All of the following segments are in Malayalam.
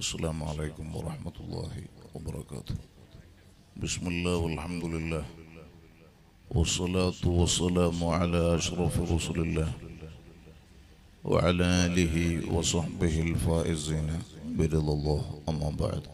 السلام عليكم ورحمة الله وبركاته بسم الله والحمد لله والصلاة والسلام على أشرف رسل الله وعلى آله وصحبه الفائزين برضا الله أما بعد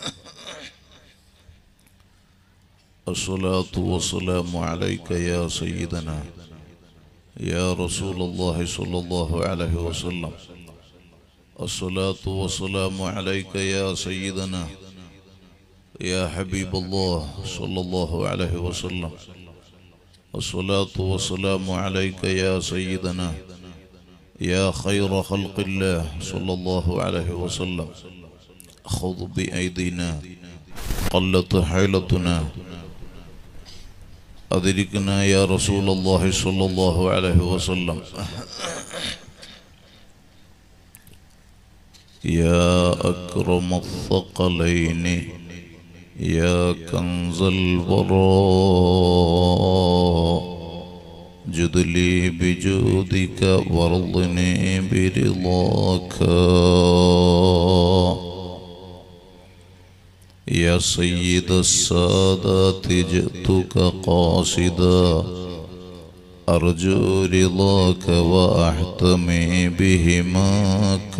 الصلاة والسلام عليك يا سيدنا يا رسول الله صلى الله عليه وسلم الصلاة والسلام عليك يا سيدنا يا حبيب الله صلى الله عليه وسلم الصلاة والسلام عليك يا سيدنا يا خير خلق الله صلى الله عليه وسلم خذ بأيدينا قلت حيلتنا أدركنا يا رسول الله صلى الله عليه وسلم يا أكرم الثقلين يا كنز البراء جد لي بجودك وارضني برضاك يا سيد السادات جئتك قاصدا أرجو رضاك وأحتمي بهماك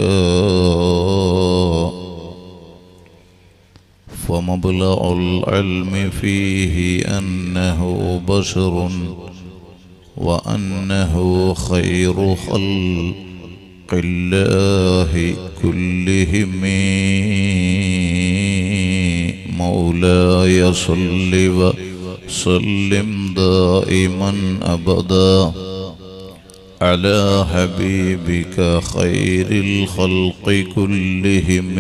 فمبلغ العلم فيه أنه بشر وأنه خير خلق الله كلهم مولاي صل وسلم دائما أبدا على حبيبك خير الخلق كلهم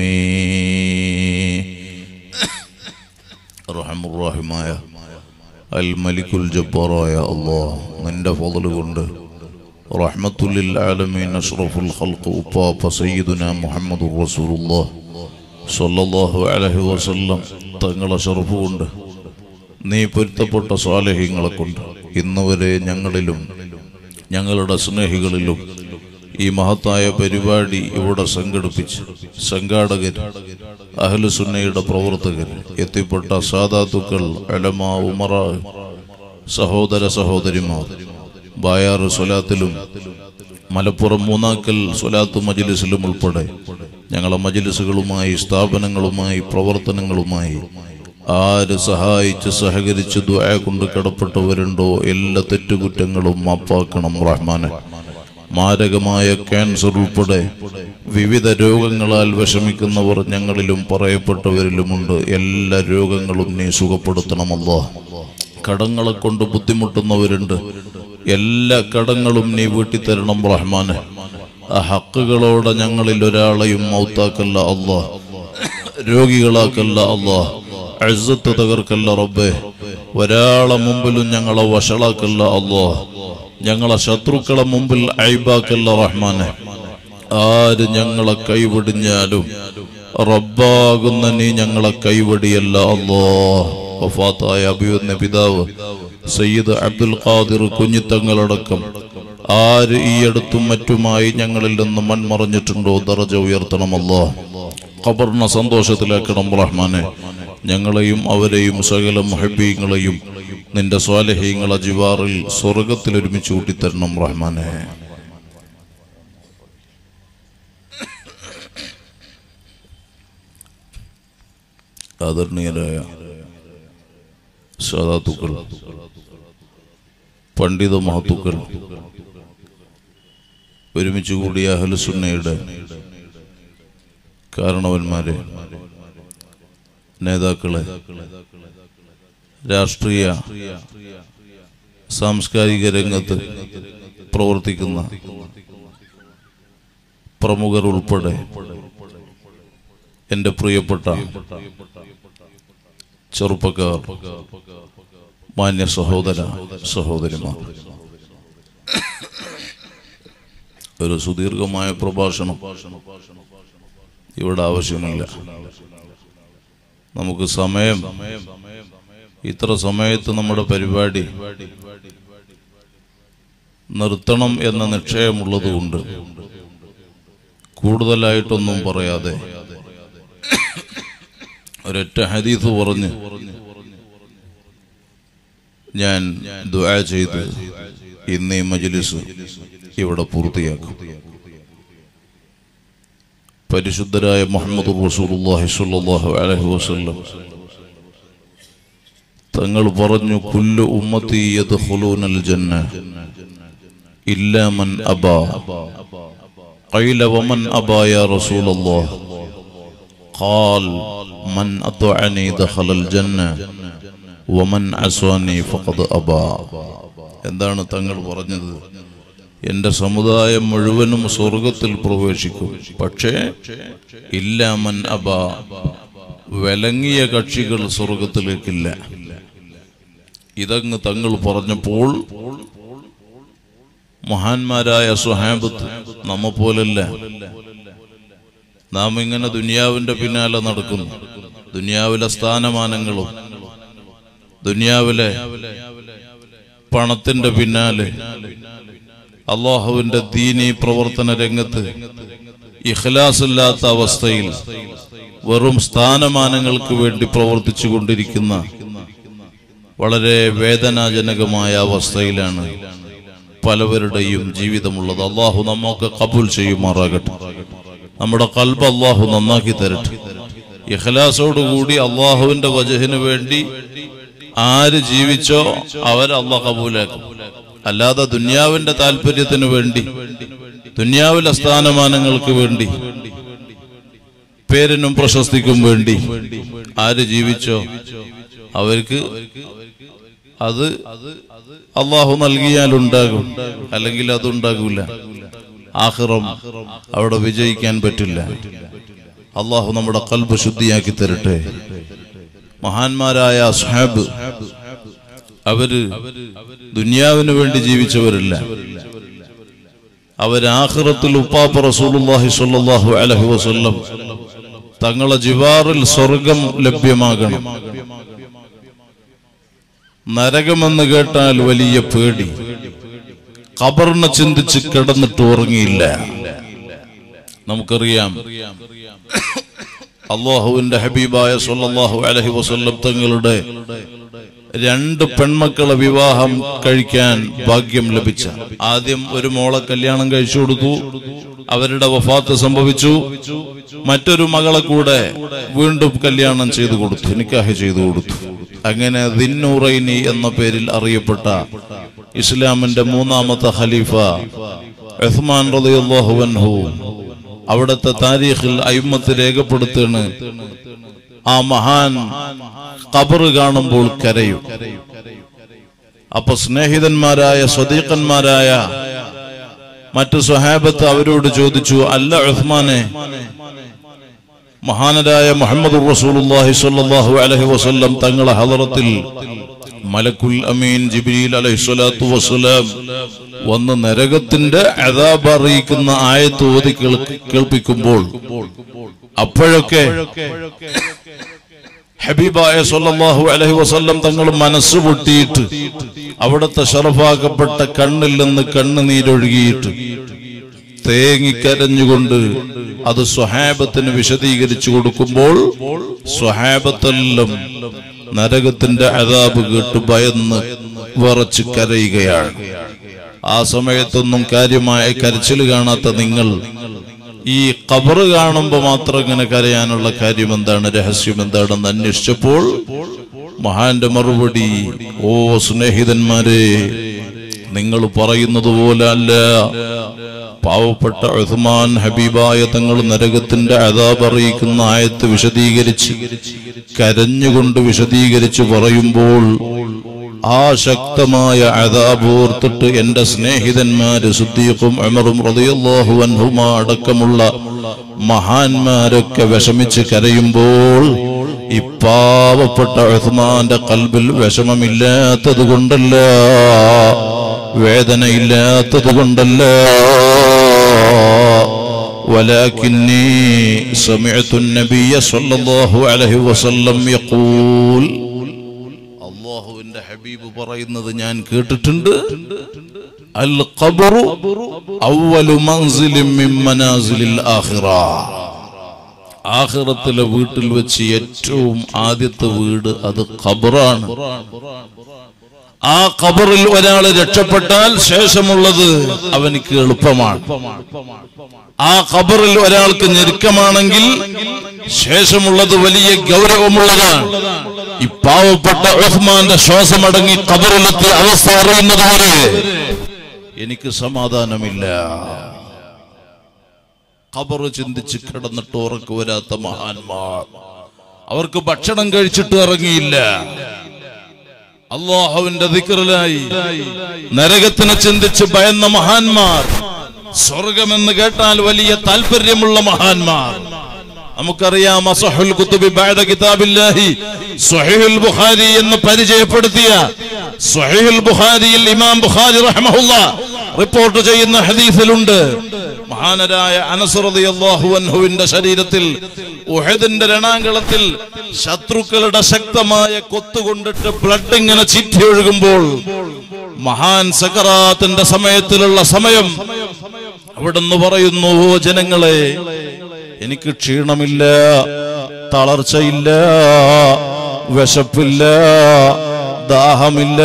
رحم الراحمايا الملك الجبار يا الله من فضل കൊണ്ട് റഹ്മത്തുല്ലിൽ ആലമീൻ അഷ്റഫുൽ ഖൽഖ് ഉപ്പാപ്പ സയ്യിദുന മുഹമ്മദ് റസൂലുള്ളാഹ് സല്ലല്ലാഹു അലൈഹി വസല്ലം തങ്ങളെ ഷറഫ് കൊണ്ട് നീ പൊരുത്തപ്പെട്ട സ്വാലഹ്യങ്ങളെ കൊണ്ട് ഇന്ന് വരെ ഞങ്ങളിലും ഞങ്ങളുടെ സ്നേഹികളിലും ഈ മഹത്തായ പരിപാടി ഇവിടെ സംഘടിപ്പിച്ച് സംഘാടകർ അഹ്ലുസുന്നയുടെ പ്രവർത്തകർ എത്തിപ്പെട്ട സാദാത്തുക്കൾ അലമ ഉമറ സഹോദര സഹോദരിമാർ ബായാർ സ്വലാത്തിലും മലപ്പുറം മൂന്നാക്കൽ സ്വലാത്ത് മജിലിസിലും ഉൾപ്പെടെ ഞങ്ങളെ മജിലിസുകളുമായി സ്ഥാപനങ്ങളുമായി പ്രവർത്തനങ്ങളുമായി ആര് സഹായിച്ച് സഹകരിച്ച് ദ്വായ കൊണ്ട് കിടപ്പെട്ടവരുണ്ടോ എല്ലാ തെറ്റുകുറ്റങ്ങളും മാപ്പാക്കണം റഹ്മാനെ മാരകമായ ക്യാൻസർ ഉൾപ്പെടെ വിവിധ രോഗങ്ങളാൽ വിഷമിക്കുന്നവർ ഞങ്ങളിലും പറയപ്പെട്ടവരിലുമുണ്ട് എല്ലാ രോഗങ്ങളും നീ സുഖപ്പെടുത്തണമല്ലോ കടങ്ങളെ കൊണ്ട് ബുദ്ധിമുട്ടുന്നവരുണ്ട് എല്ലാ കടങ്ങളും നീ വീട്ടിത്തരണം റഹ്മാനെ ആ ഹക്കുകളോടെ ഞങ്ങളിൽ ഒരാളെയും മൗത്താക്കല്ല അള്ളാഹ് രോഗികളാക്കല്ല അള്ളാഹ് അഴുത്ത് തകർക്കല്ല റബ്ബേ ഒരാളെ മുമ്പിലും ഞങ്ങളെ വഷളാക്കല്ല അള്ളാഹ് ഞങ്ങളെ ശത്രുക്കളെ മുമ്പിൽ ഐബാക്കല്ല റഹ്മാനെ ആര് ഞങ്ങളെ കൈവിടിഞ്ഞാലും റബ്ബാകുന്ന നീ ഞങ്ങളെ കൈവടിയല്ല അള്ളാഹ് വഫാത്തായ അഭിയുന്ന പിതാവ് സയ്യിദ് അബ്ദുൽ ഖാദിർ കുഞ്ഞിത്തങ്ങളടക്കം ആര് ഈ അടുത്തും മറ്റുമായി ഞങ്ങളിൽ നിന്ന് മൺമറഞ്ഞിട്ടുണ്ടോ ദറജ ഉയർത്തണമല്ലോ ഖബറിനെ സന്തോഷത്തിലാക്കണം റഹ്മാനെ ഞങ്ങളെയും അവരെയും സകല മുഹബീങ്ങളെയും നിന്റെ സ്വാലഹീങ്ങളെ ജിവാറിൽ സ്വർഗത്തിൽ ഒരുമിച്ച് കൂട്ടിത്തരണം റഹ്മാനെ ആദരണീയരായ സാധാത്തുക്കൾ പണ്ഡിത മഹത്തുക്കൾ ഒരുമിച്ച് കൂടിയ അഹലുസുന്നയുടെ കാരണവന്മാരെ നേതാക്കളെ രാഷ്ട്രീയ സാംസ്കാരിക രംഗത്ത് പ്രവർത്തിക്കുന്ന പ്രമുഖർ ഉൾപ്പെടെ എൻ്റെ പ്രിയപ്പെട്ട ചെറുപ്പക്കാർ മാന്യ സഹോദര സഹോദരിമാർ ഒരു സുദീർഘമായ പ്രഭാഷണം ഇവിടെ ആവശ്യമില്ല നമുക്ക് സമയം ഇത്ര സമയത്ത് നമ്മുടെ പരിപാടി നിർത്തണം എന്ന നിശ്ചയമുള്ളത് കൊണ്ട് കൂടുതലായിട്ടൊന്നും പറയാതെ ഒരൊറ്റ ഹദീസ് പറഞ്ഞ് ഞാൻ ദുആ ചെയ്ത് ഇന്ന് ഈ മജ്ലിസ് ഇവിടെ പൂർത്തിയാക്കും പരിശുദ്ധരായ മുഹമ്മദ് റസൂലുള്ളാഹി സ്വല്ലല്ലാഹു അലൈഹി വസല്ലം തങ്ങൾ പറഞ്ഞു കുല്ലു ഉമ്മത്തി യദ്ഖുലൂനൽ ജന്ന ഇല്ലാ മൻ അബാ قيل ومن أبى يا رسول الله قال من أطعني دخل الجنة ومن عصاني فقد أبى എന്താണ് തങ്ങൾ പറഞ്ഞത് എന്റെ സമുദായം മുഴുവനും സ്വർഗത്തിൽ പ്രവേശിക്കും പക്ഷേ ഇല്ലാമൻ അബ വിലങ്ങിയ കക്ഷികൾ സ്വർഗത്തിലേക്കില്ല ഇതങ്ങ് തങ്ങൾ പറഞ്ഞപ്പോൾ മഹാന്മാരായ സുഹാബത്ത് നമ്മ പോലല്ല നാം ഇങ്ങനെ ദുനിയാവിന്റെ പിന്നാലെ നടക്കുന്നു ദുനിയാവിലെ സ്ഥാനമാനങ്ങളും ദുനിയാവിലെ പണത്തിന്റെ പിന്നാലെ അള്ളാഹുവിന്റെ ദീനി പ്രവർത്തന രംഗത്ത് ഇഖ്ലാസില്ലാത്ത അവസ്ഥയിൽ വെറും സ്ഥാനമാനങ്ങൾക്ക് വേണ്ടി പ്രവർത്തിച്ചു കൊണ്ടിരിക്കുന്ന വളരെ വേദനാജനകമായ അവസ്ഥയിലാണ് പലവരുടെയും ജീവിതമുള്ളത് അള്ളാഹു നമ്മൊക്കെ കബൂൽ ചെയ്യുമാറാകട്ടെ നമ്മുടെ കൽബ് അള്ളാഹു നന്നാക്കി തരട്ടെ ഇഖ്ലാസോടുകൂടി അള്ളാഹുവിന്റെ വജഹിന് വേണ്ടി ആര് ജീവിച്ചോ അവരെ അള്ളാഹ് കബൂലാക്കും അല്ലാതെ ദുന്യാവിന്റെ താല്പര്യത്തിന് വേണ്ടി ദുന്യാവിലെ സ്ഥാനമാനങ്ങൾക്ക് വേണ്ടി പേരിനും പ്രശസ്തിക്കും വേണ്ടി ആര് ജീവിച്ചോ അവർക്ക് അത് അള്ളാഹു നൽകിയാലുണ്ടാകും അല്ലെങ്കിൽ അതുണ്ടാകൂല ആഹ്റം അവിടെ വിജയിക്കാൻ പറ്റില്ല അള്ളാഹു നമ്മുടെ കൽബ് ശുദ്ധിയാക്കി തരട്ടെ മഹാന്മാരായ അസ്ഹാബ് അവര് ദുനിയാവിന് വേണ്ടി ജീവിച്ചവരല്ല അവർ ആഖിറത്തിൽ ഉപ്പാപ്പ റസൂലുള്ളാഹി സ്വല്ലല്ലാഹു അലൈഹി വസല്ലം തങ്ങളെ ജിവാറിൽ സ്വർഗം ലഭ്യമാകണം നരകമെന്ന് കേട്ടാൽ വലിയ പേടി ഖബറിനെ ചിന്തിച്ച് കിടന്നിട്ട് ഉറങ്ങിയില്ല നമുക്കറിയാം അള്ളാഹുവിന്റെ ഹബീബായ സല്ലല്ലാഹു അലൈഹി വസല്ലം തങ്ങളുടെ രണ്ട് പെൺമക്കളെ വിവാഹം കഴിക്കാൻ ഭാഗ്യം ലഭിച്ച ആദ്യം ഒരു മോളെ കല്യാണം കഴിച്ചു കൊടുത്തു അവരുടെ വഫാത്ത് സംഭവിച്ചു മറ്റൊരു മകളെ കൂടെ വീണ്ടും കല്യാണം ചെയ്തു കൊടുത്തു നിക്കാഹ് ചെയ്തു കൊടുത്തു അങ്ങനെ ദിന്നൂറൈനി എന്ന പേരിൽ അറിയപ്പെട്ട ഇസ്ലാമിന്റെ മൂന്നാമത്തെ ഖലീഫ ഉസ്മാൻ റളിയല്ലാഹു അൻഹു അവിടുത്തെ താരീഖിൽ അയിമത്ത് രേഖപ്പെടുത്താണ് ആ മഹാൻ ഖബർ കാണുമ്പോൾ കരയും അപ്പൊ സ്നേഹിതന്മാരായ സ്വദീഖന്മാരായ മറ്റു സ്വഹാബത്ത് അവരോട് ചോദിച്ചു അല്ല ഉസ്മാനെ മഹാനരായ മുഹമ്മദ് റസൂലുള്ളാഹി സ്വല്ലല്ലാഹു അലൈഹി വസല്ലം തങ്ങളെ ഹദറത്തിൽ മലക്കുൽ അമീൻ ജിബ്രീൽ അലൈഹി സ്വലാത്തു വസ്സലാം വന്ന് നരകത്തിന്റെ അതാബ് അറിയിക്കുന്ന ആയത്ത് ഓതി കേൾ- കേൾപ്പിക്കുമ്പോൾ അപ്പോഴൊക്കെ ഹബീബായ സല്ലല്ലാഹു അലൈഹി വസല്ലം തങ്ങൾ മനസ്സ് പൊട്ടിയിട്ട് അവിടുത്തെ ഷറഫാക്കപ്പെട്ട കണ്ണിൽ നിന്ന് കണ്ണുനീരൊഴുകിയിട്ട് തേങ്ങിക്കരഞ്ഞുകൊണ്ട് അത് സ്വഹാബത്തിന് വിശദീകരിച്ചു കൊടുക്കുമ്പോൾ സ്വഹാബത്തെല്ലാം നരകത്തിന്റെ അതാബ് കേട്ട് ഭയന്ന് വിറച്ച് കരയുകയാണ് ആ സമയത്തൊന്നും കാര്യമായ കരച്ചിൽ കാണാത്ത നിങ്ങൾ ഈ കബറ് കാണുമ്പോ മാത്രം ഇങ്ങനെ കരയാനുള്ള കാര്യം എന്താണ് രഹസ്യം എന്താണെന്ന് അന്വേഷിച്ചപ്പോൾ മഹാന്റെ മറുപടി ഓ സ്നേഹിതന്മാരെ നിങ്ങൾ പറയുന്നത് പോലെ അല്ല പാവപ്പെട്ട ഉസ്മാൻ ഹബീബായ തങ്ങൾ നരകത്തിന്റെ അതാബ് അറിയിക്കുന്ന ആയത്ത് വിശദീകരിച്ച് കരഞ്ഞുകൊണ്ട് വിശദീകരിച്ച് പറയുമ്പോൾ ആ ശക്തമായ അതാബ് ഓർത്തിട്ട് എന്റെ സ്നേഹിതന്മാര് സുദ്ദീഖും അമറും റളിയല്ലാഹു അൻഹുമാ അടക്കമുള്ള മഹാന്മാരൊക്കെ വിഷമിച്ച് കരയുമ്പോൾ ഈ പാവപ്പെട്ട ഉസ്മാന്റെ കൽബിൽ വിഷമമില്ലാത്തത് കൊണ്ടല്ല വേദനയില്ലാത്തത് കൊണ്ടല്ല ولكني سمعت النبي صلى الله عليه وسلم يقول അള്ളാഹുവിന്റെ ഹബീബ് പറയുന്നത് ഞാൻ കേട്ടിട്ടുണ്ട് അൽ ഖബറു അവ്വലു മൻസിലിൻ മിൻ മനാസിലിൽ ആഖിറ ആഹ്റത്തിലെ വീട്ടിൽ വെച്ച് ഏറ്റവും ആദ്യത്തെ വീട് അത് ഖബറാണ് ആ ഖബറിൽ ഒരാൾ രക്ഷപ്പെട്ടാൽ ശേഷമുള്ളത് അവനിക്ക് എളുപ്പമാണ് ആ ഖബറിൽ ഒരാൾക്ക് ഞെരുക്കമാണെങ്കിൽ ശേഷമുള്ളത് വലിയ ഗൗരവമുള്ളതാണ് ഈ പാവപ്പെട്ട ഉസ്മാന്റെ ശ്വാസമടങ്ങി ഖബറിലെത്തി അവസ്ഥ അറിയുന്നത് വരെ എനിക്ക് സമാധാനമില്ല ഖബറ് ചിന്തിച്ച് കിടന്നിട്ട് ഉറക്കു വരാത്ത മഹാന്മാർ അവർക്ക് ഭക്ഷണം കഴിച്ചിട്ട് ഇറങ്ങിയില്ല അള്ളാഹുവിന്റെ ദിക്റിലായി നരകത്തിനെ ചിന്തിച്ച് ഭയന്ന മഹാന്മാർ സ്വർഗമെന്ന് കേട്ടാൽ വലിയ താല്പര്യമുള്ള മഹാന്മാർ നമുക്കറിയാം അസഹുൽ കുത്തുബി ബഅദ കിതാബില്ലാഹി സ്വഹീഹുൽ ബുഖാരി എന്ന് പരിചയപ്പെടുത്തിയ സ്വഹീഹുൽ ബുഖാരിയിൽ ഇമാം ബുഖാരി റഹ്മഹുല്ല റിപ്പോർട്ട് ചെയ്യുന്ന ഹദീസിലുണ്ട് മഹാനരായ അനസ് റളിയല്ലാഹു അൻഹുവിന്റെ ശരീരത്തിൽ ഉഹദിന്റെ രണാങ്കളത്തിൽ ശത്രുക്കളുടെ ശക്തമായ കൊത്തുകൊണ്ടിട്ട് ബ്ലഡ് ഇങ്ങനെ ചിറ്റി ഒഴുകുമ്പോൾ മഹാൻ സക്കറാത്തിന്റെ സമയത്തിലുള്ള സമയം അവിടുന്ന് പറയുന്നു "ഓ ജനങ്ങളെ എനിക്ക് ക്ഷീണമില്ല തളർച്ചയില്ല വിശപ്പില്ല ദാഹമില്ല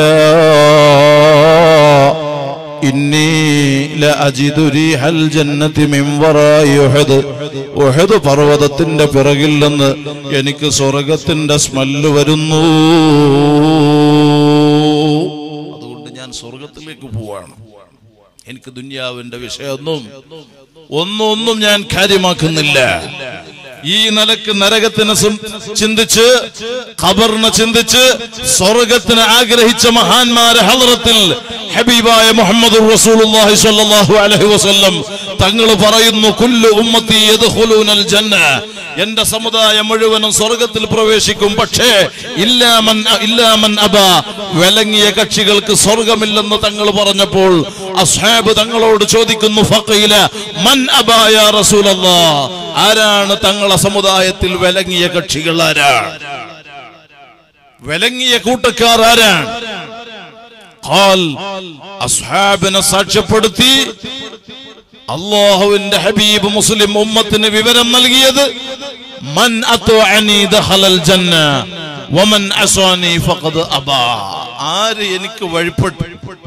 ഇന്നി ലഅജിദു റീഹൽ ജന്നതി മിൻ വറായി ഉഹദ് ഉഹദ് പർവ്വതത്തിന്റെ പിറകിൽ നിന്ന് എനിക്ക് സ്വർഗത്തിന്റെ സ്മെല്ല് വരുന്നു അതുകൊണ്ട് ഞാൻ സ്വർഗത്തിലേക്ക് പോവാണ് എനിക്ക് ദുന്യാവിന്റെ വിഷയമൊന്നും ഒന്നും ഒന്നും ഞാൻ കാര്യമാക്കുന്നില്ല ഈ നിലക്ക് നരകത്തിനെ സം- ചിന്തിച്ച് ഖബറിനെ ചിന്തിച്ച് സ്വർഗത്തിന് ആഗ്രഹിച്ച മഹാന്മാരെ ഹലറത്തിൽ ഹബീബായ മുഹമ്മദ് റസൂലുള്ളാഹി സ്വല്ലല്ലാഹു അലൈഹി വസല്ലം തങ്ങൾ പറയുന്നു കുല്ലു ഉമ്മത്തി യദ്ഖുലൂനൽ ജന്ന എന്റെ സമുദായം മുഴുവനും സ്വർഗത്തിൽ പ്രവേശിക്കും പക്ഷേ ഇല്ലാമൻ ഇല്ലാമൻ അബ വിലങ്ങിയ കക്ഷികൾക്ക് സ്വർഗമില്ലെന്ന് തങ്ങൾ പറഞ്ഞപ്പോൾ അസ്ഹാബ് തങ്ങളോട് ചോദിക്കുന്നു ഫഖീല മൻ അബാ യാ റസൂലല്ലാ ആരാണ് തങ്ങളെ സമുദായത്തിൽ വിലങ്ങിയ കക്ഷികൾ ആരാണ് വിലങ്ങിയ കൂട്ടക്കാർ ആരാണ് ഖാൽ അസ്ഹാബിനെ സാക്ഷ്യപ്പെടുത്തി അള്ളാഹുവിന്റെ ഹബീബ് മുസ്ലിം ഉമ്മത്തിന് വിവരം നൽകിയത് മൻ അത്വഅനി ദഖലൽ ജന്ന വമൻ അസ്വാനി ഫഖദ് അബാ ആര് എനിക്ക് വഴിപ്പെട്ടു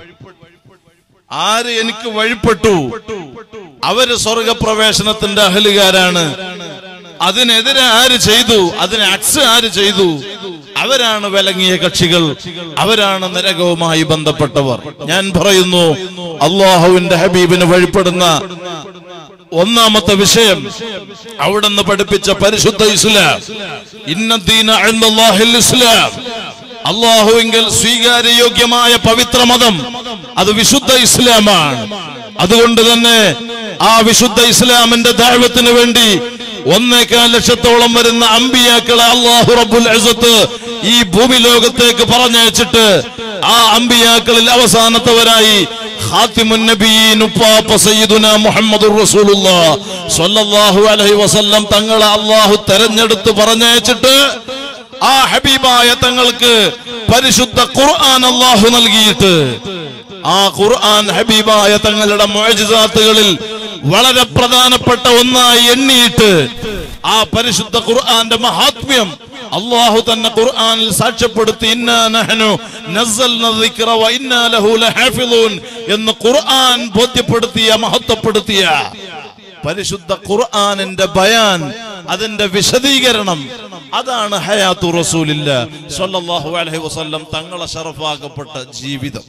ആര് എനിക്ക് വഴിപ്പെട്ടു അവര് സ്വർഗപ്രവേശനത്തിന്റെ അഹലുകാരാണ് അതിനെതിരെ ആര് ചെയ്തു അതിനെ അക്സ് ആര് ചെയ്തു അവരാണ് വിലങ്ങിയ കക്ഷികൾ അവരാണ് നരകവുമായി ബന്ധപ്പെട്ടവർ ഞാൻ പറയുന്നു അള്ളാഹുവിന്റെ ഹബീബിന് വഴിപ്പെടുന്ന ഒന്നാമത്തെ വിഷയം അവിടുന്ന് പഠിപ്പിച്ച പരിശുദ്ധ ഇസ്ലാം ഇന്നദ്ദീന ഇൻദല്ലാഹിൽ ഇസ്ലാം അള്ളാഹുവിങ്കൽ സ്വീകാര്യയോഗ്യമായ പവിത്ര മതം അത് വിശുദ്ധ ഇസ്ലാമാണ് അതുകൊണ്ട് തന്നെ ആ വിശുദ്ധ ഇസ്ലാമിന്റെ ദൈവത്തിന് വേണ്ടി ഒന്നേക്കാൽ ലക്ഷത്തോളം വരുന്ന അമ്പിയാക്കളെ അള്ളാഹു റബ്ബുൽ അസത്ത് ഈ ഭൂമി ലോകത്തേക്ക് പറഞ്ഞയച്ചിട്ട് ആ അമ്പിയാക്കളിൽ അവസാനത്തവരായി ഖാത്തിമുൻ നബിയീൻ ഉപ്പാപ്പ സയ്യിദുനാ മുഹമ്മദുർ റസൂലുള്ളാഹ് സ്വല്ലല്ലാഹു അലൈഹി വസല്ലം തങ്ങളെ അള്ളാഹു തെരഞ്ഞെടുത്ത് പറഞ്ഞയച്ചിട്ട് ആ ഹബീബായ തങ്ങൾക്ക് പരിശുദ്ധ ഖുർആൻ അള്ളാഹു നൽകിയിട്ട് ആ ഖുർആൻ ഹബീബായ തങ്ങളുടെ മുഅ്ജിസാത്തുകളിൽ വളരെ പ്രധാനപ്പെട്ട ഒന്നായി എണ്ണിയിട്ട് ആ പരിശുദ്ധ ഖുർആന്റെ മഹാത്മ്യം അള്ളാഹു തന്നെ ഖുർആനിൽ സാക്ഷ്യപ്പെടുത്തി ഇന്നാ നഹ്നു നസ്സൽന ദിക്റ വ ഇന്നാ ലഹു ലഹാഫിളൂൻ എന്ന് ഖുർആൻ ബോധ്യപ്പെടുത്തിയ മഹത്വപ്പെടുത്തിയ പരിശുദ്ധ ഖുർആനിന്റെ ബയാൻ അതിന്റെ വിശദീകരണം അതാണ് ഹയാത്തു റസൂലില്ല സ്വല്ലല്ലാഹു അലൈഹി വസല്ലം തങ്ങളെ ഷറഫാക്കപ്പെട്ട ജീവിതം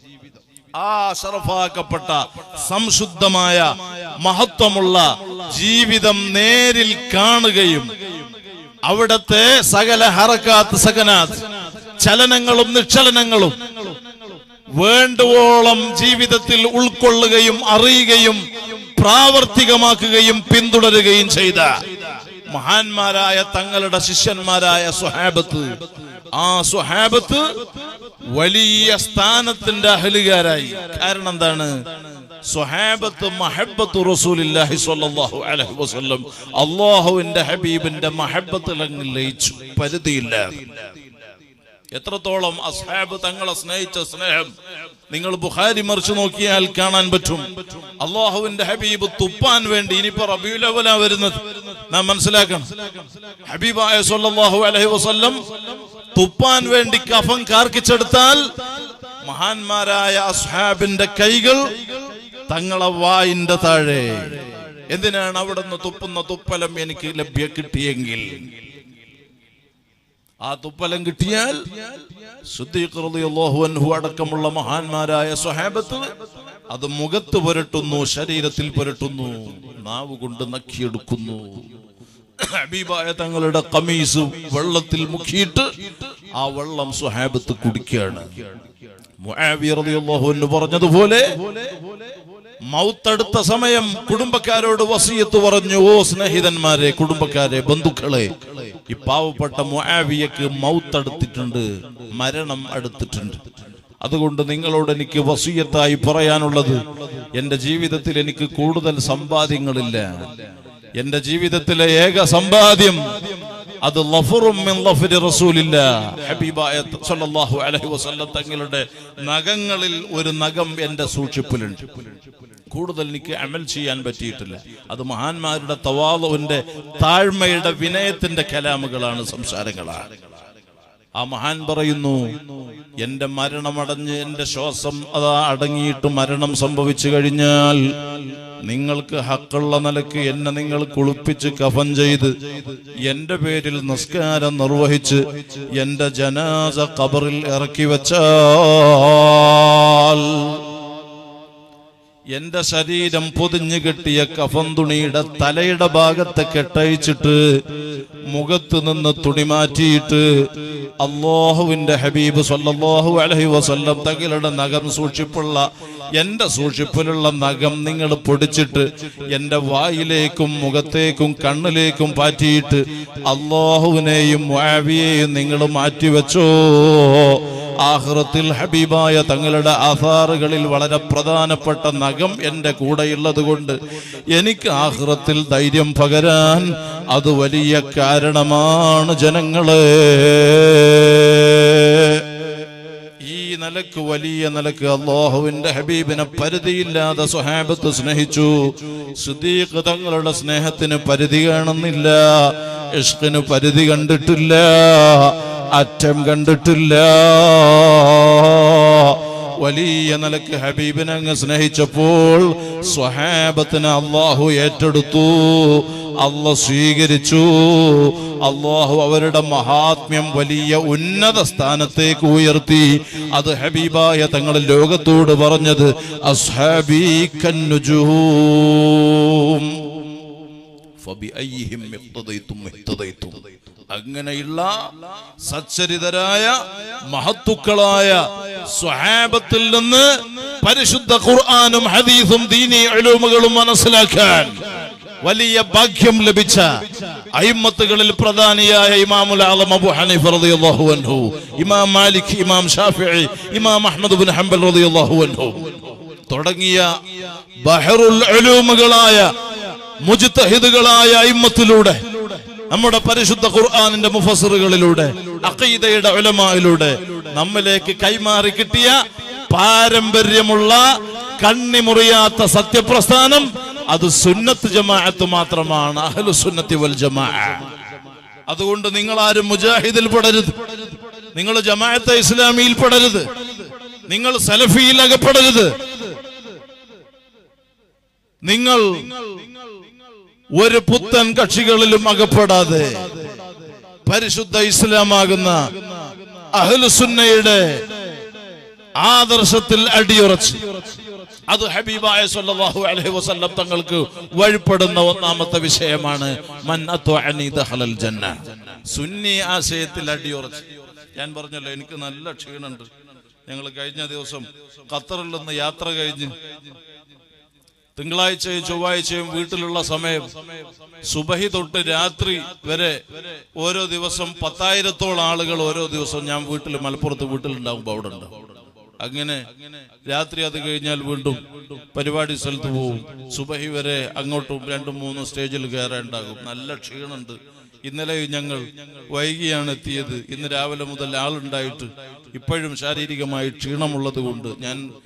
ആ ഷറഫാക്കപ്പെട്ട സംശുദ്ധമായ മഹത്വമുള്ള ജീവിതം നേരിൽ കാണുകയും അവിടത്തെ സകല ഹറക്കാത്ത് സകനാത്ത് ചലനങ്ങളും നിക്ഷലനങ്ങളും വേണ്ടുവോളം ജീവിതത്തിൽ ഉൾക്കൊള്ളുകയും അറിയുകയും പ്രാവർത്തികമാക്കുകയും പിന്തുടരുകയും ചെയ്ത മഹാന്മാരായ തങ്ങളുടെ ശിഷ്യന്മാരായ സുഹാബത്ത് ആ സുഹാബത്ത് വലിയ സ്ഥാനത്തിന്റെ അഹലുകാരായി കാരണം എന്താണ് സുഹാബത്ത് മഹബത്ത് റസൂലില്ലാഹി സ്വല്ലല്ലാഹു അലൈഹി വസല്ലം അള്ളാഹുവിന്റെ ഹബീബിന്റെ മഹബത്തിൽ അങ്ങ് ലയിച്ചു പരിധിയില്ല എത്രത്തോളം അസ്ഹാബ് തങ്ങളെ സ്നേഹിച്ച സ്നേഹം നിങ്ങൾ ബുഖാരി മറിച്ചു നോക്കിയാൽ കാണാൻ പറ്റും അള്ളാഹുവിന്റെ ഹബീബ് തുപ്പാൻ വേണ്ടി ഇനിയിപ്പോ റബിയുലവല വരുന്നത് നാം മനസ്സിലാക്കണം ഹബീബായ സല്ലല്ലാഹു അലൈഹി വസല്ലം തുപ്പാൻ വേണ്ടി കഫൻ കാർക്കിച്ചെടുത്താൽ മഹാന്മാരായ അസ്ഹാബിന്റെ കൈകൾ തങ്ങളെ വായിന്റെ താഴെ എന്തിനാണ് അവിടുന്ന് തുപ്പുന്ന തുപ്പലം എനിക്ക് ലഭ്യ കിട്ടിയെങ്കിൽ ആ തുപ്പലം കിട്ടിയാൽ സിദ്ദീഖ് റളിയല്ലാഹു അൻഹു അടക്കമുള്ള മഹാന്മാരായ സ്വഹാബത്ത് അത് മുഖത്ത് പുരട്ടുന്നു ശരീരത്തിൽ പുരട്ടുന്നു നാവ് കൊണ്ട് നക്കിയെടുക്കുന്നു ഹബീബായ തങ്ങളുടെ കമീസ് വെള്ളത്തിൽ മുക്കിയിട്ട് ആ വെള്ളം സ്വഹാബത്ത് കുടിക്കുകയാണ് മുആവിയ റളിയല്ലാഹു അൻഹു പറഞ്ഞതുപോലെ മൗത്തടുത്ത സമയം കുടുംബക്കാരോട് വസീയത്ത് പറഞ്ഞു ഓ സ്നേഹിതന്മാരെ കുടുംബക്കാരെ ബന്ധുക്കളെ ഈ പാവപ്പെട്ട മുആവിയക്ക് മൗത്തടുത്തിട്ടുണ്ട് മരണം അടുത്തിട്ടുണ്ട് അതുകൊണ്ട് നിങ്ങളോട് എനിക്ക് വസീയത്തായി പറയാനുള്ളത് എന്റെ ജീവിതത്തിൽ എനിക്ക് കൂടുതൽ സമ്പാദ്യങ്ങളില്ല എന്റെ ജീവിതത്തിലെ ഏക സമ്പാദ്യം അത് ലഫറും മിൻ ലഫരി റസൂലില്ല ഹബീബായ സല്ലല്ലാഹു അലൈഹി വസല്ലം തങ്ങളുടെ നഖങ്ങളിൽ ഒരു നഖം എന്റെ സൂക്ഷിപ്പിലുണ്ട് കൂടുതൽ എനിക്ക് അമൽ ചെയ്യാൻ പറ്റിയിട്ടില്ല അത് മഹാന്മാരുടെ തവാലുവിന്റെ താഴ്മയുടെ വിനയത്തിന്റെ കലാമുകളാണ് സംസാരങ്ങളാണ് ആ മഹാൻ പറയുന്നു എന്റെ മരണമടഞ്ഞ് എന്റെ ശ്വാസം അതാ അടങ്ങിയിട്ട് മരണം സംഭവിച്ചു കഴിഞ്ഞാൽ നിങ്ങൾക്ക് ഹക്കുള്ള നിലക്ക് എന്നെ നിങ്ങൾ കുളിപ്പിച്ച് കഫൻ ചെയ്ത് എന്റെ പേരിൽ നിസ്കാരം നിർവഹിച്ച് എന്റെ ജനാസ കബറിൽ ഇറക്കി വെച്ചാൽ എന്റെ ശരീരം പൊതിഞ്ഞു കെട്ടിയ കഫൻ തുണിയുടെ തലയുടെ ഭാഗത്തെ കെട്ടഴിച്ചിട്ട് മുഖത്ത് നിന്ന് തുണി മാറ്റിയിട്ട് അള്ളാഹുവിന്റെ ഹബീബ് സല്ലല്ലാഹു അലൈഹി വസല്ലം തങ്ങളുടെ നഖം സൂക്ഷിപ്പുള്ള എന്റെ സൂക്ഷിപ്പിലുള്ള നഖം നിങ്ങൾ പൊടിച്ചിട്ട് എന്റെ വായിലേക്കും മുഖത്തേക്കും കണ്ണിലേക്കും പാറ്റിയിട്ട് അള്ളാഹുവിനെയും മുആവിയെയും നിങ്ങൾ മാറ്റിവെച്ചോ ആഹ്റത്തിൽ ഹബീബായ തങ്ങളുടെ ആധാറുകളിൽ വളരെ പ്രധാനപ്പെട്ട നഖം എന്റെ കൂടെയുള്ളത് കൊണ്ട് എനിക്ക് ആഹ്റത്തിൽ ധൈര്യം പകരാൻ അത് വലിയ കാരണമാണ് ജനങ്ങളെ ഈ നിലക്ക് വലിയ നിലക്ക് അള്ളാഹുവിന്റെ ഹബീബിനെ പരിധിയില്ലാതെ സ്വഹാബത്ത് സ്നേഹിച്ചു സുദീഖ് തങ്ങളുടെ സ്നേഹത്തിന് പരിധി കാണുന്നില്ല ഇഷ്കിന് പരിധി കണ്ടിട്ടില്ല അറ്റം കണ്ടിട്ടില്ല വലിയ നിലക്ക് ഹബീബിനെ അങ്ങ് സ്നേഹിച്ചപ്പോൾ സ്വഹാബത്തിന് അള്ളാഹു ഏറ്റെടുത്തു അല്ല സ്വീകരിച്ചു അള്ളാഹു അവരുടെ മഹാത്മ്യം വലിയ ഉന്നത സ്ഥാനത്തേക്ക് ഉയർത്തി അത് ഹബീബായ തങ്ങൾ ലോകത്തോട് പറഞ്ഞത് അസ്ഹാബീ കന്നുജൂം ഫബിഅയ്യിഹിം ഇഖ്തദൈതും ഇഹ്തദൈതും. അങ്ങനെയുള്ള സച്ചരിതരായ മഹത്തുക്കളായ സ്വഹാബത്തിൽ നിന്ന് പരിശുദ്ധ ഖുർആാനും ഹദീസും ദീനി അലൂമുകളും മനസ്സിലാക്കാൻ വലിയ ഭാഗ്യം ലഭിച്ച അയിമത്തുകളിൽ പ്രധാനിയായ ഇമാമുൽ ആലം അബു ഹനീഫ റളിയല്ലാഹു അൻഹു ഇമാം മാലിക് ഇമാം ഷാഫിഈ ഇമാം അഹ്മദ് ബിൻ ഹംബൽ റളിയല്ലാഹു അൻഹു തുടങ്ങിയ ബഹറുൽ ഉലൂമുകളായ മുജ്തഹിദുകളായ അയിമത്തിലൂടെ നമ്മുടെ പരിശുദ്ധ ഖുർആാനിന്റെ മുഫസറുകളിലൂടെ അഖീദയുടെ ഉലമായിലൂടെ നമ്മിലേക്ക് കൈമാറി കിട്ടിയ പാരമ്പര്യമുള്ള കണ്ണിമുറിയാത്ത സത്യപ്രസ്ഥാനം അത് സുന്നത്ത് ജമാഅത്ത് മാത്രമാണ് അഹ്ലു സുന്നത്തി വൽ ജമാ അതുകൊണ്ട് നിങ്ങൾ ആരും മുജാഹിദിൽ പെടരുത് നിങ്ങൾ ജമാഅത്തെ ഇസ്ലാമിയിൽ പെടരുത് നിങ്ങൾ സലഫിയിൽ അകപ്പെടരുത് നിങ്ങൾ ഒരു പുത്തൻ കക്ഷികളിലും അകപ്പെടാതെ പരിശുദ്ധ ഇസ്ലാമാകുന്ന അഹ്ലുസുന്നയുടെ ആദർശത്തിൽ അടിയുറച്ച് അത് ഹബീബായ സല്ലല്ലാഹു അലൈഹി വസല്ലം തങ്ങൾക്ക് വഴിപ്പെടുന്ന ഒന്നാമത്തെ വിഷയമാണ് മൻ അത്വഅനി ദഖലൽ ജന്ന സുന്നി ആശയത്തിൽ അടിയുറച്ച് ഞാൻ പറഞ്ഞല്ലോ എനിക്ക് നല്ല ക്ഷീണുണ്ട് ഞങ്ങൾ കഴിഞ്ഞ ദിവസം ഖത്തറിൽ നിന്ന് യാത്ര കഴിഞ്ഞ് തിങ്കളാഴ്ചയും ചൊവ്വാഴ്ചയും വീട്ടിലുള്ള സമയം സുബഹി തൊട്ട് രാത്രി വരെ ഓരോ ദിവസം പത്തായിരത്തോളം ആളുകൾ ഓരോ ദിവസം ഞാൻ വീട്ടിൽ മലപ്പുറത്ത് വീട്ടിലുണ്ടാകുമ്പോൾ അവിടെ ഉണ്ടാവും അങ്ങനെ രാത്രി അത് കഴിഞ്ഞാൽ വീണ്ടും പരിപാടി സ്ഥലത്ത് പോവും സുബഹി വരെ അങ്ങോട്ടും രണ്ടും മൂന്നും സ്റ്റേജിൽ കയറാനുണ്ടാകും നല്ല ക്ഷീണുണ്ട് ഇന്നലെ ഞങ്ങൾ വൈകിയാണ് എത്തിയത് ഇന്ന് രാവിലെ മുതൽ ആളുണ്ടായിട്ട് ഇപ്പോഴും ശാരീരികമായി ക്ഷീണമുള്ളത് കൊണ്ട് ഞാൻ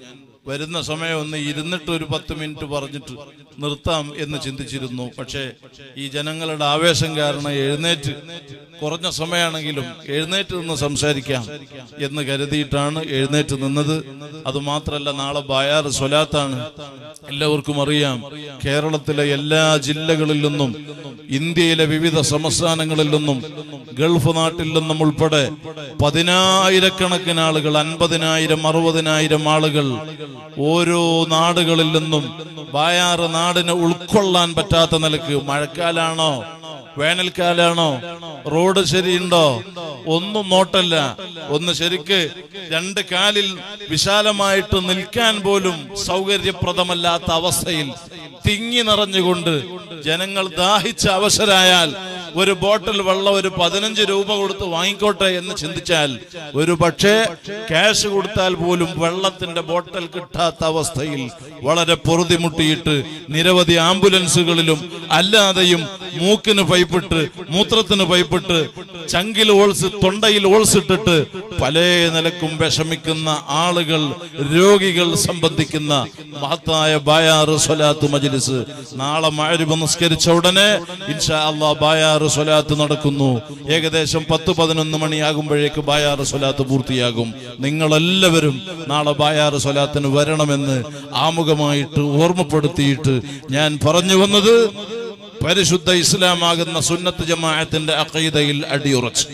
വരുന്ന സമയം ഒന്ന് ഇരുന്നിട്ട് ഒരു പത്ത് മിനിറ്റ് പറഞ്ഞിട്ട് നിർത്താം എന്ന് ചിന്തിച്ചിരുന്നു പക്ഷേ ഈ ജനങ്ങളുടെ ആവേശം കാരണം എഴുന്നേറ്റ് കുറഞ്ഞ സമയമാണെങ്കിലും എഴുന്നേറ്റ് നിന്ന് സംസാരിക്കാം എന്ന് കരുതിയിട്ടാണ് എഴുന്നേറ്റ് നിന്നത് അത് മാത്രല്ല നാളെ ബായാർ സ്വലാത്താണ് എല്ലാവർക്കും അറിയാം കേരളത്തിലെ എല്ലാ ജില്ലകളിൽ നിന്നും ഇന്ത്യയിലെ വിവിധ സംസ്ഥാനങ്ങളിൽ നിന്നും ഗൾഫ് നാട്ടിൽ നിന്നും ഉൾപ്പെടെ പതിനായിരക്കണക്കിന് ആളുകൾ അൻപതിനായിരം അറുപതിനായിരം ആളുകൾ ഓരോ നാടുകളിൽ നിന്നും ബായാറ് നാടിനെ ഉൾക്കൊള്ളാൻ പറ്റാത്ത നിലക്ക് മഴക്കാലാണോ വേനൽക്കാലാണോ റോഡ് ശരിയുണ്ടോ ഒന്നും നോട്ടല്ല ഒന്ന് ശരിക്ക് രണ്ട് കാലിൽ വിശാലമായിട്ട് നിൽക്കാൻ പോലും സൗകര്യപ്രദമല്ലാത്ത അവസ്ഥയിൽ തിങ്ങി നിറഞ്ഞുകൊണ്ട് ജനങ്ങൾ ദാഹിച്ച അവസരായാൽ ഒരു ബോട്ടിൽ വെള്ളം ഒരു പതിനഞ്ച് രൂപ കൊടുത്ത് വാങ്ങിക്കോട്ടെ എന്ന് ചിന്തിച്ചാൽ ഒരു പക്ഷേ ക്യാഷ് കൊടുത്താൽ പോലും വെള്ളത്തിന്റെ ബോട്ടൽ കിട്ടാത്ത അവസ്ഥയിൽ വളരെ പൊറുതിമുട്ടിയിട്ട് നിരവധി ആംബുലൻസുകളിലും അല്ലാതെയും മൂക്കിന് പൈപ്പിട്ട് മൂത്രത്തിന് പൈപ്പിട്ട് ചങ്കിൽ ഓൾസ് തൊണ്ടയിൽ ഓൾസ് ഇട്ടിട്ട് പല നിലക്കും വിഷമിക്കുന്ന ആളുകൾ രോഗികൾ സംബന്ധിക്കുന്ന മഹത്തായ ബായാറ് സ്വലാത്ത് മജ്ലിസ് നാളെ മഴരുമ നിസ്കരിച്ച ഉടനെ ഇൻഷാ അള്ളാ ബായാറ് സ്വലാത്ത് നടക്കുന്നു ഏകദേശം പത്ത് പതിനൊന്ന് മണിയാകുമ്പോഴേക്ക് ബായാറ് സ്വലാത്ത് പൂർത്തിയാകും നിങ്ങളെല്ലാവരും നാളെ ബായാറ് സ്വലാത്തിന് വരണമെന്ന് ആമുഖമായിട്ട് ഓർമ്മപ്പെടുത്തിയിട്ട് ഞാൻ പറഞ്ഞു വന്നത് പരിശുദ്ധ ഇസ്ലാമാകുന്ന സുന്നത്ത് ജമാഅത്തിന്റെ അഖീദയിൽ അടിയുറച്ചു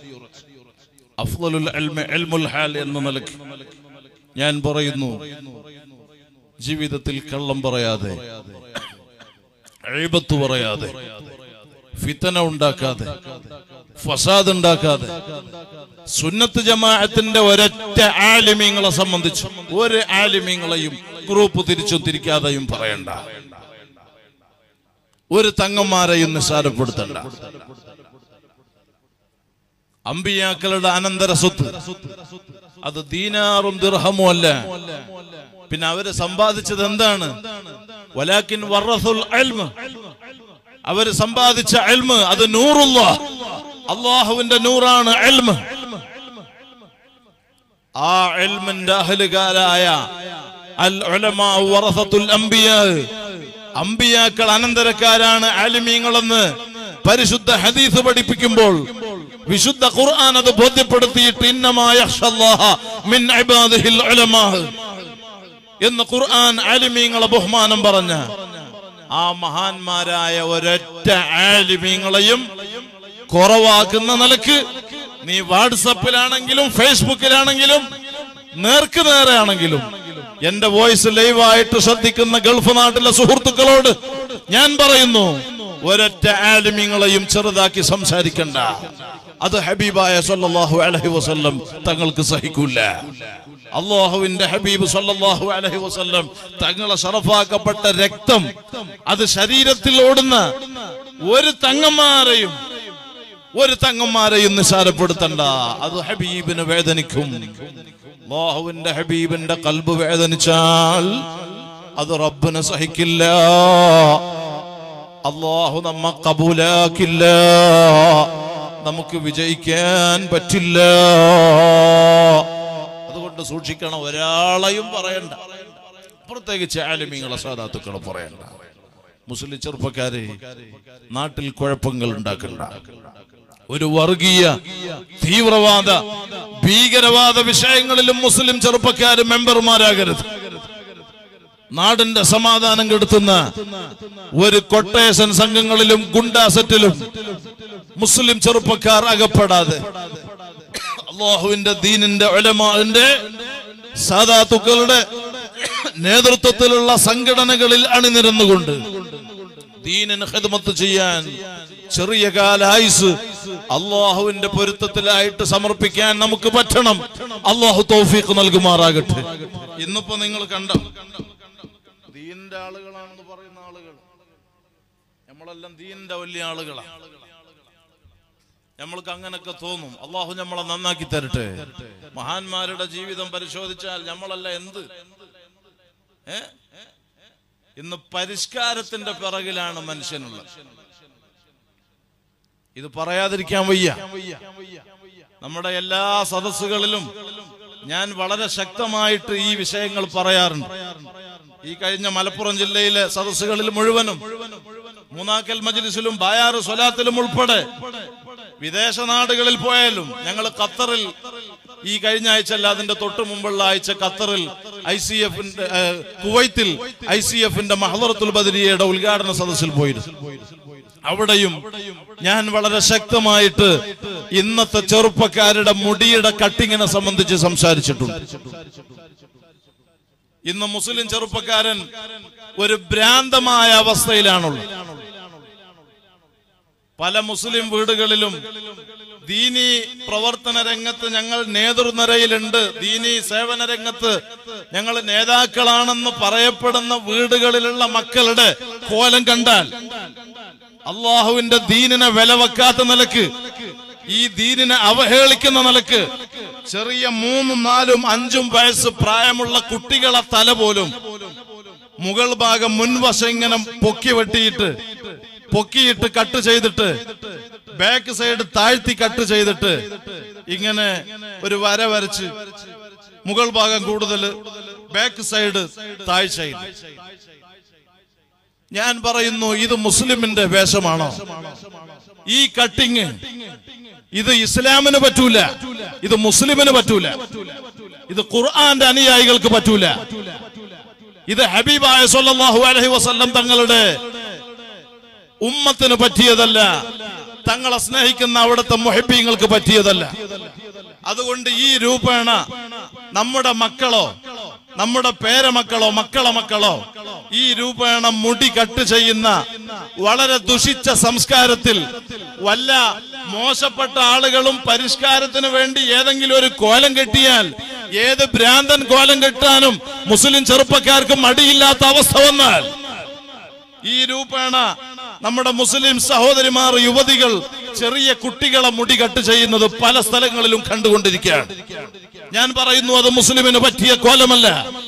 അഫ്ളലുൽ ഇൽമി ഇൽമുൽ ഹാൽ എന്ന നിലയ്ക്ക് ഞാൻ പറയുന്നു ജീവിതത്തിൽ കള്ളം പറയാതെ എഴുപത്ത് പറയാതെ ഫിത്തന ഉണ്ടാക്കാതെ ഫസാദ് ഉണ്ടാക്കാതെ സുന്നത്ത് ജമാഅത്തിന്റെ ഒരൊറ്റ ആലിമീങ്ങളെ സംബന്ധിച്ച് ഒരു ആലിമീങ്ങളെയും ഗ്രൂപ്പ് തിരിച്ചും തിരിക്കാതെയും പറയണ്ട ഒരു തങ്ങന്മാരെയും നിസ്സാരപ്പെടുത്തണ്ട അമ്പിയാക്കളുടെ അനന്തര സ്വത്ത് അത് ദീനാറും ദിർഹമും അല്ല പിന്നെ അവര് സമ്പാദിച്ചത് എന്താണ് വലാക്കിൻ വറസുൽ ഇൽമ് അവര് സമ്പാദിച്ച എൽമ് അത് നൂറുള്ള അള്ളാഹുവിന്റെ നൂറാണ് എൽമ് ആ എൽമിന്റെ അഹലുകാരായ അൽ ഉലമാ വറസത്തുൽ അംബിയാ അമ്പിയാക്കൾ അനന്തരക്കാരാണ് ആലിമീങ്ങളെന്ന് പരിശുദ്ധ ഹദീസ് പഠിപ്പിക്കുമ്പോൾ വിശുദ്ധ ഖുർആൻ അത് ബോധ്യപ്പെടുത്തിയിട്ട് ഇന്നമായ മിൻ ഇബാദിഹിൽ ഉലമാ എന്ന് ഖുർആൻ ആലിമീങ്ങളെ ബഹുമാനം പറഞ്ഞ ആ മഹാന്മാരായ ഒരൊറ്റ ആലിമീങ്ങളെയും കുറവാക്കുന്ന നിലക്ക് നീ വാട്സപ്പിലാണെങ്കിലും ഫേസ്ബുക്കിലാണെങ്കിലും നേർക്ക് നേരെ ആണെങ്കിലും എന്റെ വോയിസ് ലൈവായിട്ട് ശ്രദ്ധിക്കുന്ന ഗൾഫ് നാട്ടിലെ സുഹൃത്തുക്കളോട് ഞാൻ പറയുന്നു ഒരൊറ്റ ആലിമീങ്ങളെയും ചെറുതാക്കി സംസാരിക്കണ്ട അത് ഹബീബായ സല്ലല്ലാഹു അലൈഹി വസല്ലം തങ്ങൾക്ക് സഹിക്കൂല അള്ളാഹുവിന്റെ ഹബീബ് സല്ലല്ലാഹു അലൈഹി വസല്ലം തങ്ങളെ ഷറഫാക്കപ്പെട്ട രക്തം അത് ശരീരത്തിൽ ഓടുന്ന ഒരു തങ്ങന്മാരെയും ഒരു തങ്ങന്മാരെയും നിസാരപ്പെടുത്തണ്ട അത് ഹബീബിന് വേദനിക്കും അള്ളാഹുവിന്റെ ഹബീബിന്റെ കൽബ് വേദനിച്ചാൽ അത് റബ്ബിന് സഹിക്കില്ല അള്ളാഹു നമ്മ കബൂലാക്കില്ല നമുക്ക് വിജയിക്കാൻ പറ്റില്ല അതുകൊണ്ട് സൂക്ഷിക്കണം ഒരാളെയും പറയണ്ട പ്രത്യേകിച്ച് ആലിമീങ്ങളെ സാധാത്തുക്കളെ പറയണ്ട മുസ്ലിം ചെറുപ്പക്കാരെ നാട്ടിൽ കുഴപ്പങ്ങൾ ഉണ്ടാക്കണ്ട ഒരു വർഗീയ തീവ്രവാദ ഭീകരവാദ വിഷയങ്ങളിലും മുസ്ലിം ചെറുപ്പക്കാർ മെമ്പർമാരാകരുത് നാടിന്റെ സമാധാനം കെടുത്തുന്ന ഒരു കൊട്ടേഷൻ സംഘങ്ങളിലും ഗുണ്ടാസെറ്റിലും മുസ്ലിം ചെറുപ്പക്കാർ അകപ്പെടാതെ അള്ളാഹുവിന്റെ ദീനിന്റെ ഒലമാവിന്റെ സാധാത്തുക്കളുടെ നേതൃത്വത്തിലുള്ള സംഘടനകളിൽ അണിനിരന്നുകൊണ്ട് ദീനിന് ഹിദ്മത്ത് ചെയ്യാൻ ചെറിയ കാലായുസ് അള്ളാഹുവിന്റെ പൊരുത്തത്തിലായിട്ട് സമർപ്പിക്കാൻ നമുക്ക് പറ്റണം അള്ളാഹു തൗഫീഖ് നൽകുമാറാകട്ടെ ഇന്നിപ്പോ നിങ്ങൾ കണ്ട ദീനിന്റെ ആളുകളാണെന്ന് പറയുന്ന ആളുകൾ നമ്മളെല്ലാം ദീനിന്റെ വലിയ ആളുകളാണ് നമ്മൾക്ക് അങ്ങനൊക്കെ തോന്നും അള്ളാഹു നമ്മളെ നന്നാക്കി തരട്ടെ മഹാന്മാരുടെ ജീവിതം പരിശോധിച്ചാൽ നമ്മളല്ല എന്ത് ഏ ഇന്ന് പരിഷ്കാരത്തിന്റെ പിറകിലാണ് മനുഷ്യനുള്ളത് ഇത് പറയാതിരിക്കാൻ വയ്യ നമ്മുടെ എല്ലാ സദസ്സുകളിലും ഞാൻ വളരെ ശക്തമായിട്ട് ഈ വിഷയങ്ങൾ പറയാറുണ്ട് ഈ കഴിഞ്ഞ മലപ്പുറം ജില്ലയിലെ സദസ്സുകളിൽ മുഴുവനും മൂന്നാക്കൽ മജ്ലിസിലും ബായാറ് സ്വലാത്തിലും ഉൾപ്പെടെ വിദേശ നാടുകളിൽ പോയാലും ഞങ്ങൾ ഖത്തറിൽ ഈ കഴിഞ്ഞ ആഴ്ച അല്ല അതിന്റെ തൊട്ട് മുമ്പുള്ള ആഴ്ച ഖത്തറിൽ ഐ സി എഫിന്റെ കുവൈത്തിൽ ഐ സി എഫിന്റെ മഹദറത്തുൽ ബദരിയയുടെ ഉദ്ഘാടന സദസ്സിൽ പോയിരുന്നു അവിടെയും ഞാൻ വളരെ ശക്തമായിട്ട് ഇന്നത്തെ ചെറുപ്പക്കാരുടെ മുടിയുടെ കട്ടിങ്ങിനെ സംബന്ധിച്ച് സംസാരിച്ചിട്ടുണ്ട് ഇന്ന് മുസ്ലിം ചെറുപ്പക്കാരൻ ഒരു ഭ്രാന്തമായ അവസ്ഥയിലാണുള്ളത് പല മുസ്ലിം വീടുകളിലും ദീനി പ്രവർത്തന രംഗത്ത് ഞങ്ങൾ നേതൃനിരയിലുണ്ട് ദീനി സേവന രംഗത്ത് ഞങ്ങൾ നേതാക്കളാണെന്ന് പറയപ്പെടുന്ന വീടുകളിലുള്ള മക്കളുടെ കോലം കണ്ടാൽ അള്ളാഹുവിന്റെ ദീനിനെ വില വെക്കാത്ത നിലക്ക് ഈ ദീനിനെ അവഹേളിക്കുന്ന നിലക്ക് ചെറിയ മൂന്നും നാലും അഞ്ചും വയസ്സ് പ്രായമുള്ള കുട്ടികളെ തല പോലും മുകൾ ഭാഗം മുൻവശം ഇങ്ങനെ പൊക്കി വെട്ടിയിട്ട് പൊക്കിയിട്ട് കട്ട് ചെയ്തിട്ട് ബാക്ക് സൈഡ് താഴ്ത്തി കട്ട് ചെയ്തിട്ട് ഇങ്ങനെ ഒരു വര വരച്ച് മുകൾ ഭാഗം കൂടുതൽ ബാക്ക് സൈഡ് താഴ്ചയിൽ ഞാൻ പറയുന്നു ഇത് മുസ്ലിമിന്റെ വേഷമാണോ ഈ കട്ടിങ് ഇത് ഇസ്ലാമിന് പറ്റൂല ഇത് മുസ്ലിമിന് പറ്റൂല ഇത് ഖുർആന്റെ അനുയായികൾക്ക് പറ്റൂല ഇത് ഹബീബായ സല്ലല്ലാഹു അലൈഹി വസല്ലം തങ്ങളുടെ ഉമ്മത്തിന് പറ്റിയതല്ല തങ്ങളെ സ്നേഹിക്കുന്ന അവിടുത്തെ മൊഹബീങ്ങൾക്ക് പറ്റിയതല്ല അതുകൊണ്ട് ഈ രൂപേണ നമ്മുടെ മക്കളോ നമ്മുടെ പേരമക്കളോ മക്കളെ മക്കളോ ഈ രൂപേണ മുടി കട്ട് ചെയ്യുന്ന വളരെ ദുഷിച്ച സംസ്കാരത്തിൽ വല്ല മോശപ്പെട്ട ആളുകളും പരിഷ്കാരത്തിന് വേണ്ടി ഏതെങ്കിലും ഒരു കോലം കെട്ടിയാൽ ഏത് ഭ്രാന്തൻ കോലം കെട്ടാനും മുസ്ലിം ചെറുപ്പക്കാർക്ക് മടിയില്ലാത്ത അവസ്ഥ വന്നാൽ ഈ രൂപേണ നമ്മുടെ മുസ്ലിം സഹോദരിമാർ യുവതികൾ ചെറിയ കുട്ടികളെ മുടി കട്ട് ചെയ്യുന്നത് പല സ്ഥലങ്ങളിലും കണ്ടുകൊണ്ടിരിക്കുകയാണ് ഞാൻ പറയുന്നു അത് മുസ്ലിമിന് പറ്റിയ കോലമല്ല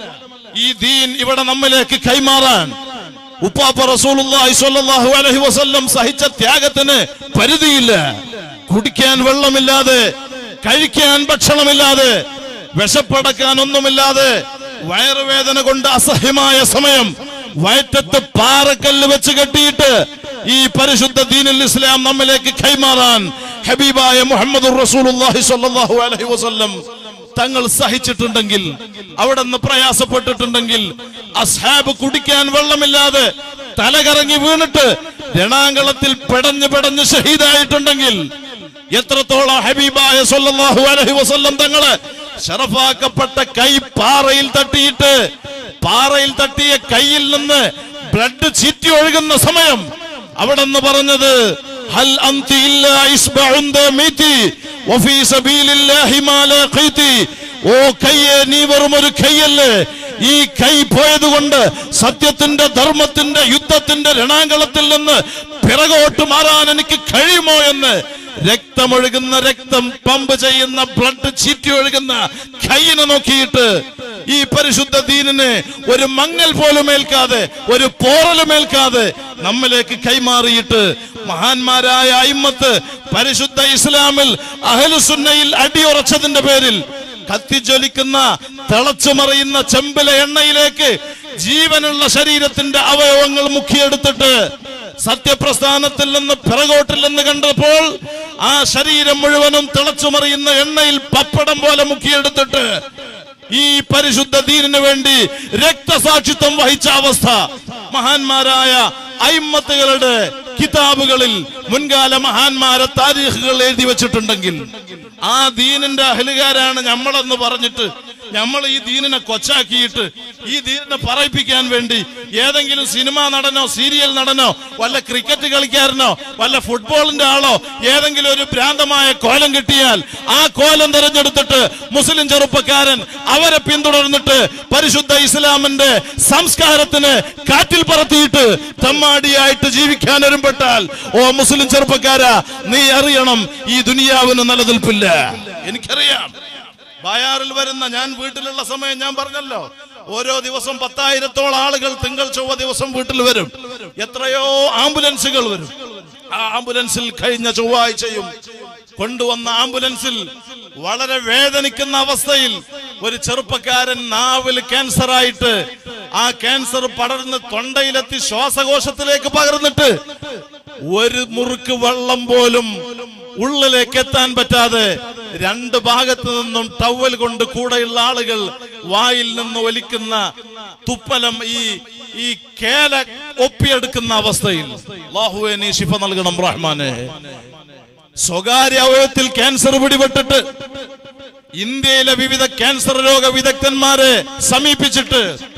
ഈ ദീൻ ഇവിടെ നമ്മിലേക്ക് കൈമാറാൻ ഉപ്പാപ്പ റസൂലുള്ളാഹി സ്വല്ലല്ലാഹു അലൈഹി വസല്ലം സഹിച്ച ത്യാഗത്തിന് പരിധിയില്ല കുടിക്കാൻ വെള്ളമില്ലാതെ കഴിക്കാൻ ഭക്ഷണമില്ലാതെ വിശപ്പടക്കാൻ ഒന്നുമില്ലാതെ വയറുവേദന കൊണ്ട് അസഹ്യമായ സമയം വയറ്റത്ത് പാറക്കല്ല് വെച്ച് കെട്ടിയിട്ട് ഈ പരിശുദ്ധ ദീനുൽ ഇസ്ലാം നമ്മിലേക്ക് കൈമാറാൻ ഹബീബായ മുഹമ്മദ് റസൂലുള്ളാഹി സ്വല്ലല്ലാഹു അലൈഹി വസല്ലം തങ്ങൾ സഹിച്ചിട്ടുണ്ടെങ്കിൽ അവിടെ നിന്ന് പ്രയാസപ്പെട്ടിട്ടുണ്ടെങ്കിൽ അസ്ഹാബ് കുടിക്കാൻ വെള്ളമില്ലാതെ തലകറങ്ങി വീണിട്ട് രണാങ്കളത്തിൽ പെടഞ്ഞ് പെടഞ്ഞ് ഷഹീദായിട്ടുണ്ടെങ്കിൽ എത്രത്തോളം ഹബീബായ സല്ലല്ലാഹു അലൈഹി വസല്ലം തങ്ങള് ഷറഫാക്കപ്പെട്ട കൈ പാറയിൽ തട്ടിയിട്ട് പാറയിൽ തട്ടിയ കൈയിൽ നിന്ന് ബ്ലഡ് ചീറ്റി ഒഴുകുന്ന സമയം അവിടെ നിന്ന് പറഞ്ഞത് ഹൽ അന്തി ഇല്ലാ ഇസ്ബഉൻ ദമീതി വഫീ സബീലില്ലാഹി മാ ലഖീതി ഓ കയ്യേ നീ വെറും ഒരു കൈയല്ലേ ഈ കൈ പോയത് കൊണ്ട് സത്യത്തിന്റെ ധർമ്മത്തിന്റെ യുദ്ധത്തിന്റെ രണാങ്കളത്തിൽ നിന്ന് പിറകോട്ട് മാറാൻ എനിക്ക് കഴിയുമോ എന്ന് രക്തമൊഴുകുന്ന രക്തം പമ്പ് ചെയ്യുന്ന ബ്ലഡ് ചീറ്റി ഒഴുകുന്ന കൈയിനെ നോക്കിയിട്ട് ഈ പരിശുദ്ധ ദീനിന് ഒരു മങ്ങൽ പോലും ഏൽക്കാതെ ഒരു പോറലും ഏൽക്കാതെ നമ്മിലേക്ക് കൈമാറിയിട്ട് മഹാന്മാരായ അയിമത്ത് പരിശുദ്ധ ഇസ്ലാമിൽ അഹലുസുന്നയിൽ അടിയുറച്ചതിന്റെ പേരിൽ കത്തിജ്വലിക്കുന്ന തിളച്ചുമറിയുന്ന ചെമ്പിലെ എണ്ണയിലേക്ക് ജീവനുള്ള ശരീരത്തിന്റെ അവയവങ്ങൾ മുക്കിയെടുത്തിട്ട് സത്യപ്രസ്ഥാനത്തിൽ നിന്ന് പിറകോട്ടിൽ നിന്ന് കണ്ടപ്പോൾ ആ ശരീരം മുഴുവനും തിളച്ചുമറിയുന്ന എണ്ണയിൽ പപ്പടം പോലെ മുക്കിയെടുത്തിട്ട് ഈ പരിശുദ്ധ ദീനിന് വേണ്ടി രക്തസാക്ഷിത്വം വഹിച്ച അവസ്ഥ മഹാന്മാരായ അയിമത്തുകളുടെ കിതാബുകളിൽ മുൻകാല മഹാന്മാരെ താരീഖുകൾ എഴുതി വെച്ചിട്ടുണ്ടെങ്കിൽ ആ ദീനിന്റെ അഹലുകാരാണ് നമ്മളെന്ന് പറഞ്ഞിട്ട് നമ്മൾ ഈ ദീനിനെ കൊച്ചാക്കിയിട്ട് ഈ ദീനിനെ പറയിപ്പിക്കാൻ വേണ്ടി ഏതെങ്കിലും സിനിമാ നടനോ സീരിയൽ നടനോ വല്ല ക്രിക്കറ്റ് കളിക്കാരനോ വല്ല ഫുട്ബോളിന്റെ ആളോ ഏതെങ്കിലും ഒരു ഭ്രാന്തമായ കോലം കിട്ടിയാൽ ആ കോലം തെരഞ്ഞെടുത്തിട്ട് മുസ്ലിം ചെറുപ്പക്കാരൻ അവരെ പിന്തുടർന്നിട്ട് പരിശുദ്ധ ഇസ്ലാമിന്റെ സംസ്കാരത്തിന് കാറ്റിൽ പറത്തിയിട്ട് തമ്മാടിയായിട്ട് ജീവിക്കാൻ ഒരുമ്പെട്ടാൽ ഓ മുസ്ലിം ചെറുപ്പക്കാരാ നീ അറിയണം ഈ ദുനിയാവിന് നിലനിൽപ്പില്ല എനിക്കറിയാം ബായാറിൽ വരുന്ന ഞാൻ വീട്ടിലുള്ള സമയം ഞാൻ പറഞ്ഞല്ലോ ഓരോ ദിവസം പത്തായിരത്തോളം ആളുകൾ തിങ്കൾ ചൊവ്വ ദിവസം വീട്ടിൽ വരും എത്രയോ ആംബുലൻസുകൾ വരും ആ ആംബുലൻസിൽ കഴിഞ്ഞ ചൊവ്വാഴ്ചയും കൊണ്ടുവന്ന ആംബുലൻസിൽ വളരെ വേദനിക്കുന്ന അവസ്ഥയിൽ ഒരു ചെറുപ്പക്കാരൻ നാവിൽ ക്യാൻസർ ആയിട്ട് ആ ക്യാൻസർ പടർന്ന് തൊണ്ടയിലെത്തി ശ്വാസകോശത്തിലേക്ക് പകർന്നിട്ട് ഒരു മുറുക്ക് വെള്ളം പോലും ഉള്ളിലേക്ക് എത്താൻ പറ്റാതെ രണ്ട് ഭാഗത്തു നിന്നും ടവൽ കൊണ്ട് കൂടെയുള്ള ആളുകൾ വായിൽ നിന്ന് ഒലിക്കുന്ന തുപ്പലം ഈ ഈ കേല ഒപ്പിയെടുക്കുന്ന അവസ്ഥയിൽ അല്ലാഹുവേ നീ ശിഫ നൽകണം റഹ്മാനെ സ്വകാര്യ അവയവത്തിൽ ക്യാൻസർ പിടിപെട്ടിട്ട് ഇന്ത്യയിലെ വിവിധ ക്യാൻസർ രോഗ വിദഗ്ധന്മാരെ സമീപിച്ചിട്ട്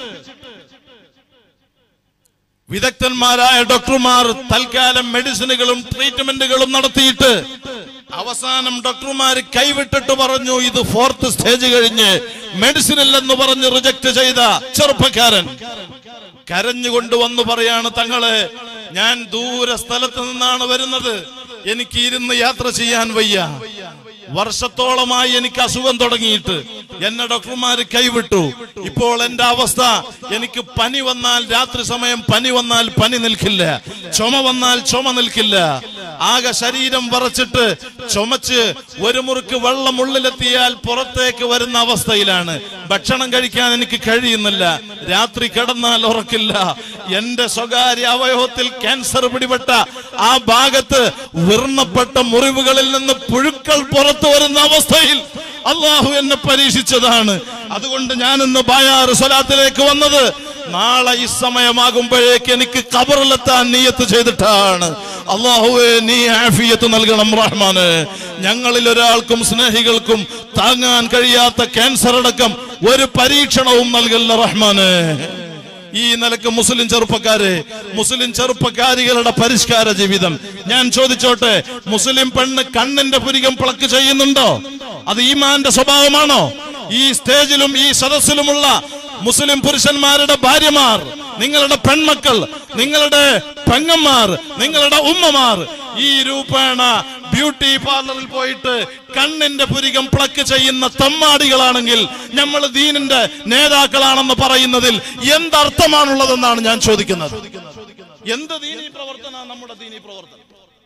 വിദഗ്ധന്മാരായ ഡോക്ടർമാർ തൽക്കാലം മെഡിസിനുകളും ട്രീറ്റ്മെന്റുകളും നടത്തിയിട്ട് അവസാനം ഡോക്ടർമാർ കൈവിട്ടിട്ട് പറഞ്ഞു ഇത് ഫോർത്ത് സ്റ്റേജ് കഴിഞ്ഞ് മെഡിസിൻ ഇല്ലെന്ന് പറഞ്ഞ് റിജക്ട് ചെയ്ത ചെറുപ്പക്കാരൻ കരഞ്ഞുകൊണ്ട് വന്നു പറയാണ് തങ്ങളെ ഞാൻ ദൂര സ്ഥലത്ത് നിന്നാണ് വരുന്നത് എനിക്ക് ഇരുന്ന് യാത്ര ചെയ്യാൻ വയ്യ വർഷത്തോളമായി എനിക്ക് അസുഖം തുടങ്ങിയിട്ട് എന്നെ ഡോക്ടർമാര് കൈവിട്ടു ഇപ്പോൾ എന്റെ അവസ്ഥ എനിക്ക് പനി വന്നാൽ രാത്രി സമയം പനി വന്നാൽ പനി നിൽക്കില്ല ചുമ വന്നാൽ ചുമ നിൽക്കില്ല ആകെ ശരീരം വറച്ചിട്ട് ചുമച്ച് ഒരു മുറുക്ക് വെള്ളം ഉള്ളിലെത്തിയാൽ പുറത്തേക്ക് വരുന്ന അവസ്ഥയിലാണ് ഭക്ഷണം കഴിക്കാൻ എനിക്ക് കഴിയുന്നില്ല രാത്രി കിടന്നാൽ ഉറക്കില്ല എന്റെ സ്വകാര്യ അവയവത്തിൽ ക്യാൻസർ പിടിപെട്ട ആ ഭാഗത്ത് വിർണപ്പെട്ട മുറിവുകളിൽ നിന്ന് പുഴുക്കൾ പുറത്തു വരുന്ന അവസ്ഥയിൽ അള്ളാഹു എന്നെ പരീക്ഷിച്ചതാണ് അതുകൊണ്ട് ഞാൻ ഇന്ന് ബായാറ് സ്വലാത്തിലേക്ക് വന്നത് നാളെ ഈ സമയമാകുമ്പോഴേക്ക് എനിക്ക് കബറിലെത്താൻ നീയത്ത് ചെയ്തിട്ടാണ് അള്ളാഹുവെ നീ ആഫിയത്ത് നൽകണം റഹ്മാന് ഞങ്ങളിൽ ഒരാൾക്കും സ്നേഹികൾക്കും താങ്ങാൻ കഴിയാത്ത ക്യാൻസർ അടക്കം ഒരു പരീക്ഷണവും നൽകല്ല റഹ്മാന് ഈ നിലക്ക് മുസ്ലിം ചെറുപ്പക്കാരെ മുസ്ലിം ചെറുപ്പക്കാരികളുടെ പരിഷ്കാര ജീവിതം ഞാൻ ചോദിച്ചോട്ടെ മുസ്ലിം പെണ്ണ് കണ്ണിന്റെ പുരികം പ്ലക്ക് ചെയ്യുന്നുണ്ടോ അത് ഈമാന്റെ സ്വഭാവമാണോ ഈ സ്റ്റേജിലും ഈ സദസ്സിലുമുള്ള മുസ്ലിം പുരുഷന്മാരുടെ ഭാര്യമാർ നിങ്ങളുടെ പെൺമക്കൾ നിങ്ങളുടെ പെങ്ങന്മാർ നിങ്ങളുടെ ഉമ്മമാർ ഈ രൂപേണ ബ്യൂട്ടി പാർലറിൽ പോയിട്ട് കണ്ണിന്റെ പുരികം പ്ലക്ക് ചെയ്യുന്ന തമ്മാടികളാണെങ്കിൽ നമ്മൾ ദീനിന്റെ നേതാക്കളാണെന്ന് പറയുന്നതിൽ എന്തർത്ഥമാണുള്ളതെന്നാണ് ഞാൻ ചോദിക്കുന്നത് എന്ത് ദീനീ പ്രവർത്തന നമ്മുടെ ദീനീ പ്രവർത്തനം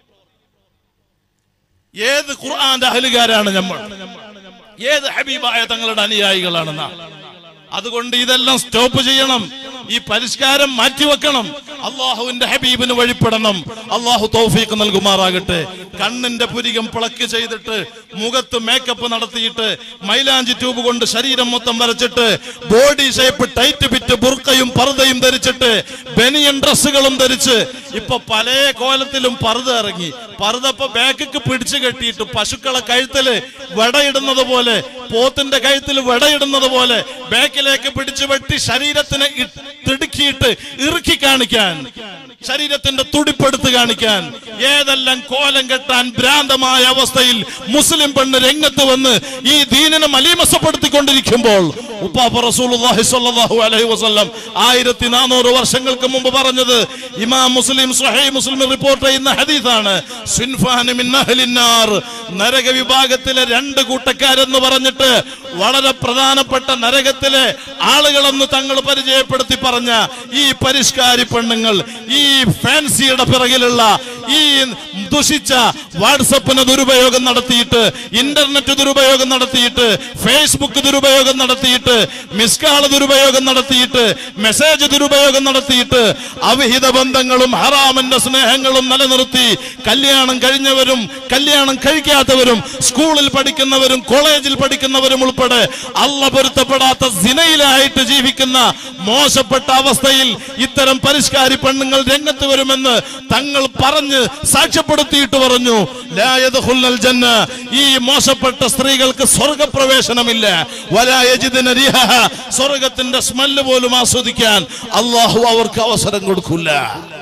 ഏത് ഖുർആന്റെ അഹലുകാരാണ് നമ്മൾ ഏത് ഹബീബായ തങ്ങളുടെ അനുയായികളാണെന്നാ അതുകൊണ്ട് ഇതെല്ലാം സ്റ്റോപ്പ് ചെയ്യണം ഈ പരിഷ്കാരം മാറ്റിവെക്കണം അള്ളാഹുവിന്റെ ഹബീബിന് വഴിപ്പെടണം അള്ളാഹു തൗഫീഖ് നൽകുമാറാകട്ടെ കണ്ണിന്റെ പുരികം പിളക്ക് ചെയ്തിട്ട് മുഖത്ത് മേക്കപ്പ് നടത്തിയിട്ട് മൈലാഞ്ചി ട്യൂബ് കൊണ്ട് ശരീരം മൊത്തം വരച്ചിട്ട് ബോഡി ഷേപ്പ് ടൈറ്റ് പിറ്റ് ബുർക്കയും പർദ്ദയും ധരിച്ചിട്ട് ബനിയൻ ഡ്രസ്സുകളും ധരിച്ച് ഇപ്പൊ പല കോലത്തിലും പർദ്ദ ഇറങ്ങി പർദ്ദ ഇപ്പൊ ബാക്കിക്ക് പിടിച്ചു കെട്ടിയിട്ട് പശുക്കളെ കഴുത്തില് വടയിടുന്നത് പോലെ പോത്തിന്റെ കഴുത്തിൽ വടയിടുന്നത് പോലെ ബാക്കിലേക്ക് പിടിച്ചു വെട്ടി ശരീരത്തിനെ ഇ- തിടുക്കിയിട്ട് ഇറുക്കി കാണിക്കാൻ ശരീരത്തിന്റെ തുടിപ്പെടുത്ത് കാണിക്കാൻ ഏതെല്ലാം കോലം കെട്ടാൻ ഭ്രാന്തമായ അവസ്ഥയിൽ മുസ്ലിം പെണ്ണ് രംഗത്ത് വന്ന് ഈ ദീനിനെ മലീമസപ്പെടുത്തിക്കൊണ്ടിരിക്കുമ്പോൾ ഉപ്പാപ്പ റസൂലുള്ളാഹി സ്വല്ലല്ലാഹു അലൈഹി വസല്ലം ആയിരത്തി നാനൂറ് വർഷങ്ങൾക്ക് മുമ്പ് പറഞ്ഞത് ഇമാം മുസ്ലിം സ്വഹീഹ് മുസ്ലിം റിപ്പോർട്ട് ചെയ്യുന്ന ഹദീസാണ് സിൻഫാന് മിൻ അഹ്ലിന്നാർ നരക വിഭാഗത്തിലെ രണ്ട് കൂട്ടക്കാരെന്ന് പറഞ്ഞിട്ട് വളരെ പ്രധാനപ്പെട്ട നരകത്തിലെ ആളുകളെന്ന് തങ്ങൾ പരിചയപ്പെടുത്തി പറഞ്ഞ ഈ പരിഷ്കാരി പെണ്ണുങ്ങൾ ഈ ഫാൻസിയുടെ പിറകിലുള്ള ഈ ദുഷിച്ച വാട്സപ്പിന് ദുരുപയോഗം നടത്തിയിട്ട് ഇന്റർനെറ്റ് ദുരുപയോഗം നടത്തിയിട്ട് ഫേസ്ബുക്ക് ദുരുപയോഗം നടത്തിയിട്ട് മിസ്കാൾ ദുരുപയോഗം നടത്തിയിട്ട് മെസ്സേജ് ദുരുപയോഗം നടത്തിയിട്ട് അവിഹിത ബന്ധങ്ങളും ഹറാമിന്റെ സ്നേഹങ്ങളും നിലനിർത്തി കല്യാണം കഴിഞ്ഞവരും കല്യാണം കഴിക്കാത്തവരും സ്കൂളിൽ പഠിക്കുന്നവരും കോളേജിൽ പഠിക്കുന്നവരും ഉൾപ്പെടെ അല്ല പൊരുത്തപ്പെടാത്ത സിനയിലായിട്ട് ജീവിക്കുന്ന മോശപ്പെട്ട അവസ്ഥയിൽ ഇത്തരം പരിഷ്കാരി പെണ്ണുങ്ങൾ രംഗത്ത് വരുമെന്ന് തങ്ങൾ പറഞ്ഞ് സാക്ഷ്യപ്പെടുത്തിയിട്ട് പറഞ്ഞു ലാ യദ്ഖുലുൽ ജന്ന ഈ മോശപ്പെട്ട സ്ത്രീകൾക്ക് സ്വർഗപ്രവേശനമില്ല വലാ യജിദുന റിഹഹ സ്വർഗത്തിന്റെ സ്മെല്ല് പോലും ആസ്വദിക്കാൻ അള്ളാഹു അവർക്ക് അവസരം കൊടുക്കില്ല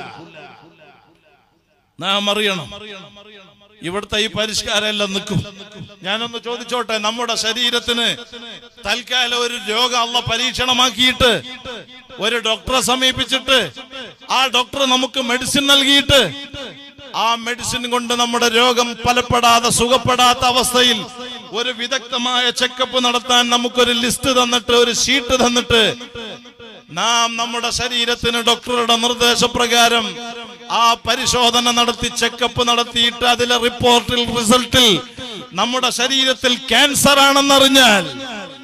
നാം അറിയണം ഇവിടുത്തെ ഈ പരിഷ്കാരം എല്ലാം നിൽക്കും ഞാനൊന്ന് ചോദിച്ചോട്ടെ നമ്മുടെ ശരീരത്തിന് തൽക്കാലം ഒരു രോഗം അള്ള പരീക്ഷണമാക്കിയിട്ട് ഒരു ഡോക്ടറെ സമീപിച്ചിട്ട് ആ ഡോക്ടർ നമുക്ക് മെഡിസിൻ നൽകിയിട്ട് ആ മെഡിസിൻ കൊണ്ട് നമ്മുടെ രോഗം ഫലപ്പെടാതെ സുഖപ്പെടാത്ത അവസ്ഥയിൽ ഒരു വിദഗ്ധമായ ചെക്കപ്പ് നടത്താൻ നമുക്കൊരു ലിസ്റ്റ് തന്നിട്ട് ഒരു ഷീറ്റ് തന്നിട്ട് നാം നമ്മുടെ ശരീരത്തിന് ഡോക്ടറുടെ നിർദ്ദേശപ്രകാരം ആ പരിശോധന നടത്തി ചെക്കപ്പ് നടത്തിയിട്ട് അതിലെ റിപ്പോർട്ടിൽ റിസൾട്ടിൽ നമ്മുടെ ശരീരത്തിൽ ക്യാൻസർ ആണെന്നറിഞ്ഞാൽ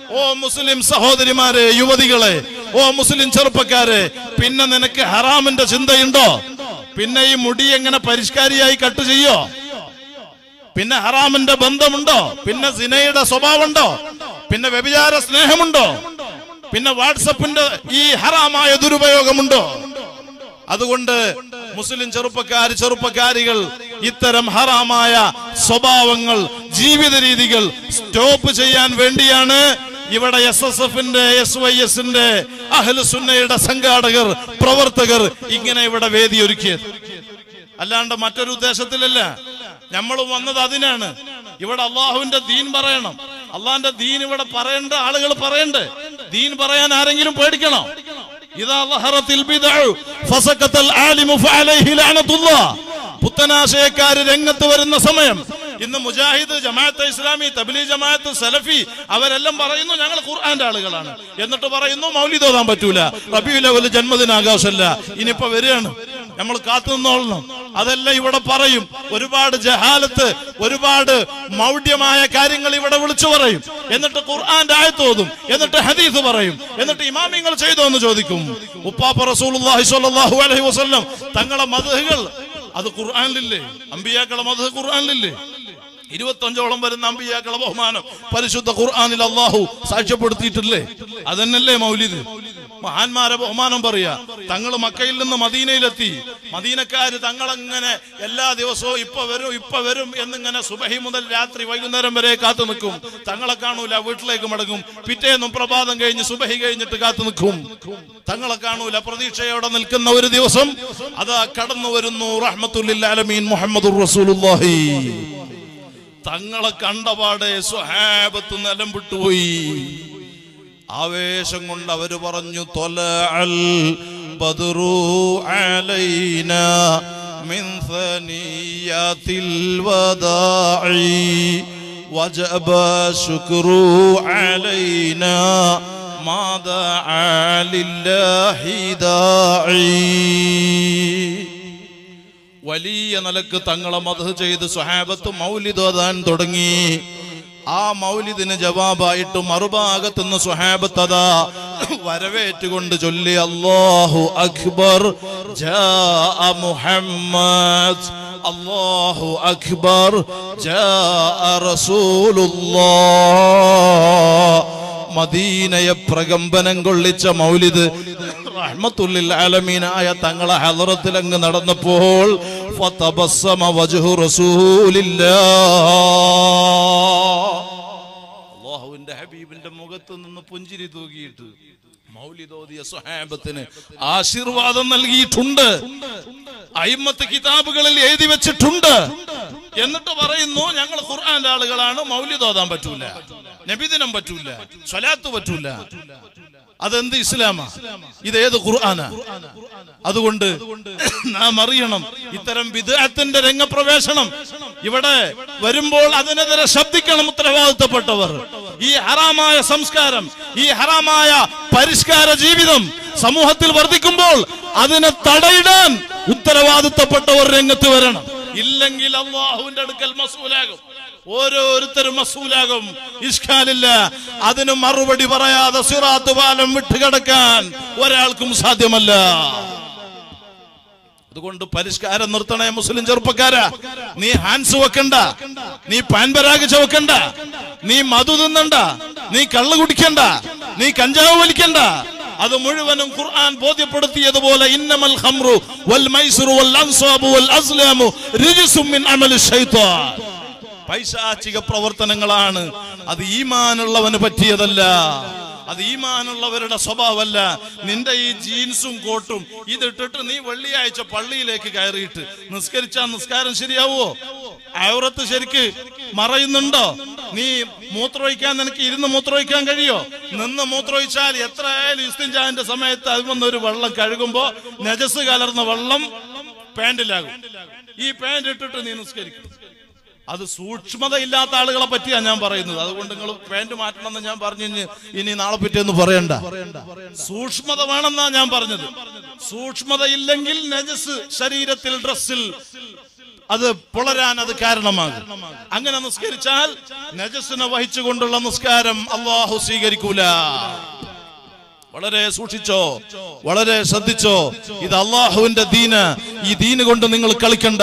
ഓ മുസ്ലിം സഹോദരിമാരെ യുവതികളെ ഓ മുസ്ലിം ചെറുപ്പക്കാരെ പിന്നെ നിനക്ക് ഹറാമിന്റെ ചിന്തയുണ്ടോ പിന്നെ ഈ മുടി എങ്ങനെ പരിഷ്കാരിയായി കട്ട് ചെയ്യോ പിന്നെ ഹറാമിന്റെ ബന്ധമുണ്ടോ പിന്നെ സിനയുടെ സ്വഭാവമുണ്ടോ പിന്നെ വ്യഭിചാര സ്നേഹമുണ്ടോ പിന്നെ വാട്സപ്പിന്റെ ഈ ഹറാമായ ദുരുപയോഗമുണ്ടോ അതുകൊണ്ട് മുസ്ലിം ചെറുപ്പക്കാർ ചെറുപ്പക്കാരികൾ ഇത്തരം ഹറാമായ സ്വഭാവങ്ങൾ ജീവിത രീതികൾ സ്റ്റോപ്പ് ചെയ്യാൻ വേണ്ടിയാണ് ഇവിടെ എസ് എസ് എഫിന്റെ എസ് വൈ എസിന്റെ അഹ്ലുസുന്നയുടെ സംഘാടകർ പ്രവർത്തകർ ഇങ്ങനെ ഇവിടെ വേദി ഒരുക്കിയത് അല്ലാണ്ട് മറ്റൊരു ഉദ്ദേശത്തിലല്ല നമ്മൾ വന്നത് അതിനാണ് ഇവിടെ അള്ളാഹുവിന്റെ ദീൻ പറയണം അള്ളാഹിന്റെ ദീൻ ഇവിടെ പറയേണ്ട ആളുകൾ പറയണ്ടേ ദീൻ പറയാൻ ആരെങ്കിലും പേടിക്കണോ ഇതാ ലഹറത്തിൽ ബിദ്അഉ ഫസഖത്തൽ ആലിമു ഫഅലൈഹി ലഅനത്തുല്ലാഹ് പുത്തനാശയക്കാര് രംഗത്ത് വരുന്ന സമയം ഇന്ന് മുജാഹിദ് ജമാഅത്ത് ഇസ്ലാമി തബ്ലീ ജമാഅത്ത് സലഫി അവരെല്ലാം പറയുന്നു ഞങ്ങൾ ഖുർആന്റെ ആളുകളാണ് എന്നിട്ട് പറയുന്നു മൗലിദ് ഓതാൻ പറ്റൂല റബിയുൽ അവൽ ജന്മദിനാഘോഷമല്ല ഇനിയിപ്പോ വരികയാണ് നമ്മൾ കാത്തു നിന്നോളണം അതെല്ലാം ഇവിടെ പറയും ഒരുപാട് ജഹാലത്ത് ഒരുപാട് മൗഢ്യമായ കാര്യങ്ങൾ ഇവിടെ വിളിച്ചു പറയും എന്നിട്ട് ഖുർആന്റെ ആയത്തോതും എന്നിട്ട് ഹദീസ് പറയും എന്നിട്ട് ഇമാമിങ്ങൾ ചെയ്തോ എന്ന് ചോദിക്കും ഉപ്പാപ്പ റസൂലുള്ളാഹി സ്വല്ലല്ലാഹു അലൈഹി വസല്ലം തങ്ങളെ മദ്ഹുകൾ അത് ഖുർആനിലില്ലേ അമ്പിയാക്കളെ മദ്ഹ് ഖുർആനിലില്ലേ ഇരുപത്തഞ്ചോളം വരുന്ന അമ്പിയാക്കളെ ബഹുമാനം പരിശുദ്ധ ഖുർആനിൽ അള്ളാഹു സാക്ഷ്യപ്പെടുത്തിയിട്ടില്ലേ അതന്നല്ലേ മൗലിദ് മഹാന്മാരെ ബഹുമാനം പറയാ തങ്ങൾ മക്കയിൽ നിന്ന് മദീനയിലെത്തി മദീനക്കാര് തങ്ങളങ്ങനെ എല്ലാ ദിവസവും ഇപ്പൊ വരും ഇപ്പൊ വരും എന്നിങ്ങനെ സുബഹി മുതൽ രാത്രി വൈകുന്നേരം വരെ കാത്തു നിൽക്കും തങ്ങളെ കാണൂല വീട്ടിലേക്ക് മടങ്ങും പിറ്റേന്നും പ്രഭാതം കഴിഞ്ഞ് സുബഹി കഴിഞ്ഞിട്ട് കാത്തു നിൽക്കും തങ്ങളെ കാണൂല പ്രതീക്ഷയോടെ നിൽക്കുന്ന ഒരു ദിവസം അതാ കടന്നു വരുന്നു റഹ്മത്തുല്ലാലമീൻ മുഹമ്മദ് റസൂലുള്ളാഹി തങ്ങളെ കണ്ടപാടെ സ്വഹാബത്ത് നിലം വിട്ടുപോയി ആവേശം കൊണ്ട് അവര് പറഞ്ഞു തൊല അൽ ബദറു അലൈന മിൻ ثنيات الوداع وجب شكر علينا ما دعا لله داعي വലിയ നിലക്ക് തങ്ങളെ മധു ചെയ്ത് സ്വഹാബത്ത് മൗലിദ് ഓതാൻ തുടങ്ങി ആ മൗലിദിന് ജവാബായിട്ട് മറുഭാഗത്ത് നിന്ന് സ്വഹാബത്ത് അതാ വരവേറ്റുകൊണ്ട് ചൊല്ലി അല്ലാഹു അക്ബർ ജാ മുഹമ്മദ് അല്ലാഹു അക്ബർ ജാ റസൂലുള്ളാഹ് മദീനയെ പ്രകമ്പനം കൊള്ളിച്ച മൗലിദ് റഹ്മത്തുല്ലിൽ ആലമീനായ തങ്ങളെ ഹലറത്തിൽ അങ്ങ് നടന്നപ്പോൾ ഫതബസ്സമ വജ്ഹു റസൂലില്ലാഹ് അള്ളാഹുവിന്റെ ഹബീബിന്റെ മുഖത്ത് നിന്ന് പുഞ്ചിരി തൂകിയിട്ട് മൗലിദോദിയ സ്വഹാബത്തിന് ആശീർവാദം നൽകിയിട്ടുണ്ട് അയിമത്ത് കിതാബുകളിൽ എഴുതി വെച്ചിട്ടുണ്ട് എന്നിട്ട് പറയുന്നു ഞങ്ങൾ ഖുർആന്റെ ആളുകളാണ് മൗലിദ് ഓതാൻ പറ്റൂല നബിദിനം പറ്റൂല സ്വലാത്ത് പറ്റൂല അതെന്ത് ഇസ്ലാമാ ഇത് ഏത് ഖുർആനാ അതുകൊണ്ട് നാം അറിയണം ഇത്തരം വിദേഹത്തിന്റെ രംഗപ്രവേശനം ഇവിടെ വരുമ്പോൾ അതിനെതിരെ ശബ്ദിക്കണം ഉത്തരവാദിത്തപ്പെട്ടവർ ഈ ഹറാമായ സംസ്കാരം ഈ ഹറാമായ പരിഷ്കാര ജീവിതം സമൂഹത്തിൽ വർദ്ധിക്കുമ്പോൾ അതിനെ തടയിടാൻ ഉത്തരവാദിത്തപ്പെട്ടവർ രംഗത്ത് വരണം ഇല്ലെങ്കിൽ അള്ളാഹുവിന്റെ അടുക്കൽ മസൂലാകും ഓരോരുത്തരും മസൂലാകും ഇഷ്കാലില്ല അതിന് മറുപടി പറയാതെ സിറാത്ത് പാലം വിട്ടുകിടക്കാൻ ഒരാൾക്കും സാധ്യമല്ല അതുകൊണ്ട് പരിഷ്കാരം നിർത്തണേ മുസ്ലിം ചെറുപ്പക്കാരാ നീ ഹാൻസ് വെക്കണ്ട നീ പാൻപരാഗ് ചവക്കണ്ട നീ മധു തിന്നണ്ട നീ കള്ളു കുടിക്കണ്ട നീ കഞ്ചാവ് വലിക്കണ്ട അത് മുഴുവനും ഖുർആൻ ബോധ്യപ്പെടുത്തിയതുപോലെ ഇന്നമൽ ഖംറു വൽ മൈസ്റു വൽ അൻസാബു വൽ അസ്ലാമു റിജ്സും മിൻ അമലി ശൈത്താൻ പൈശാചിക പ്രവർത്തനങ്ങളാണ് അത് ഈമാനുള്ളവന് പറ്റിയതല്ല അത് ഈമാനുള്ളവരുടെ സ്വഭാവമല്ല നിന്റെ ഈ ജീൻസും കോട്ടും ഇതിട്ടിട്ട് നീ വെള്ളിയാഴ്ച പള്ളിയിലേക്ക് കയറിയിട്ട് നിസ്കരിച്ചാ നിസ്കാരം ശരിയാവോ ഔറത്ത് ശരിക്ക് മറയുന്നുണ്ടോ നീ മൂത്രമൊഴിക്കാൻ നിനക്ക് ഇരുന്ന് മൂത്രമൊഴിക്കാൻ കഴിയോ നിന്ന് മൂത്രമൊഴിച്ചാൽ എത്ര ആയാലും ഇസ്തിൻജാന്റെ സമയത്ത് അതിൽ വന്ന് ഒരു വെള്ളം കഴുകുമ്പോ നജസ് കലർന്ന വെള്ളം പാൻറിലാകും ഈ പാൻറ് ഇട്ടിട്ട് നീ നിസ്കരിക്കും അത് സൂക്ഷ്മത ഇല്ലാത്ത ആളുകളെ പറ്റിയാ ഞാൻ പറയുന്നത് അതുകൊണ്ട് നിങ്ങൾ പാന്റ് മാറ്റണമെന്ന് ഞാൻ പറഞ്ഞു ഇനി- ഇനി നാളെ പറ്റിയെന്ന് പറയണ്ട സൂക്ഷ്മത വേണമെന്നാ ഞാൻ പറഞ്ഞത് സൂക്ഷ്മത ഇല്ലെങ്കിൽ നജസ് ശരീരത്തിൽ ഡ്രസ്സിൽ അത് പുളരാൻ അത് കാരണമാകും അങ്ങനെ നിസ്കരിച്ചാൽ നജസ്സിനെ വഹിച്ചുകൊണ്ടുള്ള നിസ്കാരം അള്ളാഹു സ്വീകരിക്കൂല വളരെ സൂക്ഷിച്ചോ വളരെ ശ്രദ്ധിച്ചോ ഇത് അള്ളാഹുവിന്റെ ദീന് ഈ ദീന് കൊണ്ട് നിങ്ങൾ കളിക്കണ്ട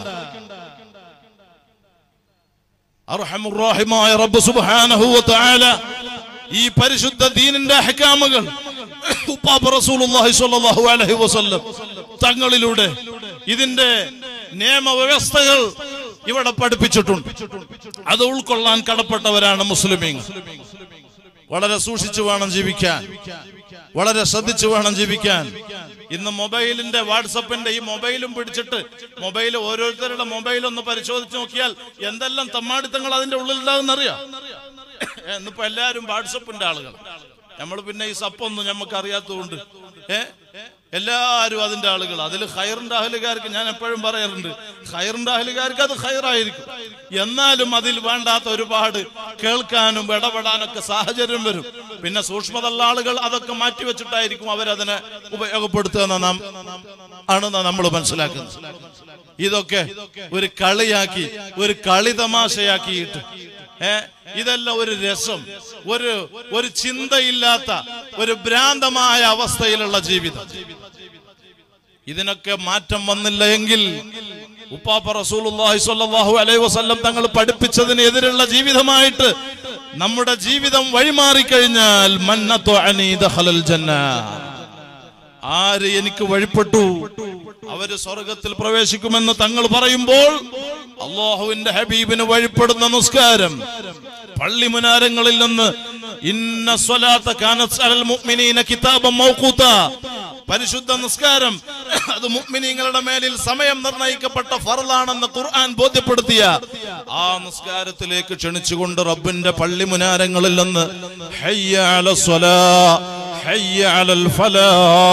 അർഹമുറാഹിമായ റബ്ബ് സുബ്ഹാനഹു വ തആല ഈ പരിശുദ്ധ ദീനിന്റെ അഹ്കാമുകൾ ഉപ്പാപ്പ റസൂലുള്ളാഹി സ്വല്ലല്ലാഹു അലൈഹി വസല്ലം തങ്ങളിലൂടെ ഇതിന്റെ നിയമവ്യവസ്ഥകൾ ഇവിടെ പഠിപ്പിച്ചിട്ടുണ്ട് അത് ഉൾക്കൊള്ളാൻ കടപ്പെട്ടവരാണ് മുസ്ലിമീങ്ങൾ വളരെ സൂക്ഷിച്ചു വേണം ജീവിക്കാൻ വളരെ ശ്രദ്ധിച്ചു വേണം ജീവിക്കാൻ ഇന്ന് മൊബൈലിന്റെ വാട്സപ്പിന്റെ ഈ മൊബൈലും പിടിച്ചിട്ട് മൊബൈൽ ഓരോരുത്തരുടെ മൊബൈൽ ഒന്ന് പരിശോധിച്ച് നോക്കിയാൽ എന്തെല്ലാം തമ്മാടിത്തങ്ങൾ അതിന്റെ ഉള്ളിൽ ഉണ്ടാകുന്നറിയാം ഇന്നിപ്പോ എല്ലാരും വാട്സപ്പിന്റെ ആളുകൾ നമ്മൾ പിന്നെ ഈ സപ്പൊന്നും നമുക്ക് അറിയാത്തതുകൊണ്ട് ഏ എല്ലാരും അതിന്റെ ആളുകൾ അതിൽ ഹൈറിന്റെ അഹലുകാർക്ക് ഞാൻ എപ്പോഴും പറയാറുണ്ട് ഹൈറിന്റെ അഹലുകാർക്ക് അത് ഹൈറായിരിക്കും എന്നാലും അതിൽ വേണ്ടാത്ത ഒരുപാട് കേൾക്കാനും ഇടപെടാനൊക്കെ സാഹചര്യം വരും പിന്നെ സൂക്ഷ്മതള്ള ആളുകൾ അതൊക്കെ മാറ്റിവെച്ചിട്ടായിരിക്കും അവരതിനെ ഉപയോഗപ്പെടുത്തുക നാം ആണെന്ന് നമ്മൾ മനസ്സിലാക്കുന്നത് ഇതൊക്കെ ഒരു കളിയാക്കി ഒരു കളി തമാശയാക്കിയിട്ട് ഏ ഇതെല്ലാം ഒരു രസം ഒരു ഒരു ചിന്തയില്ലാത്ത ഒരു ഭ്രാന്തമായ അവസ്ഥയിലുള്ള ജീവിതം ഇതിനൊക്കെ മാറ്റം വന്നില്ല എങ്കിൽ ഉപ്പാപ്പ റസൂലുള്ളാഹി സ്വല്ലല്ലാഹു അലൈഹി വസല്ലം തങ്ങൾ പഠിപ്പിച്ചതിന് എതിരുള്ള ജീവിതമായിട്ട് നമ്മുടെ ജീവിതം വഴിമാറിക്കഴിഞ്ഞാൽ മന്നത്തു അനി ദഖലൽ ജന്ന ആര് എനിക്ക് വഴിപ്പെട്ടു അവര് സ്വർഗത്തിൽ പ്രവേശിക്കുമെന്ന് തങ്ങൾ പറയുമ്പോൾ അള്ളാഹുവിന്റെ ഹബീബിന് വഴിപ്പെടുന്ന നിസ്കാരം പള്ളി മുനാരങ്ങളിൽ നിന്ന് ഇന്ന സ്വലാത്ത കാനത്ത് അലൽ മുഅ്മിനീന കിതാബം മൗഖൂത പരിശുദ്ധ നിസ്കാരം അത് മുഅ്മിനീങ്ങളുടെ മേലിൽ സമയം നിർണയിക്കപ്പെട്ട ഫർലാണെന്ന് ഖുർആൻ ബോധ്യപ്പെടുത്തിയ ആ നിസ്കാരത്തിലേക്ക് ക്ഷണിച്ചുകൊണ്ട് റബ്ബിന്റെ പള്ളി മുനാരങ്ങളിൽ നിന്ന് ഹയ്യ അലൽ സ്വലാ ഹയ്യ അലൽ ഫലാ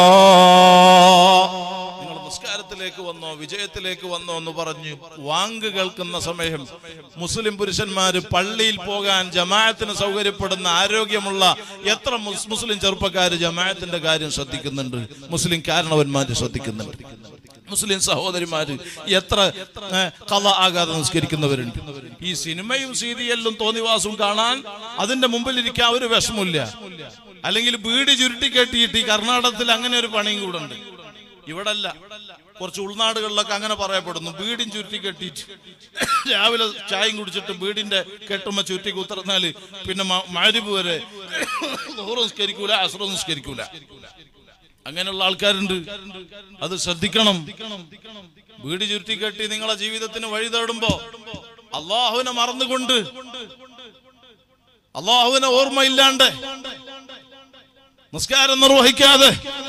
നിങ്ങൾ നിസ്കാരത്തിലേക്ക് വന്നോ വിജയത്തിലേക്ക് വന്നോ എന്ന് പറഞ്ഞു വാങ്ക് കേൾക്കുന്ന സമയം മുസ്ലിം പുരുഷന്മാര് പള്ളിയിൽ പോകാൻ ജമാഅത്തിന് സൗകര്യപ്പെടുന്ന ആരോഗ്യമുള്ള എത്ര മുസ്- മുസ്ലിം ചെറുപ്പക്കാര് ജമാഅത്തിന്റെ കാര്യം ശ്രദ്ധിക്കുന്നുണ്ട് മുസ്ലിം കാരണവന്മാര് ശ്രദ്ധിക്കുന്നുണ്ട് മുസ്ലിം സഹോദരിമാര് എത്ര ഏ, കഥ ആകാതെ നിസ്കരിക്കുന്നവരുണ്ട് ഈ സിനിമയും സീരിയലിലും തോന്നിവാസവും കാണാൻ അതിന്റെ മുമ്പിൽ ഇരിക്കാൻ ഒരു വിഷമില്ല അല്ലെങ്കിൽ ബീഡി ചുരുട്ടി കെട്ടിയിട്ട് ഈ കർണാടകത്തിൽ അങ്ങനെ ഒരു പണിയും കൂടെ ഉണ്ട് ഇവിടല്ല കുറച്ച് ഉൾനാടുകളിലൊക്കെ അങ്ങനെ പറയപ്പെടുന്നു ബീഡിയും ചുരുട്ടി കെട്ടിയിട്ട് രാവിലെ ചായയും കുടിച്ചിട്ട് ബീഡിന്റെ കെട്ടുമ്പോ ചുരുട്ടി കുത്തിറന്നാല് പിന്നെ മ- മഗ്‌രിബ് വരെ ളുഹ്റ് നിസ്കരിക്കൂല അസ്റ് നിസ്കരിക്കൂല അങ്ങനെയുള്ള ആൾക്കാരുണ്ട് അത് ശ്രദ്ധിക്കണം വീട് ചുരുട്ടി കെട്ടി നിങ്ങളെ ജീവിതത്തിന് വഴി തേടുമ്പോ അള്ളാഹുവിനെ മറന്നുകൊണ്ട് അള്ളാഹുവിനെ ഓർമ്മയില്ലാണ്ട് നിസ്കാരം നിർവഹിക്കാതെ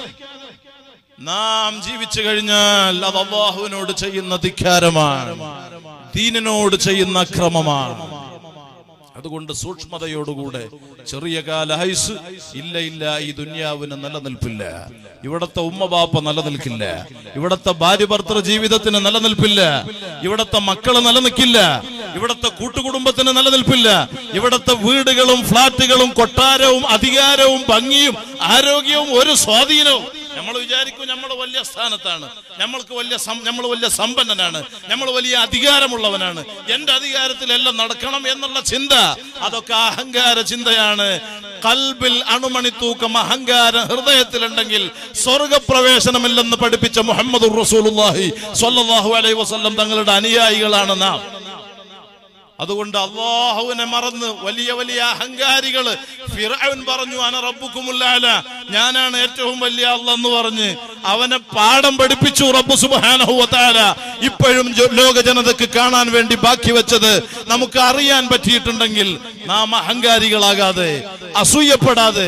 നാം ജീവിച്ചു കഴിഞ്ഞാൽ അത് അള്ളാഹുവിനോട് ചെയ്യുന്ന ധിക്കാരമാണ് ദീനിനോട് ചെയ്യുന്ന അക്രമമാണ് അതുകൊണ്ട് സൂക്ഷ്മതയോടുകൂടെ ചെറിയ കാല ഹൈസ് ഇല്ല ഇല്ല ഈ ദുന്യാവിന് നിലനിൽപ്പില്ല ഇവിടത്തെ ഉമ്മ ബാപ്പ നിലനിൽക്കില്ല ഇവിടത്തെ ഭാര്യ ഭർത്തൃ ജീവിതത്തിന് നിലനിൽപ്പില്ല ഇവിടത്തെ മക്കള് നിലനിൽക്കില്ല ഇവിടത്തെ കൂട്ടുകുടുംബത്തിന് നിലനിൽപ്പില്ല ഇവിടത്തെ വീടുകളും ഫ്ലാറ്റുകളും കൊട്ടാരവും അധികാരവും ഭംഗിയും ആരോഗ്യവും ഒരു സ്വാധീനവും നമ്മൾ വിചാരിക്കും നമ്മൾ വലിയ സ്ഥാനത്താണ് നമ്മൾക്ക് വലിയ നമ്മൾ വലിയ സമ്പന്നനാണ് നമ്മൾ വലിയ അധികാരമുള്ളവനാണ് എന്റെ അധികാരത്തിലെല്ലാം നടക്കണം എന്നുള്ള ചിന്ത അതൊക്കെ അഹങ്കാര ചിന്തയാണ് കൽബിൽ അണുമണി തൂക്കം അഹങ്കാരം ഹൃദയത്തിലുണ്ടെങ്കിൽ സ്വർഗപ്രവേശനമില്ലെന്ന് പഠിപ്പിച്ച മുഹമ്മദ് റസൂലുള്ളാഹി സ്വല്ലല്ലാഹു അലൈഹി വസല്ലം തങ്ങളുടെ അനുയായികളാണ് നാം അതുകൊണ്ട് അള്ളാഹുവിനെ മറന്ന് വലിയ വലിയ അഹങ്കാരികള് ഫിറഔൻ പറഞ്ഞു അന റബ്ബുക്കുമുല്ലാല ഞാനാണ് ഏറ്റവും വലിയ അള്ള എന്ന് പറഞ്ഞ് അവനെ പാഠം പഠിപ്പിച്ചു റബ്ബു സുബ്ഹാനഹു വതആല ഇപ്പോഴും ജ- ലോക ജനതക്ക് കാണാൻ വേണ്ടി ബാക്കി വെച്ചത് നമുക്ക് അറിയാൻ പറ്റിയിട്ടുണ്ടെങ്കിൽ നാം അഹങ്കാരികളാകാതെ അസൂയപ്പെടാതെ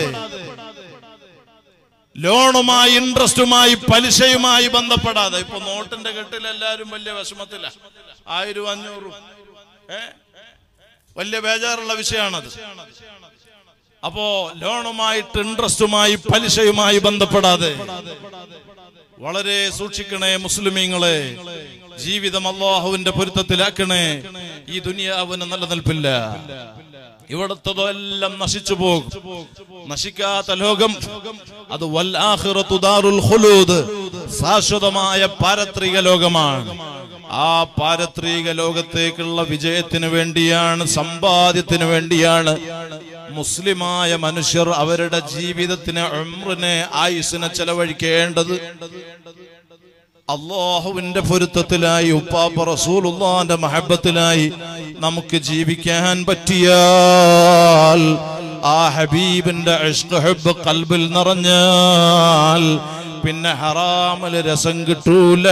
ലോണുമായി ഇൻട്രസ്റ്റുമായി പലിശയുമായി ബന്ധപ്പെടാതെ ഇപ്പൊ നോട്ടിന്റെ കെട്ടിൽ എല്ലാവരും വലിയ വിഷമത്തില ആയിരം അഞ്ഞൂറും ഏ വലിയ ബേജാറുള്ള വിഷയമാണത് അപ്പോ ലോണുമായിട്ട് ഇൻട്രസ്റ്റുമായി പലിശയുമായി ബന്ധപ്പെടാതെ വളരെ സൂക്ഷിക്കണേ മുസ്ലിമീങ്ങളെ ജീവിതം അള്ളാഹുവിന്റെ പൊരുത്തത്തിലാക്കണേ ഈ ദുനിയാവിന് നിലനിൽപ്പില്ല ഇവിടത്തതെല്ലാം നശിച്ചു പോകും നശിക്കാത്ത ലോകം അത് വൽ ആഖിറത്തു ദാറുൽ ഖുലൂദ് ശാശ്വതമായ പാരത്രിക ലോകമാണ് ആ പാരത്രിക ലോകത്തേക്കുള്ള വിജയത്തിന് വേണ്ടിയാണ് സമ്പാദ്യത്തിന് വേണ്ടിയാണ് മുസ്ലിമായ മനുഷ്യർ അവരുടെ ജീവിതത്തിന് ഉംറിനെ ആയുസിനെ ചെലവഴിക്കേണ്ടത് അള്ളാഹുവിന്റെ പൊരുത്തത്തിലായി ഉപ്പാപ്പ റസൂലുള്ളാന്റെ മഹബത്തിലായി നമുക്ക് ജീവിക്കാൻ പറ്റിയാൽ ആ ഹബീബിന്റെ ഇഷ്ക് ഹബ്ബ് കൽബിൽ നിറഞ്ഞാൽ പിന്നെ ഹറാമില് രസം കിട്ടൂല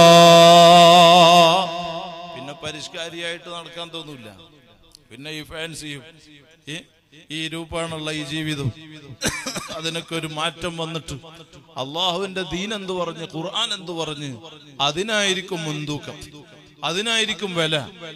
പിന്നെ പരിഷ്കാരിയായിട്ട് നടക്കാൻ തോന്നൂല പിന്നെ ഈ ഫാൻസിയും ഈ ഈ രൂപാണുള്ള ഈ ജീവിതം അതിനൊക്കെ ഒരു മാറ്റം വന്നിട്ട് അള്ളാഹുവിന്റെ ദീൻ എന്ത് പറഞ്ഞ് ഖുർആൻ എന്ത് പറഞ്ഞ് അതിനായിരിക്കും മുൻതൂക്കം അതിനായിരിക്കും വില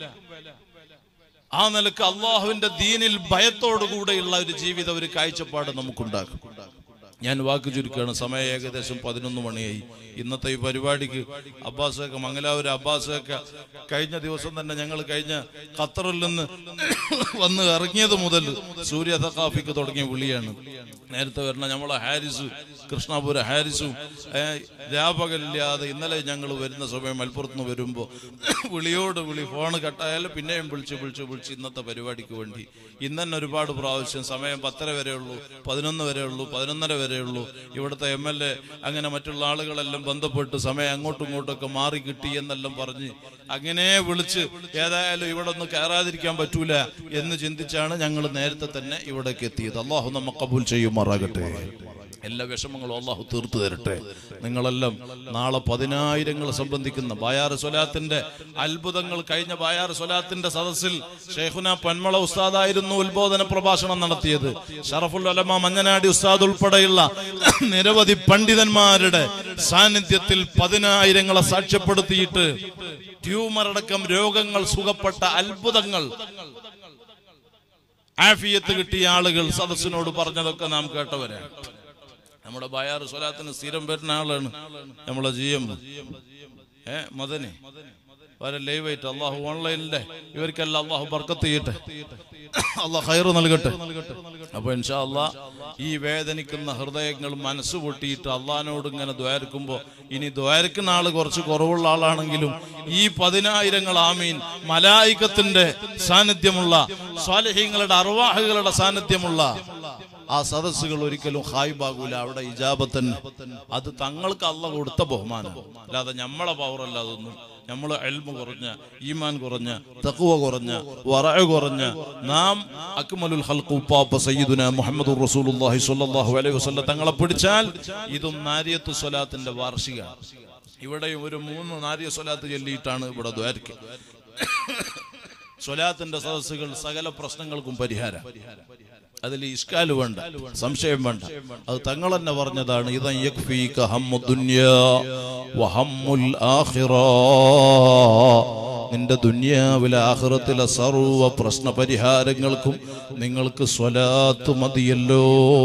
ആ നിലക്ക് അള്ളാഹുവിന്റെ ദീനിൽ ഭയത്തോടുകൂടെയുള്ള ഒരു ജീവിതം ഒരു കാഴ്ചപ്പാട് നമുക്കുണ്ടാകും ഞാൻ വാക്ക് ചുരുക്കുകയാണ് സമയം ഏകദേശം പതിനൊന്ന് മണിയായി ഇന്നത്തെ ഈ പരിപാടിക്ക് അബ്ബാസൊക്കെ മംഗലാപുര അബ്ബാസൊക്കെ കഴിഞ്ഞ ദിവസം തന്നെ ഞങ്ങൾ കഴിഞ്ഞ ഖത്തറിൽ നിന്ന് വന്ന് ഇറങ്ങിയത് മുതൽ സൂര്യ സഖാഫിക്ക് തുടങ്ങിയ വിളിയാണ് നേരത്തെ വരണ നമ്മളെ ഹാരിസ് കൃഷ്ണാപുര ഹാരിസും ഏ, രാപകലില്ലാതെ ഇന്നലെ ഞങ്ങൾ വരുന്ന സമയം മലപ്പുറത്ത് നിന്ന് വരുമ്പോൾ വിളിയോട് വിളി ഫോൺ കട്ടായാലും പിന്നെയും വിളിച്ച് വിളിച്ച് വിളിച്ച് ഇന്നത്തെ പരിപാടിക്ക് വേണ്ടി ഇന്ന് തന്നെ ഒരുപാട് പ്രാവശ്യം സമയം പത്തര വരെ ഉള്ളൂ പതിനൊന്ന് വരെ ഉള്ളൂ പതിനൊന്നര വരെ ഉള്ളൂ ഇവിടുത്തെ എം എൽ എ അങ്ങനെ മറ്റുള്ള ആളുകളെല്ലാം ബന്ധപ്പെട്ട് സമയം അങ്ങോട്ടും ഇങ്ങോട്ടൊക്കെ മാറി കിട്ടി എന്നെല്ലാം പറഞ്ഞ് അങ്ങനെ വിളിച്ച് ഏതായാലും ഇവിടെ ഒന്ന് കയറാതിരിക്കാൻ പറ്റൂല എന്ന് ചിന്തിച്ചാണ് ഞങ്ങൾ നേരത്തെ തന്നെ ഇവിടേക്ക് എത്തിയത് അള്ളാഹു നമ്മ കബൂൽ ചെയ്യുമാറാകട്ടെ എല്ലാ വിഷമങ്ങളും അള്ളാഹു തീർത്തു തരട്ടെ നിങ്ങളെല്ലാം നാളെ പതിനായിരങ്ങൾ സംബന്ധിക്കുന്ന ബായാർ സ്വലാത്തിന്റെ അത്ഭുതങ്ങൾ കഴിഞ്ഞ ബായാർ സ്വലാത്തിന്റെ സദസ്സിൽ ഷെയ്ഖുന പന്മള ഉസ്താദായിരുന്നു ഉത്ബോധന പ്രഭാഷണം നടത്തിയത് ഷറഫുൽ അലമ മഞ്ഞനാടി ഉസ്താദ് ഉൾപ്പെടെയുള്ള നിരവധി പണ്ഡിതന്മാരുടെ സാന്നിധ്യത്തിൽ പതിനായിരങ്ങളെ സാക്ഷ്യപ്പെടുത്തിയിട്ട് ട്യൂമർ അടക്കം രോഗങ്ങൾ സുഖപ്പെട്ട അത്ഭുതങ്ങൾ ആഫിയത്ത് കിട്ടിയ ആളുകൾ സദസ്സിനോട് പറഞ്ഞതൊക്കെ നാം കേട്ടവരാണ് നമ്മുടെ ബയാർ സ്വലാത്തിന് സ്ഥിരം വരുന്ന ആളാണ് നമ്മളെ ജി എം ഏ മദനി വരെ ലൈവായിട്ട് അള്ളാഹു ഓൺലൈനിലെ ഇവർക്കെല്ലാം അള്ളാഹു ബർക്കത്ത് ചെയ്യട്ടെ അള്ളാഹ് ഹൈറ് നൽകട്ടെ അപ്പൊ ഇൻഷാ അള്ളാ ഈ വേദനിക്കുന്ന ഹൃദയങ്ങൾ മനസ്സ് പൊട്ടിയിട്ട് അള്ളഹാനോട് ഇങ്ങനെ ദ്വാരക്കുമ്പോ ഇനി ദ്വാരക്കുന്ന ആള് കുറച്ച് കുറവുള്ള ആളാണെങ്കിലും ഈ പതിനായിരങ്ങൾ ആമീൻ മലായികത്തിന്റെ സാന്നിധ്യമുള്ള സ്വാലഹ്യങ്ങളുടെ അർവാഹുകളുടെ സാന്നിധ്യമുള്ള ആ സദസ്സുകൾ ഒരിക്കലും ഹായിബാകൂല അവിടെ ഇജാബത്തൻ അത് തങ്ങൾക്ക് അല്ല കൊടുത്ത ബഹുമാനം അല്ലാതെ നമ്മളെ പവറല്ല അതൊന്നും നമ്മൾ എൽമ കുറഞ്ഞ ഈമാൻ കുറഞ്ഞ തക്കുവ കുറഞ്ഞ വറ കുറഞ്ഞ നാം അക്മലുൽ ഹൽഖ് ഉപ്പാപ്പ സയ്യിദുന മുഹമ്മദ് റസൂലുള്ളാഹി സ്വല്ലല്ലാഹു അലൈഹി വസല്ലം തങ്ങളെ പിടിച്ചാൽ ഇതും നാരിയത്തു സ്വലാത്തിന്റെ വാർഷിക ഇവിടെയും ഒരു മൂന്ന് നാരിയ സ്വലാത്ത് ചൊല്ലിയിട്ടാണ് ഇവിടെ ദ്വാരക്ക് സ്വലാത്തിന്റെ സദസ്സുകൾ സകല പ്രശ്നങ്ങൾക്കും പരിഹാരം അതിൽ ഇഷ്കാല് വേണ്ട സംശയം വേണ്ട അത് തങ്ങൾ തന്നെ പറഞ്ഞതാണ് ഇതൻ യക്ഫീക ഹമ്മു ദുനിയാ വഹമ്മുൽ ആഖിറ നിന്റെ ദുനിയാവിലെ ആഖിറത്തിലെ സർവ പ്രശ്ന പരിഹാരങ്ങൾക്കും നിങ്ങൾക്ക് സ്വലാത്ത് മതിയല്ലോ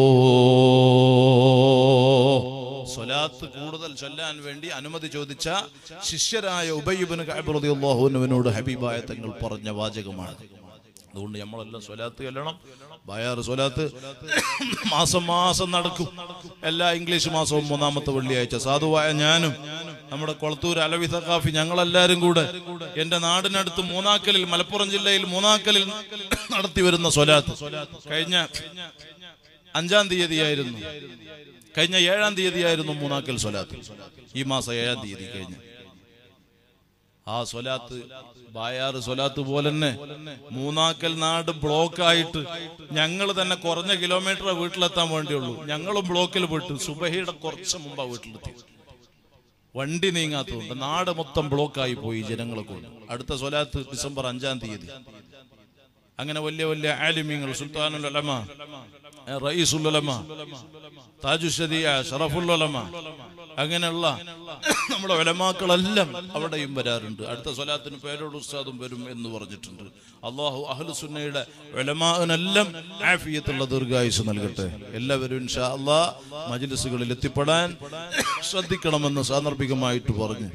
സ്വലാത്ത് കൂടുതൽ ചൊല്ലാൻ വേണ്ടി അനുമതി ചോദിച്ച ശിഷ്യരായ ഉബയ്യബിന് റളിയല്ലാഹുവിനോട് ഹബീബായ തങ്ങൾ പറഞ്ഞ വാചകമാണ് അതുകൊണ്ട് നമ്മളെല്ലാം സ്വലാത്ത് ചെല്ലണം ബയാറ് സ്വലാത്ത് മാസം മാസം നടക്കും എല്ലാ ഇംഗ്ലീഷ് മാസവും മൂന്നാമത്തെ വെള്ളിയാഴ്ച സാധുവായ ഞാനും നമ്മുടെ കൊളത്തൂർ അലവി സഖാഫി ഞങ്ങളെല്ലാരും കൂടെ എന്റെ നാടിനടുത്ത് മൂന്നാക്കലിൽ മലപ്പുറം ജില്ലയിൽ മൂന്നാക്കലിൽ നടത്തി വരുന്ന സ്വലാത്ത് കഴിഞ്ഞ അഞ്ചാം തീയതിയായിരുന്നു കഴിഞ്ഞ ഏഴാം തീയതിയായിരുന്നു മൂന്നാക്കൽ സ്വലാത്ത് ഈ മാസം ഏഴാം തീയതി കഴിഞ്ഞ് ആ സ്വലാത്ത് ബായാറ് സ്വലാത്ത് പോലെ തന്നെ മൂന്നാക്കൽ നാട് ബ്ലോക്ക് ആയിട്ട് ഞങ്ങൾ തന്നെ കുറഞ്ഞ കിലോമീറ്റർ വീട്ടിലെത്താൻ വേണ്ടിയുള്ളൂ ഞങ്ങളും ബ്ലോക്കിൽ പെട്ടു സുബഹിയുടെ കുറച്ച് മുമ്പാ വീട്ടിലെത്തി വണ്ടി നീങ്ങാത്തതുകൊണ്ട് നാട് മൊത്തം ബ്ലോക്കായി പോയി ജനങ്ങളെ കൊണ്ട് അടുത്ത സ്വലാത്ത് ഡിസംബർ അഞ്ചാം തീയതി അങ്ങനെ വലിയ വലിയ ആലിമ്യങ്ങൾ സുൽത്താനുൽ ഉലമ റയീസുൽ ഉലമ താജുഷദിയ ഷറഫുൽ ഉലമ അങ്ങനെയുള്ള നമ്മുടെ ഉലമാക്കളെല്ലാം അവിടെയും വരാറുണ്ട് അടുത്ത സ്വലാത്തിന് പേരോട് ഉസ്താദും വരും എന്ന് പറഞ്ഞിട്ടുണ്ട് അള്ളാഹു അഹ്ലു സുന്നയുടെ ഉലമാനെല്ലാം ആഫിയത്തുള്ള ദീർഘായുസ് നൽകട്ടെ എല്ലാവരും ഇൻഷാ അള്ളാ മജ്ലിസുകളിൽ എത്തിപ്പെടാൻ ശ്രദ്ധിക്കണമെന്ന് സാന്ദർഭികമായിട്ട് പറഞ്ഞു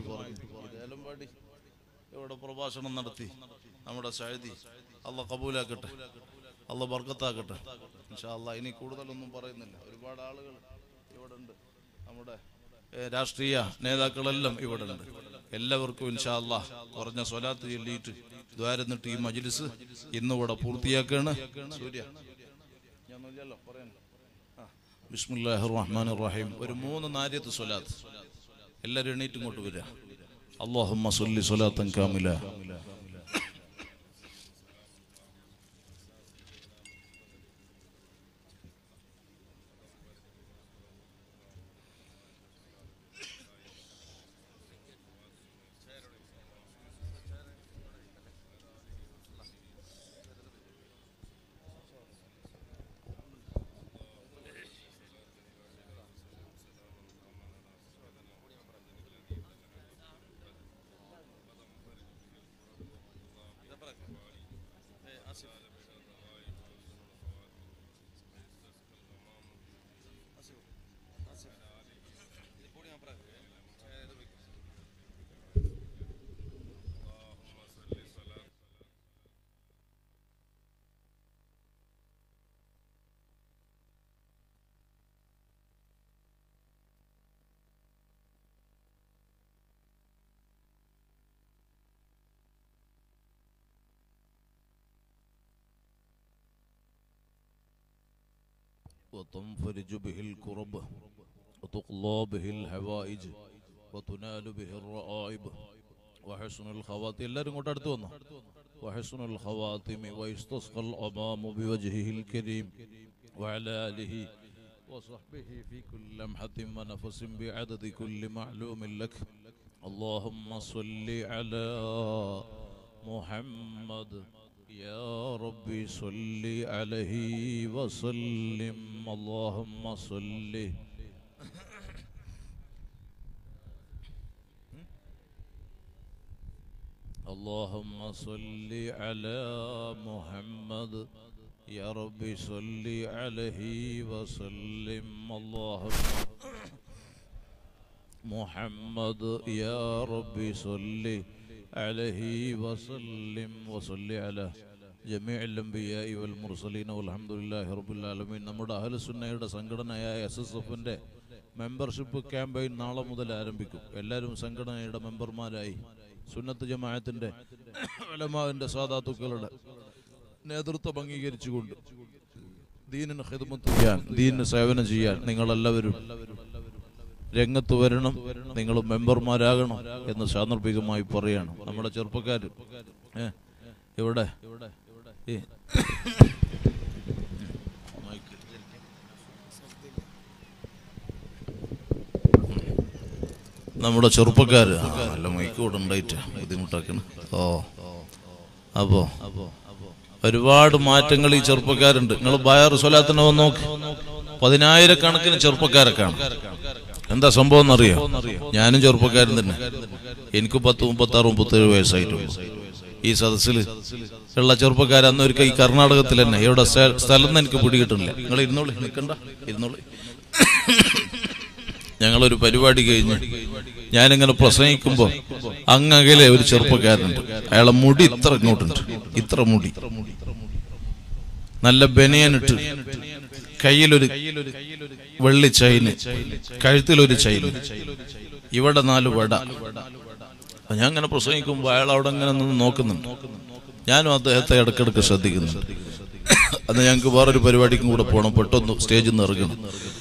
ഇവിടെ പ്രഭാഷണം നടത്തി നമ്മുടെ സഴുതി അല്ല കബൂലാക്കട്ടെ അല്ല ബർക്കത്താക്കട്ടെ ഇൻഷാ അല്ലാ ഇനി കൂടുതലൊന്നും പറയുന്നില്ല ഒരുപാട് ആളുകൾ ഇവിടെ ഉണ്ട് നമ്മുടെ ഏ, രാഷ്ട്രീയ നേതാക്കളെല്ലാം ഇവിടെ ഉണ്ട് എല്ലാവർക്കും ഇൻഷാ അല്ലാ കുറഞ്ഞ സ്വലാത്ത് ചൊല്ലിയിട്ട് ദ്വാരന്നിട്ട് ഈ മജ്ലിസ് ഇന്നിവിടെ പൂർത്തിയാക്കാണ് സൂര്യ ബിസ്മില്ലാഹി റഹ്മാൻ റഹീം ഒരു മൂന്ന് നാര്യത്ത് സ്വലാത്ത് എല്ലാവരും എണീറ്റ് ഇങ്ങോട്ട് വരിക അള്ളാഹുമ്മ സല്ലി സ്വലാത്തൻ കാമില وتنفرج به الكرب وتقضى به الحوائج وتنال به الرائب وحسن الخواتم എല്ലാവരും ഇങ്ങോട്ട് അടുത്ത് വന്നു وحسن الخواتم ويستسقى الأمام بوجهه الكريم وعلى آله وصحبه في كل لمحة ونفس بعدد كل معلوم لك اللهم صل على محمد يا ربي صل عليه وسلم اللهم صل اللهم صل على محمد يا ربي صل عليه وسلم اللهم محمد يا ربي صل عليه وسلم وصل على جميع الأنبياء والمرسلين والحمد لله رب العالمين നമ്മുടെ അഹ്ലുസുന്നയുടെ സംഘടനയായ എസ് എസ് എഫിന്റെ മെമ്പർഷിപ്പ് ക്യാമ്പയിൻ നാളെ മുതൽ ആരംഭിക്കും എല്ലാവരും സംഘടനയുടെ മെമ്പർമാരായി സുന്നത്ത് ജമാഅത്തിന്റെ ഉലമാവിന്റെ സാധാത്തുക്കളുടെ നേതൃത്വം അംഗീകരിച്ചുകൊണ്ട് ദീനിന് ഹിദ്മത്ത് ചെയ്യാൻ ദീനിന് സേവനം ചെയ്യാൻ നിങ്ങളെല്ലാവരും രംഗത്ത് വരണം നിങ്ങൾ മെമ്പർമാരാകണം എന്ന് സാന്ദർഭികമായി പറയാണ് നമ്മുടെ ചെറുപ്പക്കാർ ഏ ഇവിടെ ഈ മൈക്ക്. നമ്മുടെ ചെറുപ്പക്കാര് ആ, നല്ല മൈക്ക് കൂടെ ഉണ്ടായിട്ട് ബുദ്ധിമുട്ടാക്കണം ഓ അപ്പോ ഒരുപാട് മാറ്റങ്ങൾ ഈ ചെറുപ്പക്കാരുണ്ട് നിങ്ങൾ ബയർ സ്വലാത്തിന് വന്ന് നോക്ക് പതിനായിരക്കണക്കിന് ചെറുപ്പക്കാരൊക്കെയാണ് എന്താ സംഭവം എന്നറിയോ ഞാനും ചെറുപ്പക്കാരൻ തന്നെ എനിക്ക് പത്ത് മുപ്പത്തി ആറ് മുപ്പത്തേഴ് വയസ്സായിട്ടുള്ളൂ ഈ സദസ്സിൽ ഉള്ള ചെറുപ്പക്കാർ അന്ന് ഒരിക്കൽ ഈ കർണാടകത്തിൽ തന്നെ ഇവിടെ സ്ഥ- സ്ഥലം ഒന്നും എനിക്ക് പിടികിട്ടുന്നില്ല നിങ്ങൾ ഇരുന്നോളി നിൽക്കണ്ട ഇരുന്നോളി ഞങ്ങളൊരു പരിപാടി കഴിഞ്ഞ് ഞാനിങ്ങനെ പ്രസംഗിക്കുമ്പോ അങ്ങകലെ ഒരു ചെറുപ്പക്കാരനുണ്ട് അയാളെ മുടി ഇത്ര ഇങ്ങോട്ടുണ്ട് ഇത്ര മുടി നല്ല ബനിയനിട്ട് കയ്യിലൊരു വെള്ളി ചൈന് കഴുത്തിലൊരു ചൈന് ഇവിടെ നാല് വട അപ്പൊ ഞാൻ ഇങ്ങനെ പ്രസംഗിക്കുമ്പോ അയാൾ അവിടെ ഇങ്ങനെ നിന്ന് നോക്കുന്നുണ്ട് ഞാനും അദ്ദേഹത്തെ ഇടക്കിടക്ക് ശ്രദ്ധിക്കുന്നുണ്ട് അന്ന് ഞങ്ങൾക്ക് വേറൊരു പരിപാടിക്കും കൂടെ പോകണം പെട്ടെന്ന് സ്റ്റേജിൽ നിന്ന് ഇറങ്ങണം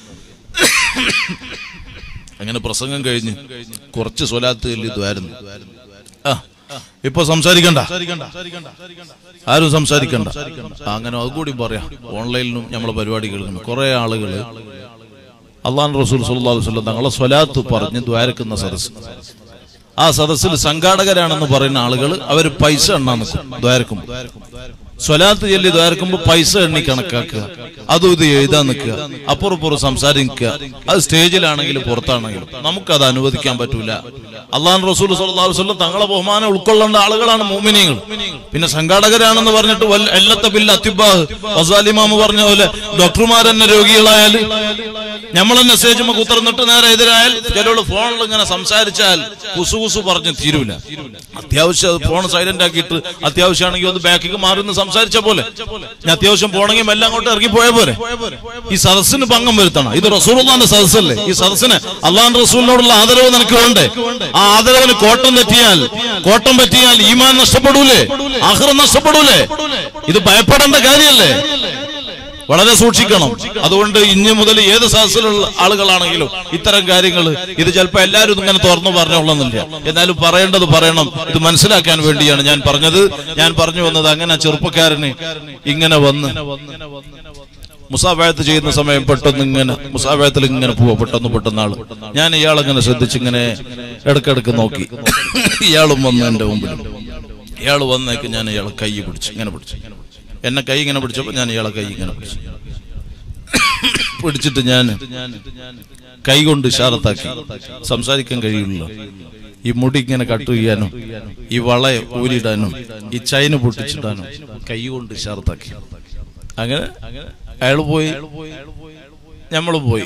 അങ്ങനെ പ്രസംഗം കഴിഞ്ഞ് കുറച്ച് സ്വലാത്ത് ഇതായിരുന്നു ആ ഇപ്പൊ സംസാരിക്കണ്ട ആരും സംസാരിക്കണ്ട ആ, അങ്ങനെ അതുകൂടി പറയാം ഓൺലൈനിലും നമ്മളെ പരിപാടി കേൾക്കുന്നു കുറെ ആളുകള് അള്ളാൻ റസൂൽ സല്ലല്ലാഹു അലൈഹി വസല്ലം തങ്ങളെ സ്വലാത്ത് പറഞ്ഞ് ദ്വാരക്കുന്ന സദസ് ആ സദസ്സിൽ സംഘാടകരാണെന്ന് പറയുന്ന ആളുകൾ അവർ പൈസ എണ്ണാൻ നിൽക്കും ദ്വാരക്കും സ്വലാത്ത് ചൊല്ലി ദ്വാരക്കുമ്പോ പൈസ എണ്ണി കണക്കാക്കുക അതും ഇത് എഴുതാൻ നിൽക്കുക അപ്പുറപ്പുറം സംസാരിക്കുക അത് സ്റ്റേജിലാണെങ്കിലും പുറത്താണെങ്കിലും നമുക്കത് അനുവദിക്കാൻ പറ്റൂല അള്ളാഹ് റസൂൽ സല്ലല്ലാഹു അലൈഹി വസല്ലം തങ്ങളെ ബഹുമാനം ഉൾക്കൊള്ളേണ്ട ആളുകളാണ് മോമിനിയങ്ങൾ പിന്നെ സംഘാടകരാണെന്ന് പറഞ്ഞിട്ട് വല്ല- എല്ലത്ത ബില്ല അത്തിബാഹ് വസാലിമാമ് പറഞ്ഞ പോലെ ഡോക്ടർമാർ തന്നെ രോഗികളായാൽ നമ്മൾ തന്നെ സ്റ്റേജ് കുത്തിർന്നിട്ട് നേരെ എതിരായാൽ ചിലരോട് ഫോണിൽ ഇങ്ങനെ സംസാരിച്ചാൽ കുസു കുസു പറഞ്ഞ് തീരൂല അത്യാവശ്യം ഫോൺ സൈലന്റ് ആക്കിയിട്ട് അത്യാവശ്യമാണെങ്കിൽ ഒന്ന് ബാക്കിക്ക് മാറുന്ന സംസാരിച്ച പോലെ ഞാൻ അത്യാവശ്യം പോണെങ്കിൽ മെല്ലെ അങ്ങോട്ട് ഇറങ്ങി പോയ പോലെ ഈ സദസ്സിന് ഭംഗം വരുത്തണം ഇത് റസൂറുള്ളാന്റെ സദസ്സല്ലേ ഈ സദസ്സിന് അള്ളാഹ് റസൂലിനോടുള്ള ആദരവ് നിനക്ക് വേണ്ടേ ആ ആദരവിന് കോട്ടം തെറ്റിയാൽ കോട്ടം പറ്റിയാൽ ഈമാൻ നഷ്ടപ്പെടൂലേ ആഹ്റം നഷ്ടപ്പെടൂലേ ഇത് ഭയപ്പെടേണ്ട കാര്യമല്ലേ വളരെ സൂക്ഷിക്കണം അതുകൊണ്ട് ഇനി മുതൽ ഏത് സദസ്സിലുള്ള ആളുകളാണെങ്കിലും ഇത്തരം കാര്യങ്ങൾ ഇത് ചിലപ്പോൾ എല്ലാവരും ഇങ്ങനെ തുറന്നു പറഞ്ഞോളന്നില്ല എന്നാലും പറയേണ്ടത് പറയണം ഇത് മനസ്സിലാക്കാൻ വേണ്ടിയാണ് ഞാൻ പറഞ്ഞത് ഞാൻ പറഞ്ഞു വന്നത് അങ്ങനെ ചെറുപ്പക്കാരന് ഇങ്ങനെ വന്ന് മുസാഫായത്ത് ചെയ്യുന്ന സമയം പെട്ടെന്ന് ഇങ്ങനെ മുസാഫായത്തിൽ ഇങ്ങനെ പോവാ പെട്ടെന്ന് പെട്ടെന്ന് ആള് ഞാൻ ഇയാളങ്ങനെ ശ്രദ്ധിച്ച് ഇങ്ങനെ ഇടക്കിടക്ക് നോക്കി ഇയാളും വന്നു എന്റെ മുമ്പിൽ ഇയാൾ വന്നേക്ക് ഞാൻ ഇയാളെ കൈ പിടിച്ചു ഇങ്ങനെ പിടിച്ചു എന്നെ കൈ ഇങ്ങനെ പിടിച്ചപ്പോ ഞാൻ ഇയാളെ കൈ ഇങ്ങനെ പിടിച്ചു പിടിച്ചിട്ട് ഞാൻ കൈ കൊണ്ട് ഇഷാറത്താക്കി സംസാരിക്കാൻ കഴിയില്ല ഈ മുടി ഇങ്ങനെ കട്ട് ചെയ്യാനും ഈ വള ഊരിടാനും ഈ ചൈന പൊട്ടിച്ചിടാനും കൈ കൊണ്ട് ഇഷാറത്താക്കി അങ്ങനെ അയാൾ പോയി നമ്മളും പോയി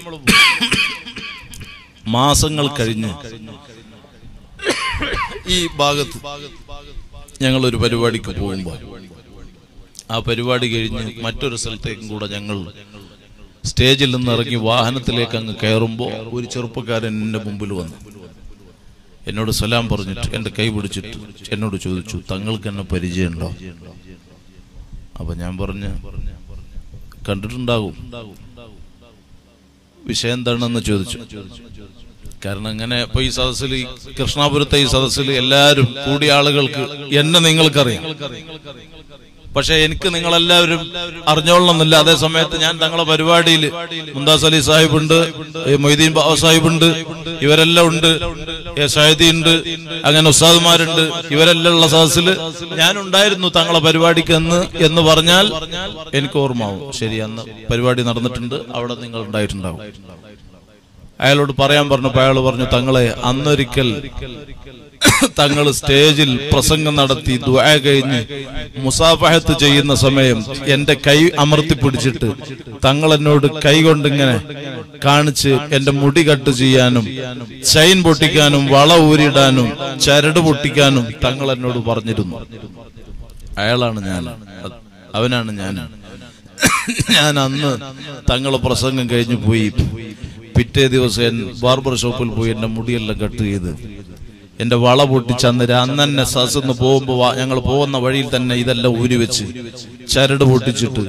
മാസങ്ങൾ കഴിഞ്ഞ് ഈ ഭാഗത്ത് ഞങ്ങൾ ഒരു പരിപാടിക്ക് പോകുമ്പോൾ ആ പരിപാടി കഴിഞ്ഞ് മറ്റൊരു സ്ഥലത്തേക്കും കൂടെ ഞങ്ങൾ സ്റ്റേജിൽ നിന്ന് ഇറങ്ങി വാഹനത്തിലേക്ക് അങ്ങ് കയറുമ്പോൾ ഒരു ചെറുപ്പക്കാരൻ എന്റെ മുമ്പിൽ വന്നു എന്നോട് സലാം പറഞ്ഞിട്ട് എന്റെ കൈ പിടിച്ചിട്ട് എന്നോട് ചോദിച്ചു തങ്ങൾക്ക് എന്നെ പരിചയമുണ്ടോ അപ്പൊ ഞാൻ പറഞ്ഞ് കണ്ടിട്ടുണ്ടാകും വിഷയം എന്താണെന്ന് ചോദിച്ചു കാരണം അങ്ങനെ ഇപ്പൊ ഈ സദസ്സിൽ ഈ കൃഷ്ണാപുരത്തെ ഈ സദസ്സിൽ എല്ലാവരും കൂടിയ ആളുകൾക്ക് എന്നെ നിങ്ങൾക്കറിയാം പക്ഷെ എനിക്ക് നിങ്ങളെല്ലാവരും അറിഞ്ഞോളണമെന്നില്ല അതേ സമയത്ത് ഞാൻ തങ്ങളെ പരിപാടിയിൽ മുന്താസ് അലി സാഹിബ് ഉണ്ട് ഏ മൊയ്തീൻ ബാബ സാഹിബ് ഉണ്ട് ഇവരെല്ലാം ഉണ്ട് ഏ ഷഹദി ഉണ്ട് അങ്ങനെ ഉസ്താദുമാരുണ്ട് ഇവരെല്ലാം ഉള്ള സദസ്സിൽ ഞാൻ ഉണ്ടായിരുന്നു തങ്ങളെ പരിപാടിക്ക് എന്ന് എന്ന് പറഞ്ഞാൽ എനിക്ക് ഓർമ്മാവും ശരി അന്ന് പരിപാടി നടന്നിട്ടുണ്ട് അവിടെ നിങ്ങൾ ഉണ്ടായിട്ടുണ്ടാവും അയാളോട് പറയാൻ പറഞ്ഞപ്പോ അയാൾ പറഞ്ഞു തങ്ങളെ അന്നൊരിക്കൽ തങ്ങൾ സ്റ്റേജിൽ പ്രസംഗം നടത്തി ദുആ കഴിഞ്ഞ് മുസാഫഹത്ത് ചെയ്യുന്ന സമയം എന്റെ കൈ അമർത്തി പിടിച്ചിട്ട് തങ്ങൾ എന്നോട് കൈ കൊണ്ടിങ്ങനെ കാണിച്ച് എന്റെ മുടി കട്ട് ചെയ്യാനും ചൈൻ പൊട്ടിക്കാനും വള ഊരിടാനും ചരട് പൊട്ടിക്കാനും തങ്ങൾ എന്നോട് പറഞ്ഞിരുന്നു അയാളാണ് ഞാൻ അവനാണ് ഞാൻ ഞാൻ അന്ന് തങ്ങളെ പ്രസംഗം കഴിഞ്ഞു പോയി പിറ്റേ ദിവസം ഞാൻ ബാർബർ ഷോപ്പിൽ പോയി എന്റെ മുടിയെല്ലാം കട്ട് ചെയ്ത് എന്റെ വള പൊട്ടിച്ച് അന്ന് അന്ന് തന്നെ സസ്ന്ന് പോകുമ്പോ ഞങ്ങൾ പോകുന്ന വഴിയിൽ തന്നെ ഇതെല്ലാം ഊരി വെച്ച് ചരട് പൊട്ടിച്ചിട്ട്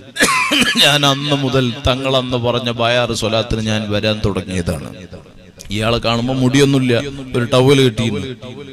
ഞാൻ അന്ന് മുതൽ തങ്ങൾ അന്ന് പറഞ്ഞ ബയാറ് സ്വലാത്തിന് ഞാൻ വരാൻ തുടങ്ങിയതാണ് ഇയാളെ കാണുമ്പോ മുടിയൊന്നുമില്ല ഒരു ടവല് കിട്ടിയിരുന്നു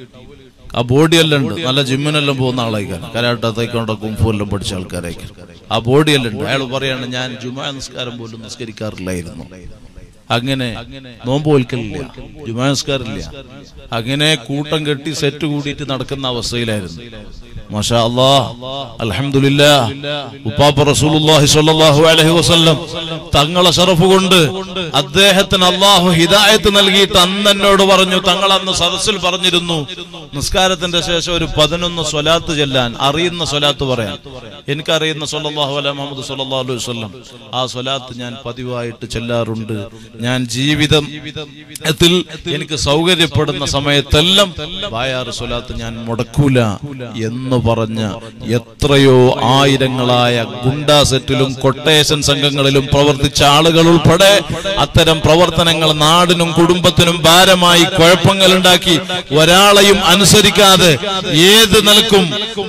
ആ ബോഡിയെല്ലാം ഉണ്ട് നല്ല ജിമ്മിനെല്ലാം പോകുന്ന ആളായിക്കാണ് കരാട്ട തൈക്കോണ്ട കുംഫു എല്ലാം പഠിച്ച ആൾക്കാരായിരിക്കും ആ ബോഡിയെല്ലാം ഉണ്ട് അയാൾ പറയാണ് ഞാൻ ജുമാ നിസ്കാരം പോലും നിസ്കരിക്കാറില്ലായിരുന്നു അങ്ങനെ നോമ്പ് പോൽക്കലില്ല ജുമാ നിസ്കാരമില്ല അങ്ങനെ കൂട്ടം കെട്ടി സെറ്റ് കൂടിയിട്ട് നടക്കുന്ന അവസ്ഥയിലായിരുന്നു മാഷാ അല്ലാ അൽഹംദുലില്ലാ ഉപ്പാപ്പ റസൂലുള്ളാഹി സ്വല്ലല്ലാഹു അലൈഹി വസല്ലം തങ്ങളെ ഷറഫ് കൊണ്ട് അദ്ദേഹത്തിന് അള്ളാഹു ഹിദായത്ത് നൽകിയിട്ട് അന്ന് എന്നോട് പറഞ്ഞു തങ്ങൾ അന്ന് സദസ്സിൽ പറഞ്ഞിരുന്നു നിസ്കാരത്തിന്റെ ശേഷം ഒരു പതിനൊന്ന് സ്വലാത്ത് ചെല്ലാൻ അറിയുന്ന സ്വലാത്ത് പറയാൻ എനിക്കറിയുന്ന സ്വല്ലല്ലാഹു അലൈഹി മുഹമ്മദ് സ്വല്ലല്ലാഹു അലൈഹി വസല്ലം ആ സ്വലാത്ത് ഞാൻ പതിവായിട്ട് ചെല്ലാറുണ്ട് ഞാൻ ജീവിതം ത്തിൽ എനിക്ക് സൗകര്യപ്പെടുന്ന സമയത്തെല്ലാം വായാറ് സ്വലാത്ത് ഞാൻ മുടക്കൂല എന്ന് പറഞ്ഞ എത്രയോ ആയിരങ്ങളായ ഗുണ്ടാ സെറ്റിലും കൊട്ടേഷൻ സംഘങ്ങളിലും പ്രവർത്തിച്ച ആളുകൾ ഉൾപ്പെടെ അത്തരം പ്രവർത്തനങ്ങൾ നാടിനും കുടുംബത്തിനും ഭാരമായി കുഴപ്പങ്ങൾ ഉണ്ടാക്കി ഒരാളെയും അനുസരിക്കാതെ ഏത് നിലക്കും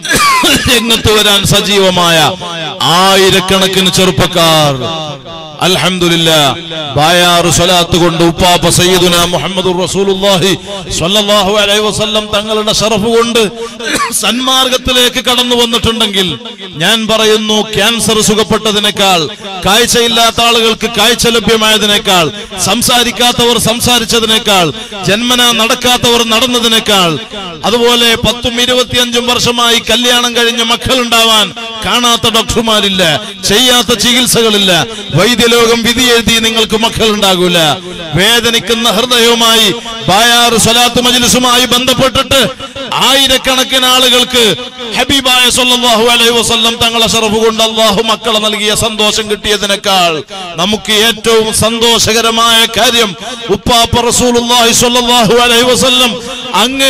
രംഗത്ത് വരാൻ സജീവമായ ആയിരക്കണക്കിന് ചെറുപ്പക്കാർ അൽഹംദുലില്ല ബായാറ് സ്വലാത്ത് കൊണ്ട് ഉപ്പാപ്പ സയ്യിദുന മുഹമ്മദ് റസൂലുള്ളാഹി സ്വല്ലല്ലാഹു അലൈഹി വസല്ലം തങ്ങളുടെ ഷറഫ് കൊണ്ട് സന്മാർഗത്തിലേക്ക് കടന്നു വന്നിട്ടുണ്ടെങ്കിൽ ഞാൻ പറയുന്നു ക്യാൻസർ സുഖപ്പെട്ടതിനേക്കാൾ കാഴ്ചയില്ലാത്ത ആളുകൾക്ക് കാഴ്ച ലഭ്യമായതിനേക്കാൾ സംസാരിക്കാത്തവർ സംസാരിച്ചതിനേക്കാൾ ജന്മന നടക്കാത്തവർ നടന്നതിനേക്കാൾ അതുപോലെ പത്തും ഇരുപത്തിയഞ്ചും വർഷമായി കല്യാണം കഴിഞ്ഞ് മക്കളുണ്ടാവാൻ കാണാത്ത ഡോക്ടർമാരില്ല ചെയ്യാത്ത ചികിത്സകളില്ല വൈദ്യലോകം വിധി എഴുതി നിങ്ങൾക്ക് മക്കൾ ഉണ്ടാകൂല വേദനിക്കുന്ന ഹൃദയവുമായി ബായാറ് സ്വലാത്ത് മജ്ലിസുമായി ബന്ധപ്പെട്ടിട്ട് ആയിരക്കണക്കിന് ആളുകൾക്ക് ഹബീബായ സല്ലല്ലാഹു അലൈഹി വസല്ലം തങ്ങളെ ഷറഫ് കൊണ്ട് അള്ളാഹു മക്കളെ നൽകിയ സന്തോഷം കിട്ടിയതിനേക്കാൾ നമുക്ക് ഏറ്റവും സന്തോഷകരമായ കാര്യം ഉപ്പാപ്പ റസൂലുള്ളാഹി സ്വല്ലല്ലാഹു അലൈഹി വസല്ലം അങ്ങ്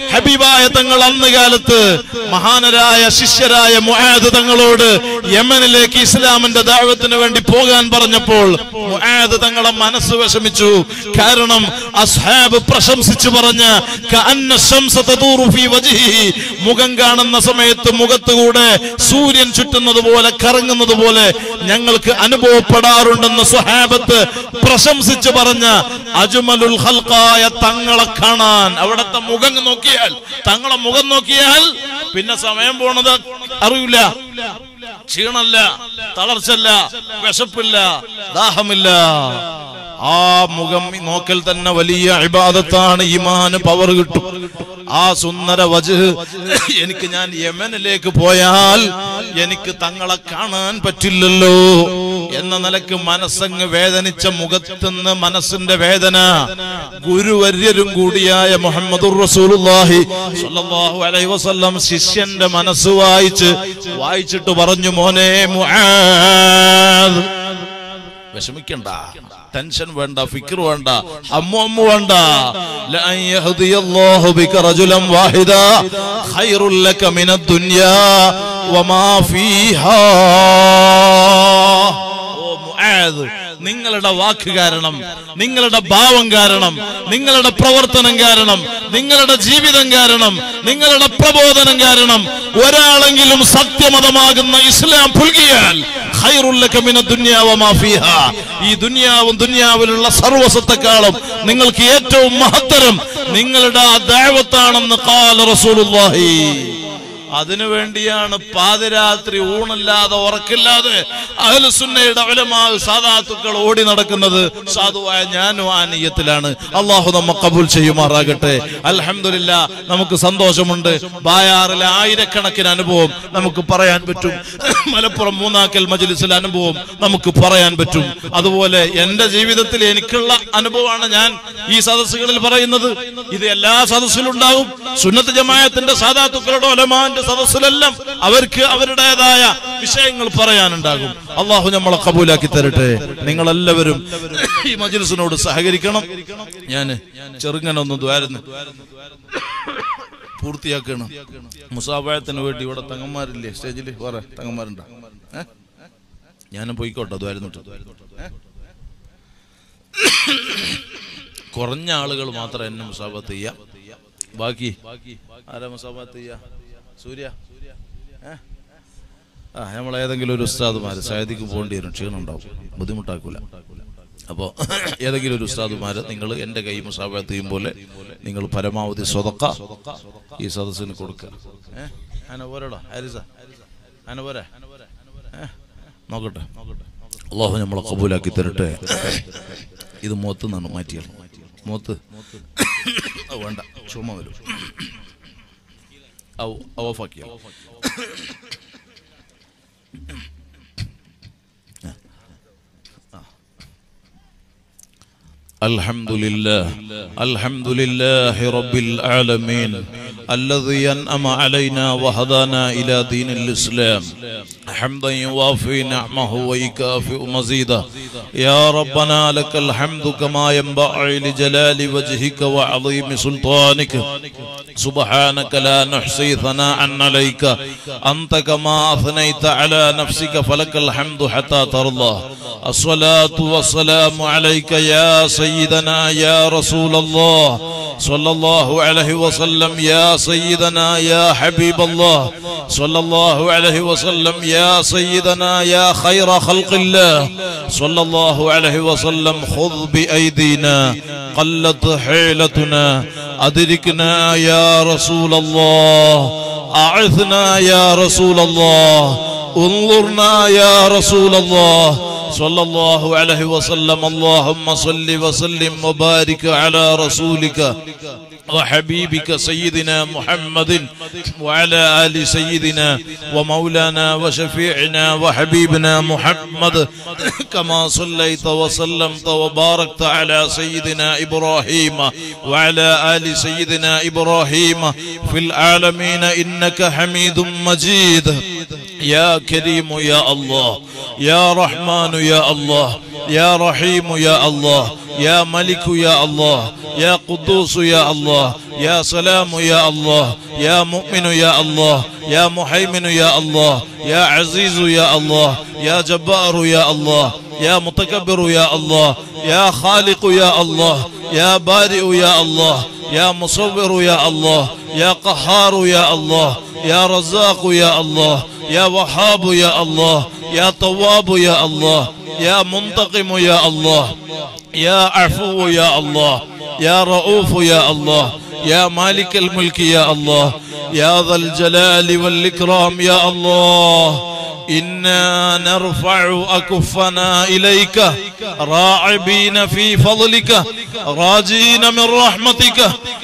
ഹബീബായ തങ്ങൾ അന്ന് കാലത്ത് മഹാനരായ ശിഷ്യരായ മുആദ് തങ്ങളോട് യമനിലേക്ക് ഇസ്ലാമിന്റെ ദാവത്തിന് വേണ്ടി പോകാൻ പറഞ്ഞപ്പോൾ മുആദ് തങ്ങളെ മനസ്സ് വിഷമിച്ചു കാരണം അസ്ഹാബ് പ്രശംസിച്ചു പറഞ്ഞ കഅന്ന ശംസ തദൂറു ഫീ വജ്ഹിഹി മുഖം കാണുന്ന സമയത്ത് മുഖത്തുകൂടെ സൂര്യൻ ചുറ്റുന്നത് പോലെ കറങ്ങുന്നത് പോലെ ഞങ്ങൾക്ക് അനുഭവപ്പെടാറുണ്ടെന്ന് സ്വഹാബത്ത് പ്രശംസിച്ചു പറഞ്ഞ അജ്മലുൽ ഖൽഖായ തങ്ങളെ കാണാൻ അവിടത്തെ മുഖം നോക്കിയാൽ തങ്ങളെ മുഖം നോക്കിയാൽ പിന്നെ സമയം പോണത് അറിയില്ല ക്ഷീണല്ല തളർച്ചല്ല വിശപ്പില്ല ദാഹമില്ല ആ മുഖം നോക്കൽ തന്നെ വലിയ ഇബാദത്താണ് ഈമാന് പവർ കിട്ടും ആ സുന്ദര വജ് എനിക്ക് ഞാൻ യമനിലേക്ക് പോയാൽ എനിക്ക് തങ്ങളെ കാണാൻ പറ്റില്ലല്ലോ എന്ന നിലക്ക് മനസ്സങ്ങ് വേദനിച്ച മുഖത്തുനിന്ന് മനസ്സിന്റെ വേദന ഗുരുവര്യരും കൂടിയായ മുഹമ്മദുർ റസൂലുള്ളാഹി സ്വല്ലല്ലാഹു അലൈഹി വസല്ലം ശിഷ്യന്റെ മനസ്സ് വായിച്ച് വായിച്ചിട്ട് പറഞ്ഞു മോനെ മുആദ് വിഷമിക്കണ്ട ടെൻഷൻ വേണ്ട ഫിക്ർ വേണ്ട അമ്മു അമ്മു വേണ്ട ലഅൻ യഹ്ദിയല്ലാഹു ബിക റജുലൻ വാഹിദ ഖൈറുൽ ലക മിനദ് ദുനിയാ വമാ ഫീഹാ ഓ മുആദ് നിങ്ങളുടെ വാക്ക് കാരണം നിങ്ങളുടെ ഭാവം കാരണം നിങ്ങളുടെ പ്രവർത്തനം കാരണം നിങ്ങളുടെ ജീവിതം കാരണം നിങ്ങളുടെ പ്രബോധനം കാരണം ഒരാളെങ്കിലും സത്യമതമാകുന്ന ഇസ്ലാം പുൽകിയാൽ ഖൈറുല്ലക മിന ദുനിയാ വമാ ഫീഹാ. ഈ ദുനിയാവും ദുനിയാവിലുള്ള സർവസത്തെക്കാളും നിങ്ങൾക്ക് ഏറ്റവും മഹത്തരം നിങ്ങളുടെ ആ ദൈവത്താണെന്ന് കാല റസൂലുള്ളാഹി അതിനു വേണ്ടിയാണ് പാതിരാത്രി ഊണില്ലാതെ ഉറക്കില്ലാതെ അഹ്ലുസുന്നയുടെ അലമാവ് സാധാത്തുക്കൾ ഓടി നടക്കുന്നത് സാധുവായ ഞാനും ആ നീയത്തിലാണ് അള്ളാഹു നമ്മ കബൂൽ ചെയ്യുമാറാകട്ടെ അൽഹംദുലില്ല നമുക്ക് സന്തോഷമുണ്ട് ബായാറിലെ ആയിരക്കണക്കിന് അനുഭവം നമുക്ക് പറയാൻ പറ്റും മലപ്പുറം മൂന്നാക്കൽ മജ്ലിസിലെ അനുഭവം നമുക്ക് പറയാൻ പറ്റും അതുപോലെ എന്റെ ജീവിതത്തിൽ എനിക്കുള്ള അനുഭവമാണ് ഞാൻ ഈ സദസ്സുകളിൽ പറയുന്നത് ഇത് എല്ലാ സദസ്സിലും ഉണ്ടാവും സുന്നത്ത് ജമായത്തിന്റെ സാധാത്തുക്കളുടെ ഒലമാന്റെ സദസ്സിലെല്ലാം അവർക്ക് അവരുടേതായ വിഷയങ്ങൾ പറയാനുണ്ടാകും അള്ളാഹു നമ്മളെ കബൂലാക്കി തരട്ടെ നിങ്ങളെല്ലാവരും ഈ മജ്ലിസിനോട് സഹകരിക്കണം ഞാൻ ചെറുങ്ങനെ ഒന്ന് ദ്വാരുന്നു പൂർത്തിയാക്കണം മുസാഫയത്തിന് വേണ്ടി ഇവിടെ തങ്ങന്മാരില്ലേ സ്റ്റേജിൽ വേറെ തങ്ങന്മാരുണ്ടോ ഏ? ഞാനും പോയിക്കോട്ടെ ദ്വാരുന്നിട്ട് കുറഞ്ഞ ആളുകൾ മാത്രം എന്നെ മുസാഫത്ത് ചെയ്യാം ബാക്കി ആരാ മുസാഫത്ത് ചെയ്യാ സൂര്യ ഏ? ആ നമ്മൾ ഏതെങ്കിലും ഒരു ഉസ്താദുമാര് സായതിക്ക് പോകേണ്ടി വരും ക്ഷീണം ഉണ്ടാവും ബുദ്ധിമുട്ടാക്കൂല അപ്പോ ഏതെങ്കിലും ഒരു ഉസ്താദുമാര് നിങ്ങൾ എന്റെ കൈ മുസാഫത്ത് ചെയ്യും പോലെ നിങ്ങൾ പരമാവധി സ്വതക്ക ഈ സദസ്സിന് കൊടുക്കുക ഏഹ് അന പോരടാ ഹാരിസ അന പോരാ ഏ? നോക്കട്ടെ അള്ളാഹു നമ്മളെ കബൂലാക്കി തരട്ടെ ഇത് മുഖത്ത് നിന്നാണ് മാറ്റിയാൽ മുഖത്ത് അത് വേണ്ട ചുമ വരും ഔ- ഓഫാക്കിയാൽ الحمد لله الحمد لله رب العالمين الذي أنعم علينا وهدانا إلى دين الإسلام حمدا يوافي نعمه ويكافئ مزيدا يا ربنا لك الحمد كما ينبغي لجلال وجهك وعظيم سلطانك سبحانك لا نحصي ثناء عليك أنت كما أثنيت على نفسك فلك الحمد حتى ترضى الصلاة والسلام عليك يا سيدنا يا رسول الله صلى الله عليه وسلم يا سيدنا يا حبيب الله صلى الله عليه وسلم يا سيدنا يا خير خلق الله صلى الله عليه وسلم خذ بأيدينا قلت حيلتنا أدركنا يا رسول الله أعثنا يا رسول الله انظرنا يا رسول الله صلى الله عليه وسلم اللهم صل وسلم وبارك على رسولك وحبيبك سيدنا محمد وعلى آل سيدنا ومولانا وشفيعنا وحبيبنا محمد كما صليت وسلمت وباركت على سيدنا إبراهيم وعلى آل سيدنا إبراهيم في العالمين إنك حميد مجيد يا كريم يا الله يا رحمن يا الله يا رحيم يا الله يا ملك يا الله يا قدوس يا الله يا سلام يا الله يا مؤمن يا الله يا محيمن يا الله يا عزيز يا الله يا جبار يا الله يا متكبر يا الله يا خالق يا الله يا بارئ يا الله يا مصور يا الله يا قهار يا الله يا رزاق يا الله يا وهاب يا الله يا تواب يا الله يا منتقم يا الله يا عفو يا الله يا رؤوف يا الله يا مالك الملك يا الله يا ذا الجلال والإكرام يا الله إنا نرفع أكفنا إليك راعبين في فضلك راجين من رحمتك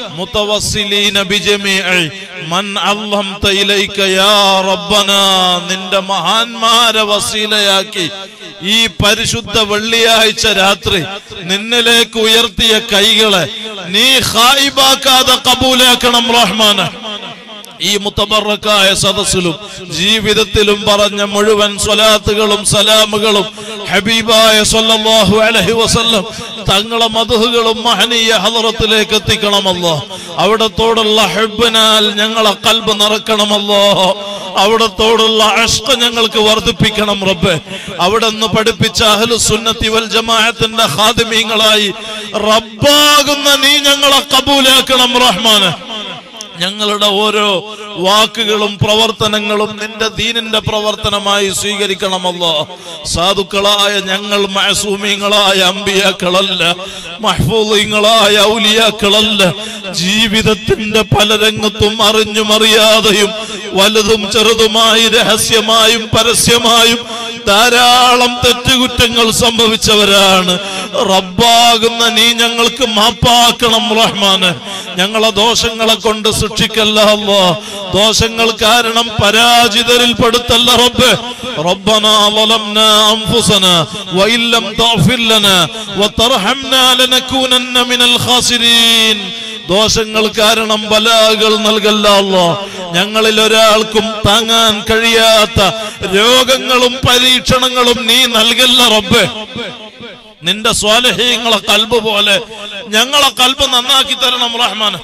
متوسلين بجميع من علمت إليك يا ربنا നിന്റെ മഹാന്മാരെ വസീലയാക്കി ഈ പരിശുദ്ധ വെള്ളിയാഴ്ച രാത്രി നിന്നിലേക്ക് ഉയർത്തിയ കൈകളെ നീ ഹായിബാക്കാതെ കബൂലാക്കണം റഹ്മാനെ ഈ മുത്തബറക്കായ സദസ്സിലും ജീവിതത്തിലും പറഞ്ഞ മുഴുവൻ സ്വലാത്തുകളും സലാമുകളും ഹബീബായ സല്ലല്ലാഹു അലൈഹി വസല്ലം തങ്ങളെ മധുഹുകളും മഹനീയ ഹദറത്തിലേക്ക് എത്തിക്കണമല്ലോ അവിടത്തോടുള്ള ഹെബിനാൽ ഞങ്ങളെ കൽബ് നിറക്കണമല്ലോ അവിടത്തോടുള്ള അഷ്ക ഞങ്ങൾക്ക് വർദ്ധിപ്പിക്കണം റബ്ബെ അവിടെ നിന്ന് പഠിപ്പിച്ച അഹ്ലു സുന്നത്തി വൽ ജമാഅത്തിന്റെ ഖാദിമീങ്ങളായി റബ്ബാകുന്ന നീ ഞങ്ങളെ കബൂലാക്കണം റഹ്മാനെ ഞങ്ങളുടെ ഓരോ വാക്കുകളും പ്രവർത്തനങ്ങളും നിന്റെ ദീനിന്റെ പ്രവർത്തനമായി സ്വീകരിക്കണമല്ലോ സാധുക്കളായ ഞങ്ങൾ മഹസൂമിങ്ങളായ അമ്പിയാക്കളല്ല മഹ്ഫൂലിങ്ങളായ ഔലിയാക്കളല്ല ജീവിതത്തിന്റെ പല രംഗത്തും അറിഞ്ഞും അറിയാതെയും വലുതും ചെറുതുമായി രഹസ്യമായും പരസ്യമായും ധാരാളം തെറ്റുകുറ്റങ്ങൾ സംഭവിച്ചവരാണ് റബ്ബാകുന്ന നീ ഞങ്ങൾക്ക് മാപ്പാക്കണം റഹ്മാന് ഞങ്ങളെ ദോഷങ്ങളെ കൊണ്ട് സൃഷ്ടിക്കല്ല അല്ലോ ദോഷങ്ങൾ കാരണം പരാജിതരിൽ പെടുത്തല്ല റബ്ബ് ربنا ظلمنا أنفسنا وإن لم تغفر لنا وترحمنا لنكونن من الخاسرين ദോഷങ്ങൾ കാരണം ബലാകൾ നൽകല്ല അല്ലോ ഞങ്ങളിൽ ഒരാൾക്കും താങ്ങാൻ കഴിയാത്ത രോഗങ്ങളും പരീക്ഷണങ്ങളും നീ നൽകല്ല റബ്ബേ നിന്റെ സ്വാലഹീങ്ങളെ കൽബ് പോലെ ഞങ്ങളെ കൽബ് നന്നാക്കി തരണം റഹ്മാൻ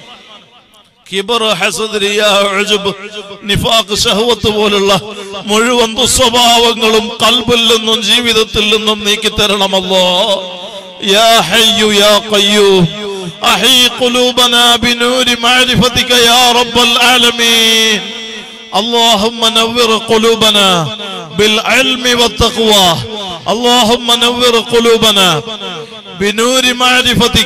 കിബർ ഹസദ് റിയാ ഉജ്ബ് നിഫാഖ് ഷഹവത്ത് പോലുള്ള മുഴുവൻ ദുസ്വഭാവങ്ങളും കൽബിൽ നിന്നും ജീവിതത്തിൽ നിന്നും നീക്കി തരണമല്ലോ യാ ഹയ്യു യാ ഖയ്യൂം أحي قلوبنا بنور معرفتك يا رب العالمين اللهم نور قلوبنا بالعلم والتقوى اللهم نور قلوبنا بنور معرفتك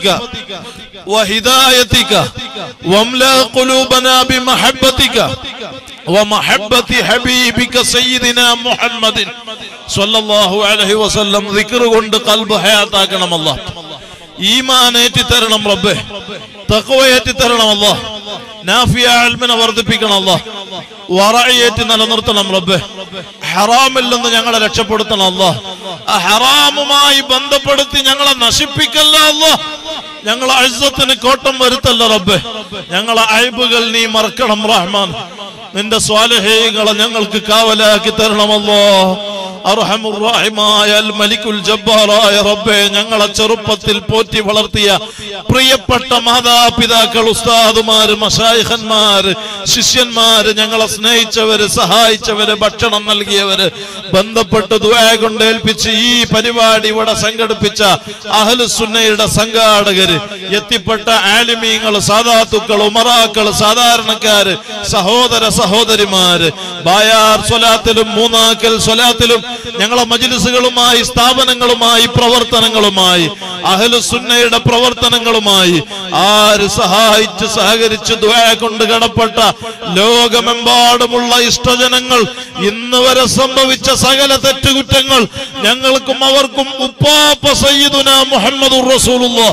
وهدايتك واملا قلوبنا بمحبتك ومحبة حبيبك سيدنا محمد صلى الله عليه وسلم ذكر കൊണ്ട് قلب حياتاക്കണം الله ഈമാനേറ്റി തരണം റബ്ബെ തക്കവയേറ്റി തരണം അല്ലോ നാഫിയ അൽമിനെ വർദ്ധിപ്പിക്കണം അല്ലോ വറയേറ്റി നിലനിർത്തണം റബ്ബെ ഹറാമിൽ നിന്ന് ഞങ്ങളെ രക്ഷപ്പെടുത്തണം അല്ലോ ആ ഹറാമുമായി ബന്ധപ്പെടുത്തി ഞങ്ങളെ നശിപ്പിക്കല്ല അല്ലോ ഞങ്ങളെ അഴുസത്തിന് കോട്ടം വരുത്തല്ല റബ്ബെ ഞങ്ങളെ അയബുകൾ നീ മറക്കണം റഹ്മാൻ നിന്റെ സ്വാലഹേകളെ ഞങ്ങൾക്ക് കാവലാക്കി തരണമല്ലോ അർഹമുറാഹിമായ അൽ മലിക്കുൽ ജബ്ബാറായ റബ്ബെ ഞങ്ങളെ ചെറുപ്പത്തിൽ പോറ്റി വളർത്തിയ പ്രിയപ്പെട്ട മാതാപിതാക്കൾ ഉസ്താദുമാര് മഷായിഖന്മാര് ശിഷ്യന്മാര് ഞങ്ങളെ സ്നേഹിച്ചവര് സഹായിച്ചവര് ഭക്ഷണം നൽകിയവര് ബന്ധപ്പെട്ട് ദുആ കൊണ്ട് ഏൽപ്പിച്ച് ഈ പരിപാടി ഇവിടെ സംഘടിപ്പിച്ച അഹ്ലുസുന്നയുടെ സംഘാടകര് എത്തിപ്പെട്ട ആലിമീങ്ങൾ സാധാത്തുക്കൾ ഉമറാക്കൾ സാധാരണക്കാര് സഹോദര സഹോദരിമാര് ബായാർ സ്വലാത്തിലും മൂന്നാക്കൽ സ്വലാത്തിലും ഞങ്ങളെ മജിലിസുകളുമായി സ്ഥാപനങ്ങളുമായി പ്രവർത്തനങ്ങളുമായി അഹലുസുന്നയുടെ പ്രവർത്തനങ്ങളുമായി ആര് സഹായിച്ച് സഹകരിച്ച് ദ്വയ കൊണ്ട് കടപ്പെട്ട ലോകമെമ്പാടുമുള്ള ഇഷ്ടജനങ്ങൾ ഇന്ന് വരെ സംഭവിച്ച സകല തെറ്റുകുറ്റങ്ങൾ ഞങ്ങൾക്കും അവർക്കും ഉപ്പാപ്പ സയ്യിദുന മുഹമ്മദ് റസൂലുള്ള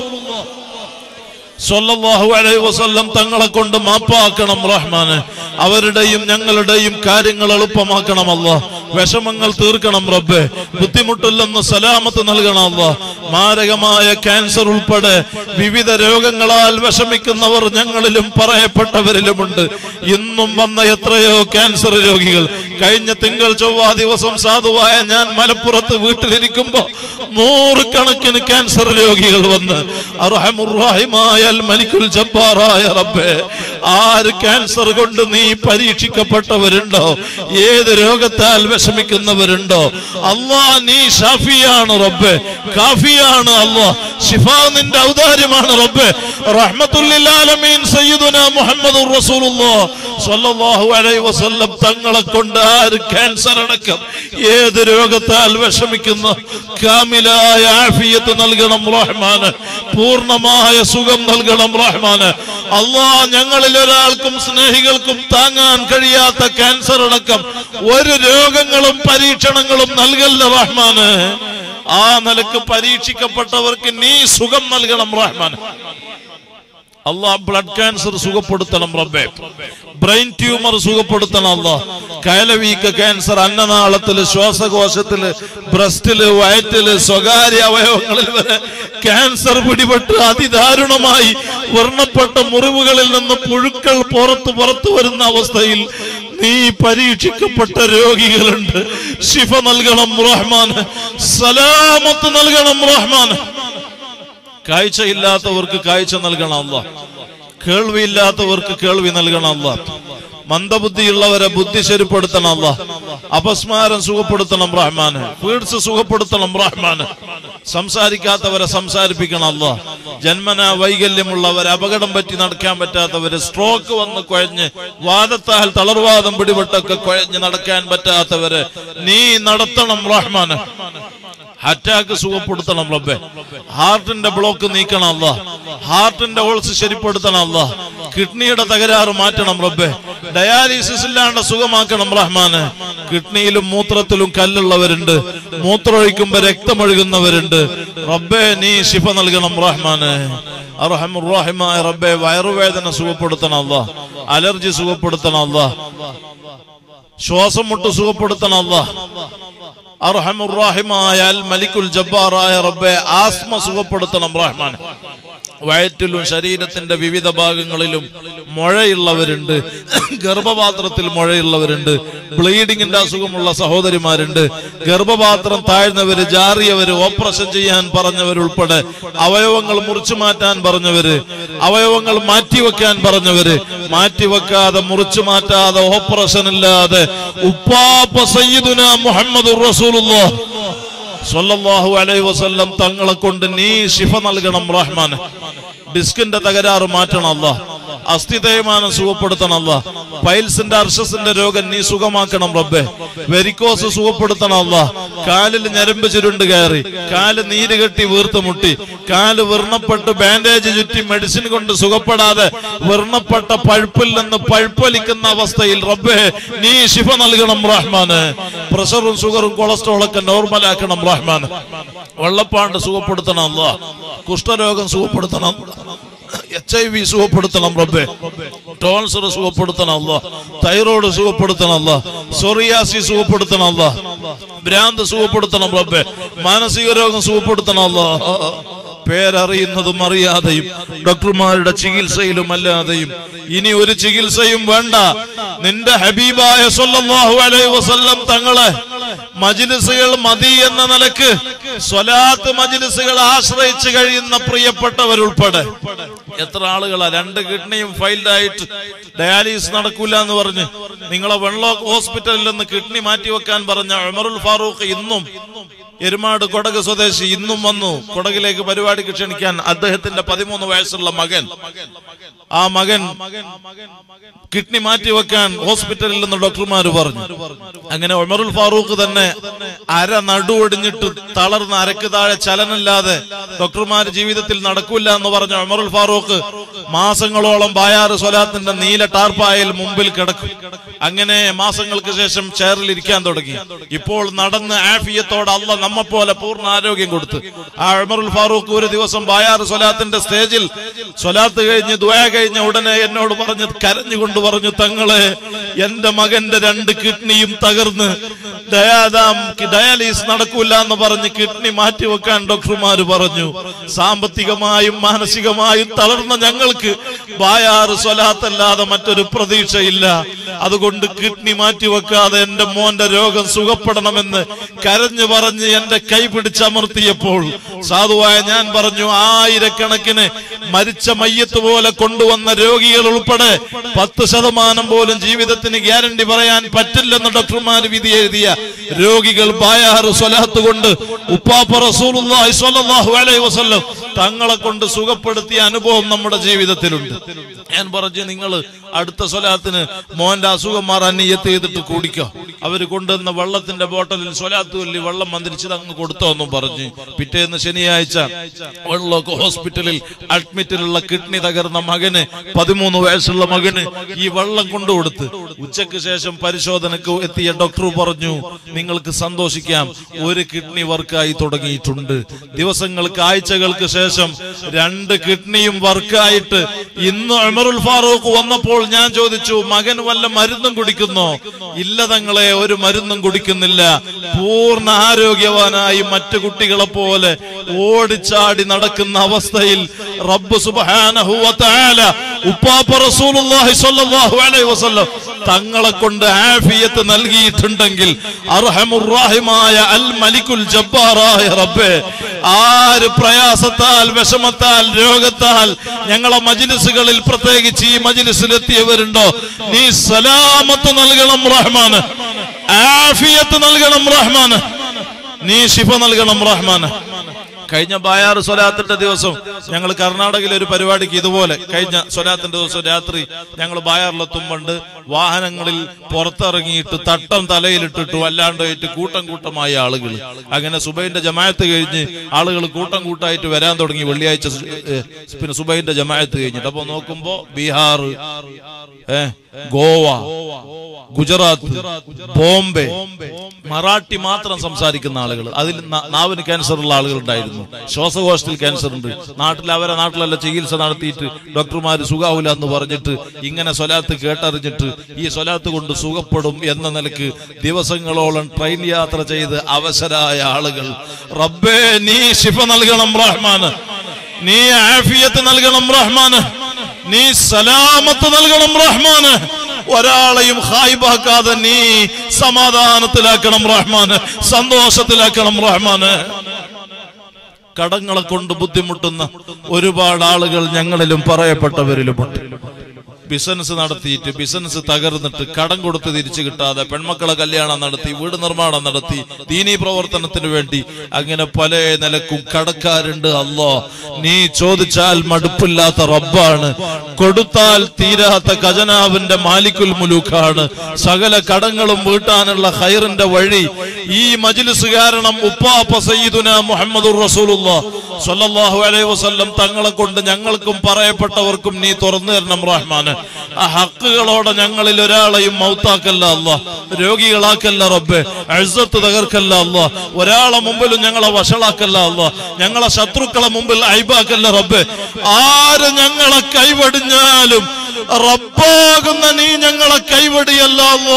സല്ലല്ലാഹു അലൈഹി വസല്ലം തങ്ങളെ കൊണ്ട് മാപ്പാക്കണം റഹ്മാന് അവരുടെയും ഞങ്ങളുടെയും കാര്യങ്ങൾ എളുപ്പമാക്കണം അല്ലാ വിഷമങ്ങൾ തീർക്കണം റബ്ബെ ബുദ്ധിമുട്ടില്ലെന്ന് സലാമത്ത് നൽകണം അല്ല മാരകമായ ക്യാൻസർ ഉൾപ്പെടെ വിവിധ രോഗങ്ങളാൽ വിഷമിക്കുന്നവർ ഞങ്ങളിലും പറയപ്പെട്ടവരിലുമുണ്ട് ഇന്നും വന്ന എത്രയോ ക്യാൻസർ രോഗികൾ കഴിഞ്ഞ തിങ്കൾ ചൊവ്വ ദിവസം സാധുവായ ഞാൻ മലപ്പുറത്ത് വീട്ടിലിരിക്കുമ്പോ നൂറുകണക്കിന് ക്യാൻസർ രോഗികൾ വന്ന് അർഹമുറാഹിമായ അൽ മലിക്കുൽ ജബ്ബാറായ റബ്ബേ ആര് ക്യാൻസർ കൊണ്ട് നീ പരീക്ഷിക്കപ്പെട്ടവരുണ്ടോ ഏത് രോഗത്താൽ വിഷമിക്കുന്നവരുണ്ടോ അള്ളാ നീ ഷാഫിയാണ് റബ്ബേ കാഫിയാണ് അള്ളാ ഷിഫ നിന്റെ ഔദാര്യമാണ് റബ്ബേ റഹ്മത്തുല്ലിൽ ആലമീൻ സയ്യിദുന മുഹമ്മദുർ റസൂലുള്ളാഹ് സ്വല്ലല്ലാഹു അലൈഹി വസല്ലം തങ്ങളെ കൊണ്ട് ആര് ക്യാൻസർ അടക്കം ഏത് രോഗത്താൽ വിഷമിക്കുന്ന കാമിലായ ആഫിയത്ത് നൽകണം റഹ്മാന് പൂർണ്ണമായ സുഖം നൽകണം റഹ്മാന് അള്ളാ ഞങ്ങളിൽ ഒരാൾക്കും സ്നേഹികൾക്കും താങ്ങാൻ കഴിയാത്ത ക്യാൻസർ അടക്കം ഒരു രോഗങ്ങളും പരീക്ഷണങ്ങളും നൽകല്ല റഹ്മാന് ആ നിലക്ക് പരീക്ഷിക്കപ്പെട്ടവർക്ക് നീ സുഖം നൽകണം റഹ്മാൻ അള്ളാഹ് ബ്ലഡ് ക്യാൻസർ സുഖപ്പെടുത്തണം റബ്ബെ ബ്രെയിൻ ട്യൂമർ സുഖപ്പെടുത്തണം അള്ളാഹ് കയലവീക്ക ക്യാൻസർ അന്നനാളത്തില് ശ്വാസകോശത്തില് ബ്രസ്റ്റില് വയറ്റില് സ്വകാര്യ അവയവങ്ങളിൽ വരെ ക്യാൻസർ പിടിപെട്ട് അതിദാരുണമായി വർണ്ണപ്പെട്ട മുറിവുകളിൽ നിന്ന് പുഴുക്കൾ പുറത്തു പുറത്തു വരുന്ന അവസ്ഥയിൽ നീ പരീക്ഷിക്കപ്പെട്ട രോഗികളുണ്ട് ശിഫ നൽകണം റഹ്മാൻ സലാമത്ത് നൽകണം റഹ്മാൻ കാഴ്ചയില്ലാത്തവർക്ക് കാഴ്ച നൽകണം അല്ല കേൾവിയില്ലാത്തവർക്ക് കേൾവി നൽകണം അല്ല മന്ദബുദ്ധിയുള്ളവരെ ബുദ്ധി ശരിപ്പെടുത്തണം അല്ല അപസ്മാരം സുഖപ്പെടുത്തണം റഹ്മാന് പീഡ്സ് സുഖപ്പെടുത്തണം റഹ്മാന് സംസാരിക്കാത്തവരെ സംസാരിപ്പിക്കണം അല്ല ജന്മന വൈകല്യമുള്ളവരെ അപകടം പറ്റി നടക്കാൻ പറ്റാത്തവര് സ്ട്രോക്ക് വന്ന് കുഴഞ്ഞ് വാദത്താൽ തളർവാദം പിടിപെട്ടൊക്കെ കുഴഞ്ഞ് നടക്കാൻ പറ്റാത്തവര് നീ നടത്തണം റഹ്മാന് അറ്റാക്ക് സുഖപ്പെടുത്തണം റബ്ബെ ഹാർട്ടിന്റെ ബ്ലോക്ക് നീക്കണം അല്ല ഹാർട്ടിന്റെ ഓൾസ് ശരിപ്പെടുത്തണം അല്ല കിഡ്നിയുടെ തകരാറ് മാറ്റണം റബ്ബെ ഡയാലിസിസ് ഇല്ലാണ്ട് സുഖമാക്കണം റഹ്മാന് കിഡ്നിയിലും മൂത്രത്തിലും കല്ലുള്ളവരുണ്ട് മൂത്രമൊഴിക്കുമ്പോ രക്തമൊഴുകുന്നവരുണ്ട് റബ്ബെ നീ ശിഫ നൽകണം റഹ്മാന് അർഹമുറാഹിമായ റബ്ബെ വയറുവേദന സുഖപ്പെടുത്തണം അല്ല അലർജി സുഖപ്പെടുത്തണം അല്ല ശ്വാസം മുട്ട് സുഖപ്പെടുത്തണം അല്ല അർഹമുറാഹിമായ അൽ മലിക്കുൽ ജബ്ബാറായ റബ്ബെ ആസ്മ സുഖപ്പെടുത്തണം റഹ്മാൻ വയറ്റിലും ശരീരത്തിന്റെ വിവിധ ഭാഗങ്ങളിലും മുഴയുള്ളവരുണ്ട് ഗർഭപാത്രത്തിൽ മുഴയുള്ളവരുണ്ട് ബ്ലീഡിങ്ങിന്റെ അസുഖമുള്ള സഹോദരിമാരുണ്ട് ഗർഭപാത്രം താഴ്ന്നവര് ജാറിയവര് ഓപ്പറേഷൻ ചെയ്യാൻ പറഞ്ഞവരുൾപ്പെടെ അവയവങ്ങൾ മുറിച്ചു മാറ്റാൻ പറഞ്ഞവര് അവയവങ്ങൾ മാറ്റിവെക്കാൻ പറഞ്ഞവര് മാറ്റിവെക്കാതെ മുറിച്ചു മാറ്റാതെ ഓപ്പറേഷൻ ഇല്ലാതെ ഉപ്പാപ്പ സയ്യിദുന മുഹമ്മദ് റസൂലുള്ളാഹ് സ്വല്ലല്ലാഹു അലൈഹി വസല്ലം തങ്ങളെ കൊണ്ട് നീ ശിഫ നൽകണം റഹ്മാൻ ഡിസ്കിന്റെ തകരാറ് മാറ്റണം അല്ല അസ്ഥി തേയ്മാനം സുഖപ്പെടുത്തണം അല്ല പൈൽസിന്റെ അർഷസിന്റെ രോഗം നീ സുഖമാക്കണം റബ്ബെ വെരിക്കോസ് സുഖപ്പെടുത്തണം അല്ല കാലിൽ ഞരമ്പ് ചുരുണ്ട് കയറി കാല് നീര് കെട്ടി വീർത്ത് മുട്ടി കാല് വിർണപ്പെട്ട് ബാൻഡേജ് ചുറ്റി മെഡിസിൻ കൊണ്ട് സുഖപ്പെടാതെ വിർണപ്പെട്ട പഴുപ്പിൽ നിന്ന് പഴുപ്പൊലിക്കുന്ന അവസ്ഥയിൽ റബ്ബെ നീ ശിഫ നൽകണം റഹ്മാന് പ്രഷറും ഷുഗറും കൊളസ്ട്രോളൊക്കെ നോർമലാക്കണം റഹ്മാൻ വെള്ളപ്പാണ്ട് സുഖപ്പെടുത്തണം അല്ല കുഷ്ഠരോഗം സുഖപ്പെടുത്തണം എച്ച് ഐ വി സുഖപ്പെടുത്തണം റബ്ബെ ടോൺസർ സുഖപ്പെടുത്തണം അല്ല തൈറോയ്ഡ് സുഖപ്പെടുത്തണം അല്ല സൊറിയാസി സുഖപ്പെടുത്തണം അല്ല ഭ്രാന്ത് സുഖപ്പെടുത്തണം റബ്ബെ മാനസിക രോഗം സുഖപ്പെടുത്തണം അല്ല പേരറിയുന്നതും അറിയാതെയും ഡോക്ടർമാരുടെ ചികിത്സയിലും അല്ലാതെയും ഇനി ഒരു ചികിത്സയും വേണ്ട നിന്റെ ഹബീബായ സല്ലല്ലാഹു അലൈഹി വസല്ലം തങ്ങളെ മജിലിസുകൾ മതി എന്ന നിലക്ക് സ്വലാത്ത് മജിലിസുകൾ ആശ്രയിച്ച് കഴിയുന്ന പ്രിയപ്പെട്ടവരുൾപ്പെടെ എത്ര ആളുകളാ രണ്ട് കിഡ്നിയും ഫൈൽഡ് ആയിട്ട് ഡയാലിസിസ് നടക്കൂല എന്ന് പറഞ്ഞ് നിങ്ങളെ വെള്ളോക്ക് ഹോസ്പിറ്റലിൽ നിന്ന് കിഡ്നി മാറ്റിവെക്കാൻ പറഞ്ഞ ഉമറുൽ ഫാറൂഖ് ഇന്നും എരുമാട് കൊടക് സ്വദേശി ഇന്നും വന്നു കൊടകിലേക്ക് പരിപാടിക്ക് ക്ഷണിക്കാൻ അദ്ദേഹത്തിന്റെ പതിമൂന്ന് വയസ്സുള്ള മകൻ ആ മകൻ കിഡ്നി മാറ്റിവെക്കാൻ ഹോസ്പിറ്റലിൽ നിന്ന് ഡോക്ടർമാർ പറഞ്ഞു അങ്ങനെ ഉമറുൽ ഫാറൂഖ് തന്നെ അര നടുവൊടിഞ്ഞിട്ട് തളർന്ന് അരക്ക് താഴെ ചലനമില്ലാതെ ഡോക്ടർമാർ ജീവിതത്തിൽ നടക്കൂല എന്ന് പറഞ്ഞ ഉമറുൽ ഫാറൂഖ് മാസങ്ങളോളം ബായാറ് സ്വലാത്തിന്റെ നീല ടാർപ്പായൽ മുമ്പിൽ കിടക്കും അങ്ങനെ മാസങ്ങൾക്ക് ശേഷം ചെയറിൽ ഇരിക്കാൻ തുടങ്ങി ഇപ്പോൾ നടന്ന് ആഫിയത്തോടെ അല്ല നമ്മെപ്പോലെ പൂർണ്ണ ആരോഗ്യം കൊടുത്ത് ആ ഉമറുൽ ഫാറൂഖ് ഒരു ദിവസം ബായാറ് സ്വലാത്തിന്റെ സ്റ്റേജിൽ സ്വലാത്ത് കഴിഞ്ഞ് ദ്വയ കഴിഞ്ഞ ഉടനെ എന്നോട് പറഞ്ഞ് കരഞ്ഞുകൊണ്ട് പറഞ്ഞു തങ്ങളെ എന്റെ മകന്റെ രണ്ട് കിഡ്നിയും തകർന്ന് ഡയാദാം ഡയാലിസ് നടക്കൂല എന്ന് പറഞ്ഞ് കിഡ്നി മാറ്റിവെക്കാൻ ഡോക്ടർമാര് പറഞ്ഞു സാമ്പത്തികമായും മാനസികമായും തളർന്ന ഞങ്ങൾക്ക് ബായാറ് സ്വലാത്തല്ലാതെ മറ്റൊരു പ്രതീക്ഷയില്ല അതുകൊണ്ട് കിഡ്നി മാറ്റിവെക്കാതെ എന്റെ മോന്റെ രോഗം സുഖപ്പെടണമെന്ന് കരഞ്ഞു പറഞ്ഞ് എന്റെ കൈ പിടിച്ചമർത്തിയപ്പോൾ സാധുവായ ഞാൻ പറഞ്ഞു ആയിരക്കണക്കിന് മരിച്ച മയ്യത്ത് പോലെ കൊണ്ടുവന്ന രോഗികൾ ഉൾപ്പെടെ പത്ത് ശതമാനം പോലും ജീവിതത്തിന് ഗ്യാരണ്ടി പറയാൻ പറ്റില്ലെന്ന് ഡോക്ടർമാർ വിധി എഴുതിയ രോഗികൾ ബായാറ് സ്വലാത്ത് കൊണ്ട് ഉപ്പാപ്പ റസൂലുള്ളാഹി സ്വല്ലല്ലാഹു അലൈഹി വസല്ലം തങ്ങളെ കൊണ്ട് സുഖപ്പെടുത്തിയ അനുഭവം നമ്മുടെ ജീവിതത്തിലുണ്ട് ഞാൻ പറഞ്ഞു നിങ്ങൾ അടുത്ത സ്വലാത്തിന് മോന്റെ അസുഖം മാറാൻ നീയത്ത് ചെയ്തിട്ട് കുടിക്കോ അവര് കൊണ്ടുവന്ന വെള്ളത്തിന്റെ ബോട്ടലിൽ സ്വലാത്ത് കൊല്ലി വെള്ളം മന്ത്രിച്ചത് അങ്ങ് കൊടുത്തോ എന്നും പറഞ്ഞു പിറ്റേന്ന് ശനിയാഴ്ച വെള്ളമൊക്കെ ഹോസ്പിറ്റലിൽ അഡ്മിറ്റിലുള്ള കിഡ്നി തകർന്ന മകന് പതിമൂന്ന് വയസ്സുള്ള മകന് ഈ വെള്ളം കൊണ്ടുകൊടുത്ത് ഉച്ചയ്ക്ക് ശേഷം പരിശോധനക്ക് എത്തിയ ഡോക്ടർ പറഞ്ഞു നിങ്ങൾക്ക് സന്തോഷിക്കാം ഒരു കിഡ്നി വർക്കായി തുടങ്ങിയിട്ടുണ്ട് ദിവസങ്ങൾക്ക് ആഴ്ചകൾക്ക് ശേഷം രണ്ട് കിഡ്നിയും വർക്കായിട്ട് ഇന്ന് അമറുൽ ഫാറൂഖ് വന്നപ്പോൾ ഞാൻ ചോദിച്ചു മകൻ വല്ല മരുന്നും കുടിക്കുന്നോ ഇല്ല തങ്ങളെ ഒരു മരുന്നും കുടിക്കുന്നില്ല പൂർണ്ണ ആരോഗ്യവാനായി മറ്റു കുട്ടികളെ പോലെ ഓടിച്ചാടി നടക്കുന്ന അവസ്ഥയിൽ റബ്ബ് സുബ്ഹാനഹു വ തആല ഉപ്പാപ്പ റസൂലുള്ളാഹി സ്വല്ലല്ലാഹു അലൈഹി വസല്ലം തങ്ങളെ കൊണ്ട് ആഫിയത്ത് നൽകിയിട്ടുണ്ടെങ്കിൽ അർഹമുറാഹിമായ അൽ മലിക്കുൽ ജബ്ബാറായ റബ്ബേ ആര് പ്രയാസത്താൽ വിഷമത്താൽ രോഗത്താൽ ഞങ്ങളെ മജിലിസുകളിൽ പ്രത്യേകിച്ച് ഈ മജിലിസിലെത്തിയവരുണ്ടോ നീ സലാമത്ത് നൽകണം റഹ്മാന് ആഫിയത്ത് നൽകണം റഹ്മാന് നീ ശിഫ നൽകണം റഹ്മാന് കഴിഞ്ഞ ബായാറ് സ്വലാത്തിന്റെ ദിവസം ഞങ്ങൾ കർണാടകയിലെ ഒരു പരിപാടിക്ക് ഇതുപോലെ കഴിഞ്ഞ സ്വലാത്തിന്റെ ദിവസം രാത്രി ഞങ്ങൾ ബായാറിലെത്തുമ്പോണ്ട് വാഹനങ്ങളിൽ പുറത്തിറങ്ങിയിട്ട് തട്ടം തലയിലിട്ടിട്ട് വല്ലാണ്ടായിട്ട് കൂട്ടം കൂട്ടമായ ആളുകൾ അങ്ങനെ സുബൈന്റെ ജമായത്ത് കഴിഞ്ഞ് ആളുകൾ കൂട്ടം കൂട്ടായിട്ട് വരാൻ തുടങ്ങി വെള്ളിയാഴ്ച സു- ഏ, പിന്നെ സുബൈന്റെ ജമായത്ത് കഴിഞ്ഞിട്ട് അപ്പൊ നോക്കുമ്പോ ബീഹാർ ഏ ഗോവ ഗുജറാത്ത് ബോംബെ മറാഠി മാത്രം സംസാരിക്കുന്ന ആളുകൾ അതിൽ ന- നാവിന് ക്യാൻസർ ഉള്ള ആളുകൾ ഉണ്ടായിരുന്നു ശ്വാസകോശത്തിൽ ക്യാൻസർ ഉണ്ട് നാട്ടിൽ അവരെ നാട്ടിലല്ല ചികിത്സ നടത്തിയിട്ട് ഡോക്ടർമാര് സുഖാവില്ല എന്ന് പറഞ്ഞിട്ട് ഇങ്ങനെ സ്വലാത്ത് കേട്ടറിഞ്ഞിട്ട് ഈ സ്വലാത്ത് കൊണ്ട് സുഖപ്പെടും എന്ന നിലക്ക് ദിവസങ്ങളോളം ട്രെയിൻ യാത്ര ചെയ്ത് അവശരായ ആളുകൾ റബ്ബേ നീ ശിഫ നൽകണം റഹ്മാന് നീ ആഫിയത്ത് നൽകണം റഹ്മാന് നീ സലാമത്ത് നൽകണം റഹ്മാന് ഒരാളെയും ഹായിബാക്കാതെ നീ സമാധാനത്തിലാക്കണം റഹ്മാന് സന്തോഷത്തിലാക്കണം റഹ്മാന് കടങ്ങളെ കൊണ്ട് ബുദ്ധിമുട്ടുന്ന ഒരുപാട് ആളുകൾ ഞങ്ങളിലും പറയപ്പെട്ടവരിലുമുണ്ട് ബിസിനസ് നടത്തിയിട്ട് ബിസിനസ് തകർന്നിട്ട് കടം കൊടുത്ത് തിരിച്ചു കിട്ടാതെ പെൺമക്കളെ കല്യാണം നടത്തി വീട് നിർമ്മാണം നടത്തി ദീനീ പ്രവർത്തനത്തിന് വേണ്ടി അങ്ങനെ പല നിലക്കും കടക്കാരുണ്ട് അല്ലോ നീ ചോദിച്ചാൽ മടുപ്പില്ലാത്ത റബ്ബാണ് കൊടുത്താൽ തീരാത്ത ഖജനാവിന്റെ മാലിക്കുൽ മുലൂക്കാണ് സകല കടങ്ങളും വീട്ടാനുള്ള ഹൈറിന്റെ വഴി ഈ മജ്ലിസ് കാരണം ഉപ്പാപ്പ സയ്യിദുന മുഹമ്മദുർ റസൂലുള്ള സ്വല്ലല്ലാഹു അലൈഹി വസല്ലം തങ്ങളെ കൊണ്ട് ഞങ്ങൾക്കും പറയപ്പെട്ടവർക്കും നീ തുറന്നു തരണം റഹ്മാന് ആ ഹക്കുകളോടെ ഞങ്ങളിൽ ഒരാളെയും മൗത്താക്കല്ല അല്ല രോഗികളാക്കല്ല റബ്ബെ അഴ്സത്ത് തകർക്കല്ല അല്ല ഒരാളെ മുമ്പിലും ഞങ്ങളെ വഷളാക്കല്ല അല്ല ഞങ്ങളെ ശത്രുക്കളെ മുമ്പിൽ അയ്ബാക്കല്ല റബ്ബെ ആര് ഞങ്ങളെ കൈവടിഞ്ഞാലും റബ്ബാകുന്ന നീ ഞങ്ങളെ കൈവടിയല്ല അല്ലോ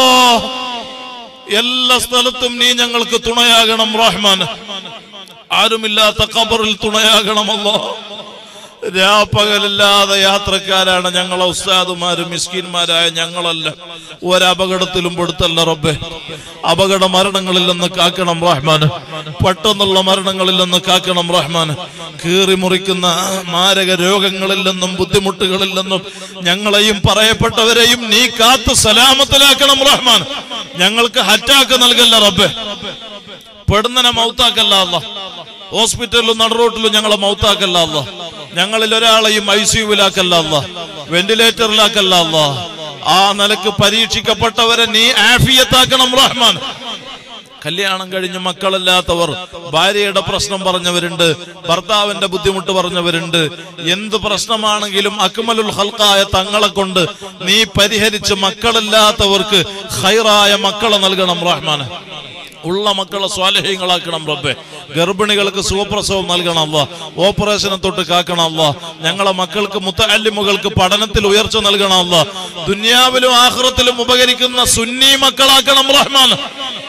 എല്ലാ സ്ഥലത്തും നീ ഞങ്ങൾക്ക് തുണയാകണം റഹ്മാൻ ആരുമില്ലാത്ത ഖബറിൽ തുണയാകണമല്ലോ രാപ്പകലില്ലാതെ യാത്രക്കാരാണ് ഞങ്ങളെ ഉസ്താദുമാരും മിസ്കിന്മാരായ ഞങ്ങളല്ല ഒരപകടത്തിലും പെടുത്തല്ല റബ്ബെ അപകട മരണങ്ങളിൽ നിന്ന് കാക്കണം റഹ്മാന് പെട്ടെന്നുള്ള മരണങ്ങളിൽ നിന്ന് കാക്കണം റഹ്മാന് കീറി മുറിക്കുന്ന മാരക രോഗങ്ങളിൽ നിന്നും ബുദ്ധിമുട്ടുകളിൽ നിന്നും ഞങ്ങളെയും പറയപ്പെട്ടവരെയും നീ കാത്ത് സലാമത്തിലാക്കണം റഹ്മാൻ ഞങ്ങൾക്ക് ഹറ്റാക്ക് നൽകല്ല റബ്ബെ പെടുന്നനെ മൗത്താക്കല്ല അല്ല ഹോസ്പിറ്റലിലും നടുറോട്ടിലും ഞങ്ങളെ മൗത്താക്കല്ല അല്ല ഞങ്ങളിൽ ഒരാളെയും ഐ സിയുവിലാക്കല്ല അല്ല വെന്റിലേറ്ററിലാക്കല്ല അല്ല ആ നിലക്ക് പരീക്ഷിക്കപ്പെട്ടവരെ നീ ആഫിയത്താക്കണം റഹ്മാൻ കല്യാണം കഴിഞ്ഞ് മക്കളില്ലാത്തവർ ഭാര്യയുടെ പ്രശ്നം പറഞ്ഞവരുണ്ട് ഭർത്താവിന്റെ ബുദ്ധിമുട്ട് പറഞ്ഞവരുണ്ട് എന്ത് പ്രശ്നമാണെങ്കിലും അക്മലുൽ ഹൽക്കായ തങ്ങളെ കൊണ്ട് നീ പരിഹരിച്ച് മക്കളില്ലാത്തവർക്ക് ഹൈറായ മക്കളെ നൽകണം റഹ്മാൻ ഉള്ള മക്കളെ സ്വാലഹ്യങ്ങളാക്കണം റബ്ബെ ഗർഭിണികൾക്ക് സുഖപ്രസവം നൽകണം അല്ല ഓപ്പറേഷനെ തൊട്ട് കാക്കണം അല്ല ഞങ്ങളെ മക്കൾക്ക് മുത്തല്ലിമുകൾക്ക് പഠനത്തിൽ ഉയർച്ച നൽകണം അല്ല ദുന്യാവിലും ആഹ്റത്തിലും ഉപകരിക്കുന്ന സുന്നി മക്കളാക്കണം റഹ്മാൻ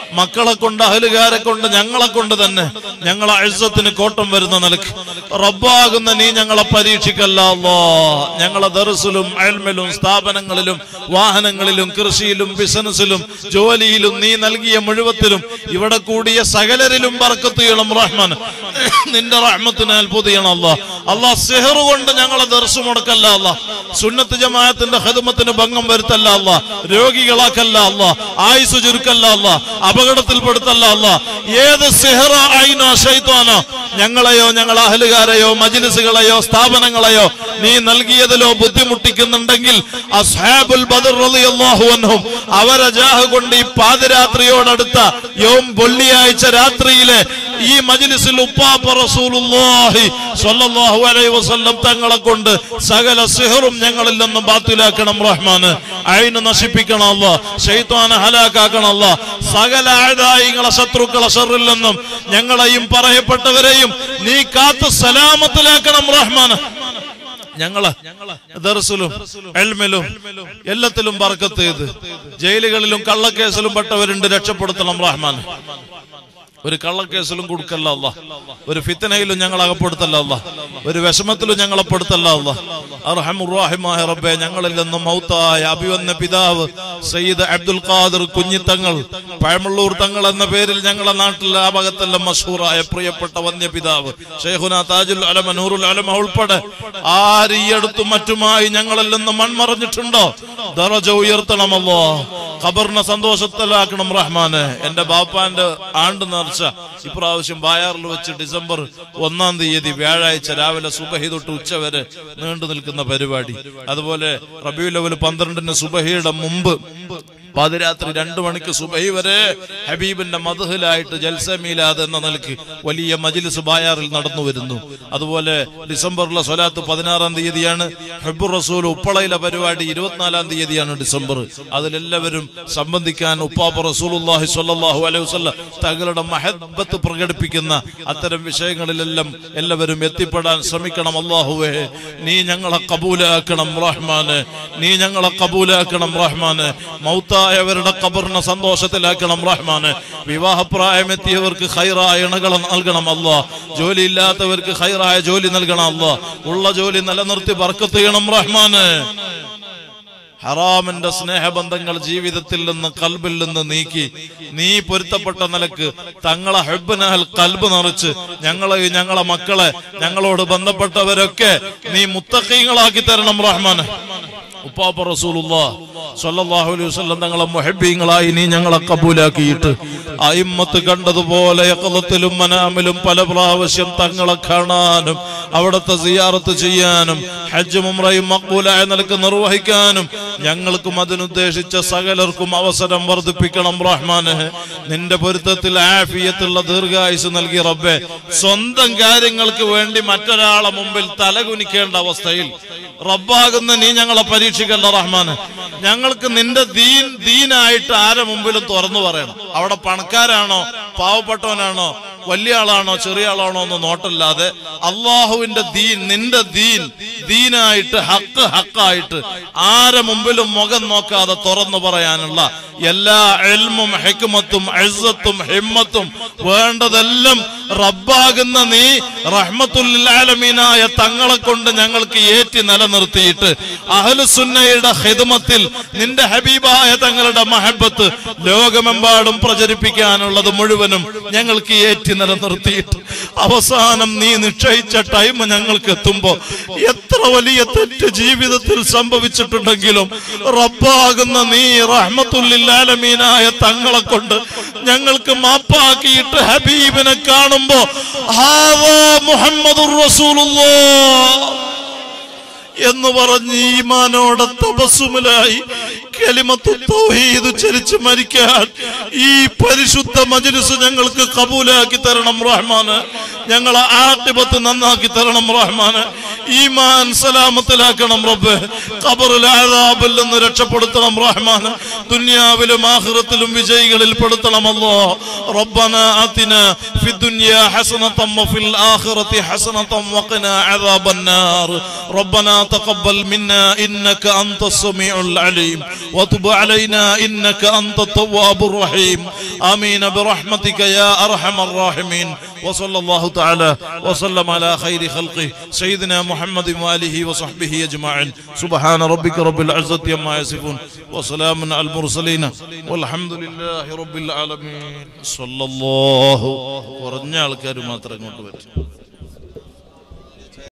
മക്കളെ കൊണ്ട് അഹലുകാരെ കൊണ്ട് ഞങ്ങളെ കൊണ്ട് തന്നെ ഞങ്ങളെ അഴുസത്തിന് കോട്ടം വരുന്ന നിലക്ക് റബ്ബാകുന്ന നീ ഞങ്ങളെ പരീക്ഷിക്കല്ല അല്ലാ ഞങ്ങളെ ദർസിലും അയൽമലും സ്ഥാപനങ്ങളിലും വാഹനങ്ങളിലും കൃഷിയിലും ബിസിനസ്സിലും ജോലിയിലും നീ നൽകിയ മുഴുവത്തിലും ഇവിടെ കൂടിയ സകലരിലും ബർക്കത്ത് ചെയ്യണം റഹ്മാൻ നിന്റെ റഹ്മത്തിനാൽ പുതിയണം അല്ലാ അല്ലാ സെഹർ കൊണ്ട് ഞങ്ങളെ ദർശു മുടക്കല്ല അല്ലാ സുന്നത്ത് ജമാഅത്തിന്റെ ഖിദ്മത്തിന് ഭംഗം വരുത്തല്ല അല്ലാ രോഗികളാക്കല്ല അല്ലാ ആയുസ് ചുരുക്കല്ല അല്ലാ അപകടത്തിൽപ്പെടുത്തല്ല അല്ലാ ഏത് സെഹറ ഐനോ ഷൈത്വാനോ ഞങ്ങളെയോ ഞങ്ങളെ അഹലുകാരെയോ മജിലിസുകളെയോ സ്ഥാപനങ്ങളെയോ നീ നൽകിയതിലോ ബുദ്ധിമുട്ടിക്കുന്നുണ്ടെങ്കിൽ അസ്ഹാബുൽ ബദർ റളിയല്ലാഹു അൻഹും അവരെ ജാഹ് കൊണ്ട് ഈ പാതിരാത്രിയോടടുത്ത യോം വെള്ളിയാഴ്ച രാത്രിയിലെ ഈ മജ്ലിസിൽ ഉപ്പാപ്പ റസൂലുള്ളാഹി സ്വല്ലല്ലാഹു അലൈഹി വസല്ലം തങ്ങളെ കൊണ്ട് സകല സിഹറും ഞങ്ങളിൽ നിന്നും ബാത്തിലാക്കണം റഹ്മാന് അയിന് നശിപ്പിക്കണം അല്ല ശൈത്വാനെ ഹലാക്കാക്കണം അല്ല സകല ആഴായികളെ ശത്രുക്കളെ ഷറിൽ നിന്നും ഞങ്ങളെയും പറയപ്പെട്ടവരെയും നീ കാത്ത് സലാമത്തിലാക്കണം റഹ്മാന് ഞങ്ങള് ദർസിലും എൽമിലും എല്ലാത്തിലും ബർക്കത്ത് ചെയ്ത് ജയിലുകളിലും കള്ളക്കേസിലും പെട്ടവരുണ്ട് രക്ഷപ്പെടുത്തണം റഹ്മാൻ ഒരു കള്ളക്കേസിലും കൊടുക്കല്ല അല്ല ഒരു ഫിത്തനയിലും ഞങ്ങൾ അകപ്പെടുത്തല്ല അല്ല ഒരു വിഷമത്തിലും ഞങ്ങളെ പെടുത്തല്ല അല്ല അർഹമുറാഹിമായ റബ്ബെ ഞങ്ങളിൽ നിന്നും മൗത്തായ അഭിവന്ന പിതാവ് സയ്യിദ് അബ്ദുൽ ഖാദർ കുഞ്ഞിത്തങ്ങൾ പഴമള്ളൂർ തങ്ങൾ എന്ന പേരിൽ ഞങ്ങളെ നാട്ടിൽ ആ ഭാഗത്തെല്ലാം മഷൂറായ പ്രിയപ്പെട്ട വന്യ പിതാവ് ഷെയ്ഖുന താജുൽ അലമ നൂറുൽ അലമ ഉൾപ്പെടെ ആര് ഈ അടുത്തും മറ്റുമായി ഞങ്ങളിൽ നിന്ന് മൺമറഞ്ഞിട്ടുണ്ടോ ദറജ ഉയർത്തണമല്ലോ ഖബറിനെ സന്തോഷത്തിലാക്കണം റഹ്മാന് എന്റെ ബാപ്പാന്റെ ആണ്ട് നേർച്ച ഇപ്രാവശ്യം ബായാറിൽ വെച്ച് ഡിസംബർ ഒന്നാം തീയതി വ്യാഴാഴ്ച രാവിലെ സുബഹി തൊട്ട് ഉച്ച വരെ നീണ്ടു നിൽക്കുന്ന പരിപാടി അതുപോലെ റബിയു ലെവൽ പന്ത്രണ്ടിന് സുബഹിയുടെ മുമ്പ് പാതിരാത്രി രണ്ടു മണിക്ക് സുബഹി വരെ ഹബീബിന്റെ മധുഹിലായിട്ട് ജൽസമീലാദ് എന്ന നിലയ്ക്ക് വലിയ മജിലിസ് ബായാറിൽ നടന്നു വരുന്നു അതുപോലെ ഡിസംബറിലെ സ്വലാത്ത് പതിനാറാം തീയതിയാണ് ഹെബുർ റസൂൽ ഉപ്പളയിലെ പരിപാടി ഇരുപത്തിനാലാം തീയതിയാണ് ഡിസംബർ അതിലെല്ലാവരും സംബന്ധിക്കാൻ ഉപ്പാപ്പ റസൂലുള്ളാഹി സ്വല്ലല്ലാഹു അലൈഹി വസല്ലം തങ്ങളുടെ മഹബത്ത് പ്രകടിപ്പിക്കുന്ന അത്തരം വിഷയങ്ങളിലെല്ലാം എല്ലാവരും എത്തിപ്പെടാൻ ശ്രമിക്കണം അള്ളാഹുവേ നീ ഞങ്ങളെ കബൂലാക്കണം റഹ്മാന് നീ ഞങ്ങളെ കബൂലാക്കണം റഹ്മാന് മൗത്തായവരുടെ കബറിനെ സന്തോഷത്തിലാക്കണം റഹ്മാന് വിവാഹപ്രായമെത്തിയവർക്ക് ഹൈറായ ഇണകൾ നൽകണം അല്ലാ ജോലി ഇല്ലാത്തവർക്ക് ഹൈറായ ജോലി നൽകണം അല്ലാ ഉള്ള ജോലി നിലനിർത്തി ബർക്കത്ത് ചെയ്യണം റഹ്മാന് ഹറാമിന്റെ സ്നേഹബന്ധങ്ങൾ ജീവിതത്തിൽ നിന്ന് കൽബിൽ നിന്ന് നീക്കി നീ പൊരുത്തപ്പെട്ട നിലക്ക് തങ്ങളെ ഹെബിനാൽ കൽബ് നിറച്ച് ഞങ്ങളെ ഞങ്ങളെ മക്കളെ ഞങ്ങളോട് ബന്ധപ്പെട്ടവരൊക്കെ നീ മുത്തക്കീങ്ങളാക്കി തരണം റഹ്മാൻ ഉപ്പാപ്പ റസൂലുള്ള സല്ലല്ലാഹു അലൈഹി വസല്ലം തങ്ങളെ മുഹബ്ബീങ്ങളായി നീ ഞങ്ങളെ കബൂലാക്കിയിട്ട് അയിമ്മത്ത് കണ്ടതുപോലെ യഖലത്തിലും മനാമിലും പല പ്രാവശ്യം തങ്ങളെ കാണാനും അവിടുത്തെ സിയാറത്ത് ചെയ്യാനും ഹജ്ജ് മുംറയും മക്ബൂലായ നിലക്ക് നിർവഹിക്കാനും ഞങ്ങൾക്കും അതിനുദ്ദേശിച്ച സകലർക്കും അവസരം വർദ്ധിപ്പിക്കണം റഹ്മാന് നിന്റെ പൊരുത്തത്തിൽ ആഫിയത്തുള്ള ദീർഘായുസ് നൽകി റബ്ബെ സ്വന്തം കാര്യങ്ങൾക്ക് വേണ്ടി മറ്റൊരാളെ മുമ്പിൽ തലകുനിക്കേണ്ട അവസ്ഥയിൽ റബ്ബാകുന്ന നീ ഞങ്ങളെ പരീക്ഷിക്കേണ്ട റഹ്മാന് ഞങ്ങൾക്ക് നിന്റെ ദീൻ ദീനായിട്ട് ആരെ മുമ്പിലും തുറന്നു പറയണം അവിടെ പണക്കാരാണോ പാവപ്പെട്ടവനാണോ വലിയ ആളാണോ ചെറിയ ആളാണോ എന്ന് നോട്ടല്ലാതെ അള്ളാഹുവിന്റെ ദീൻ നിന്റെ ദീൻ ദീനായിട്ട് ഹക്ക് ഹക്കായിട്ട് ആരെ മുമ്പിലും മുഖം നോക്കാതെ തുറന്നു പറയാനുള്ള എല്ലാ എൽമും ഹെക്കുമത്തും എഴുത്തും ഹിമ്മത്തും വേണ്ടതെല്ലാം റബ്ബാകുന്ന നീ റഹ്മത്തുല്ലാലമീനായ തങ്ങളെ കൊണ്ട് ഞങ്ങൾക്ക് ഏറ്റി നിലനിർത്തിയിട്ട് അഹലുസുന്നയുടെ ഹിദമത്തിൽ നിന്റെ ഹബീബായ തങ്ങളുടെ മഹബത്ത് ലോകമെമ്പാടും പ്രചരിപ്പിക്കാനുള്ളത് മുഴുവനും ഞങ്ങൾക്ക് ഏറ്റി നിലനിർത്തിയിട്ട് അവസാനം നീ നിശ്ചയിച്ച ടൈം ഞങ്ങൾക്ക് എത്തുമ്പോ എത്ര വലിയ തെറ്റ് ജീവിതത്തിൽ സംഭവിച്ചിട്ടുണ്ടെങ്കിലും റബ്ബാകുന്ന നീ റഹ്മത്തുല്ലാലമീനായ തങ്ങളെ കൊണ്ട് ഞങ്ങൾക്ക് മാപ്പാക്കിയിട്ട് ഹബീബിനെ കാണുമ്പോ ഹാദാ മുഹമ്മദുർ റസൂലുള്ളാഹ് എന്ന് പറഞ്ഞ് ഈമാനോടെ തപസ്സുമിലായി കലിമത്തു തൗഹീദ് ചരിച്ച് മരിക്കാൻ ഈ പരിശുദ്ധ മജ്ലിസ് ഞങ്ങൾക്ക് കബൂലാക്കി തരണം റഹ്മാന് ഞങ്ങളെ ആട്ടിപത്ത് നന്നാക്കി തരണം റഹ്മാന് ഈമാൻ സലാമത്തിലാക്കണം റബ്ബ് ഖബറിൽ ആദാബിൽ നിന്ന് രക്ഷപ്പെടുത്തണം റഹ്മാന് ദുനിയാവിലും ആഖിറത്തിലും വിജയികളിൽ പെടുത്തണമല്ലോ റബ്ബന ആതിന ഫി ദുനിയ ഹസനതം വഫിൽ ആഖിറതി ഹസനതം വഖിന അദാബൻ നാർ റബ്ബന തഖബ്ബൽ മിന്ന ഇന്നക അൻത السميع العليم وتب علينا إنك أنت التواب الرحيم آمين برحمتك يا أرحم الراحمين وصلى الله تعالى وسلم على خير خلقه سيدنا محمد وآله وصحبه أجمعين سبحان ربك رب العزة عما يصفون وسلام على المرسلين والحمد لله رب العالمين صلى الله ورഞ്ഞ ആൾക്കാർ മാത്രം ഇങ്ങോട്ട് വരും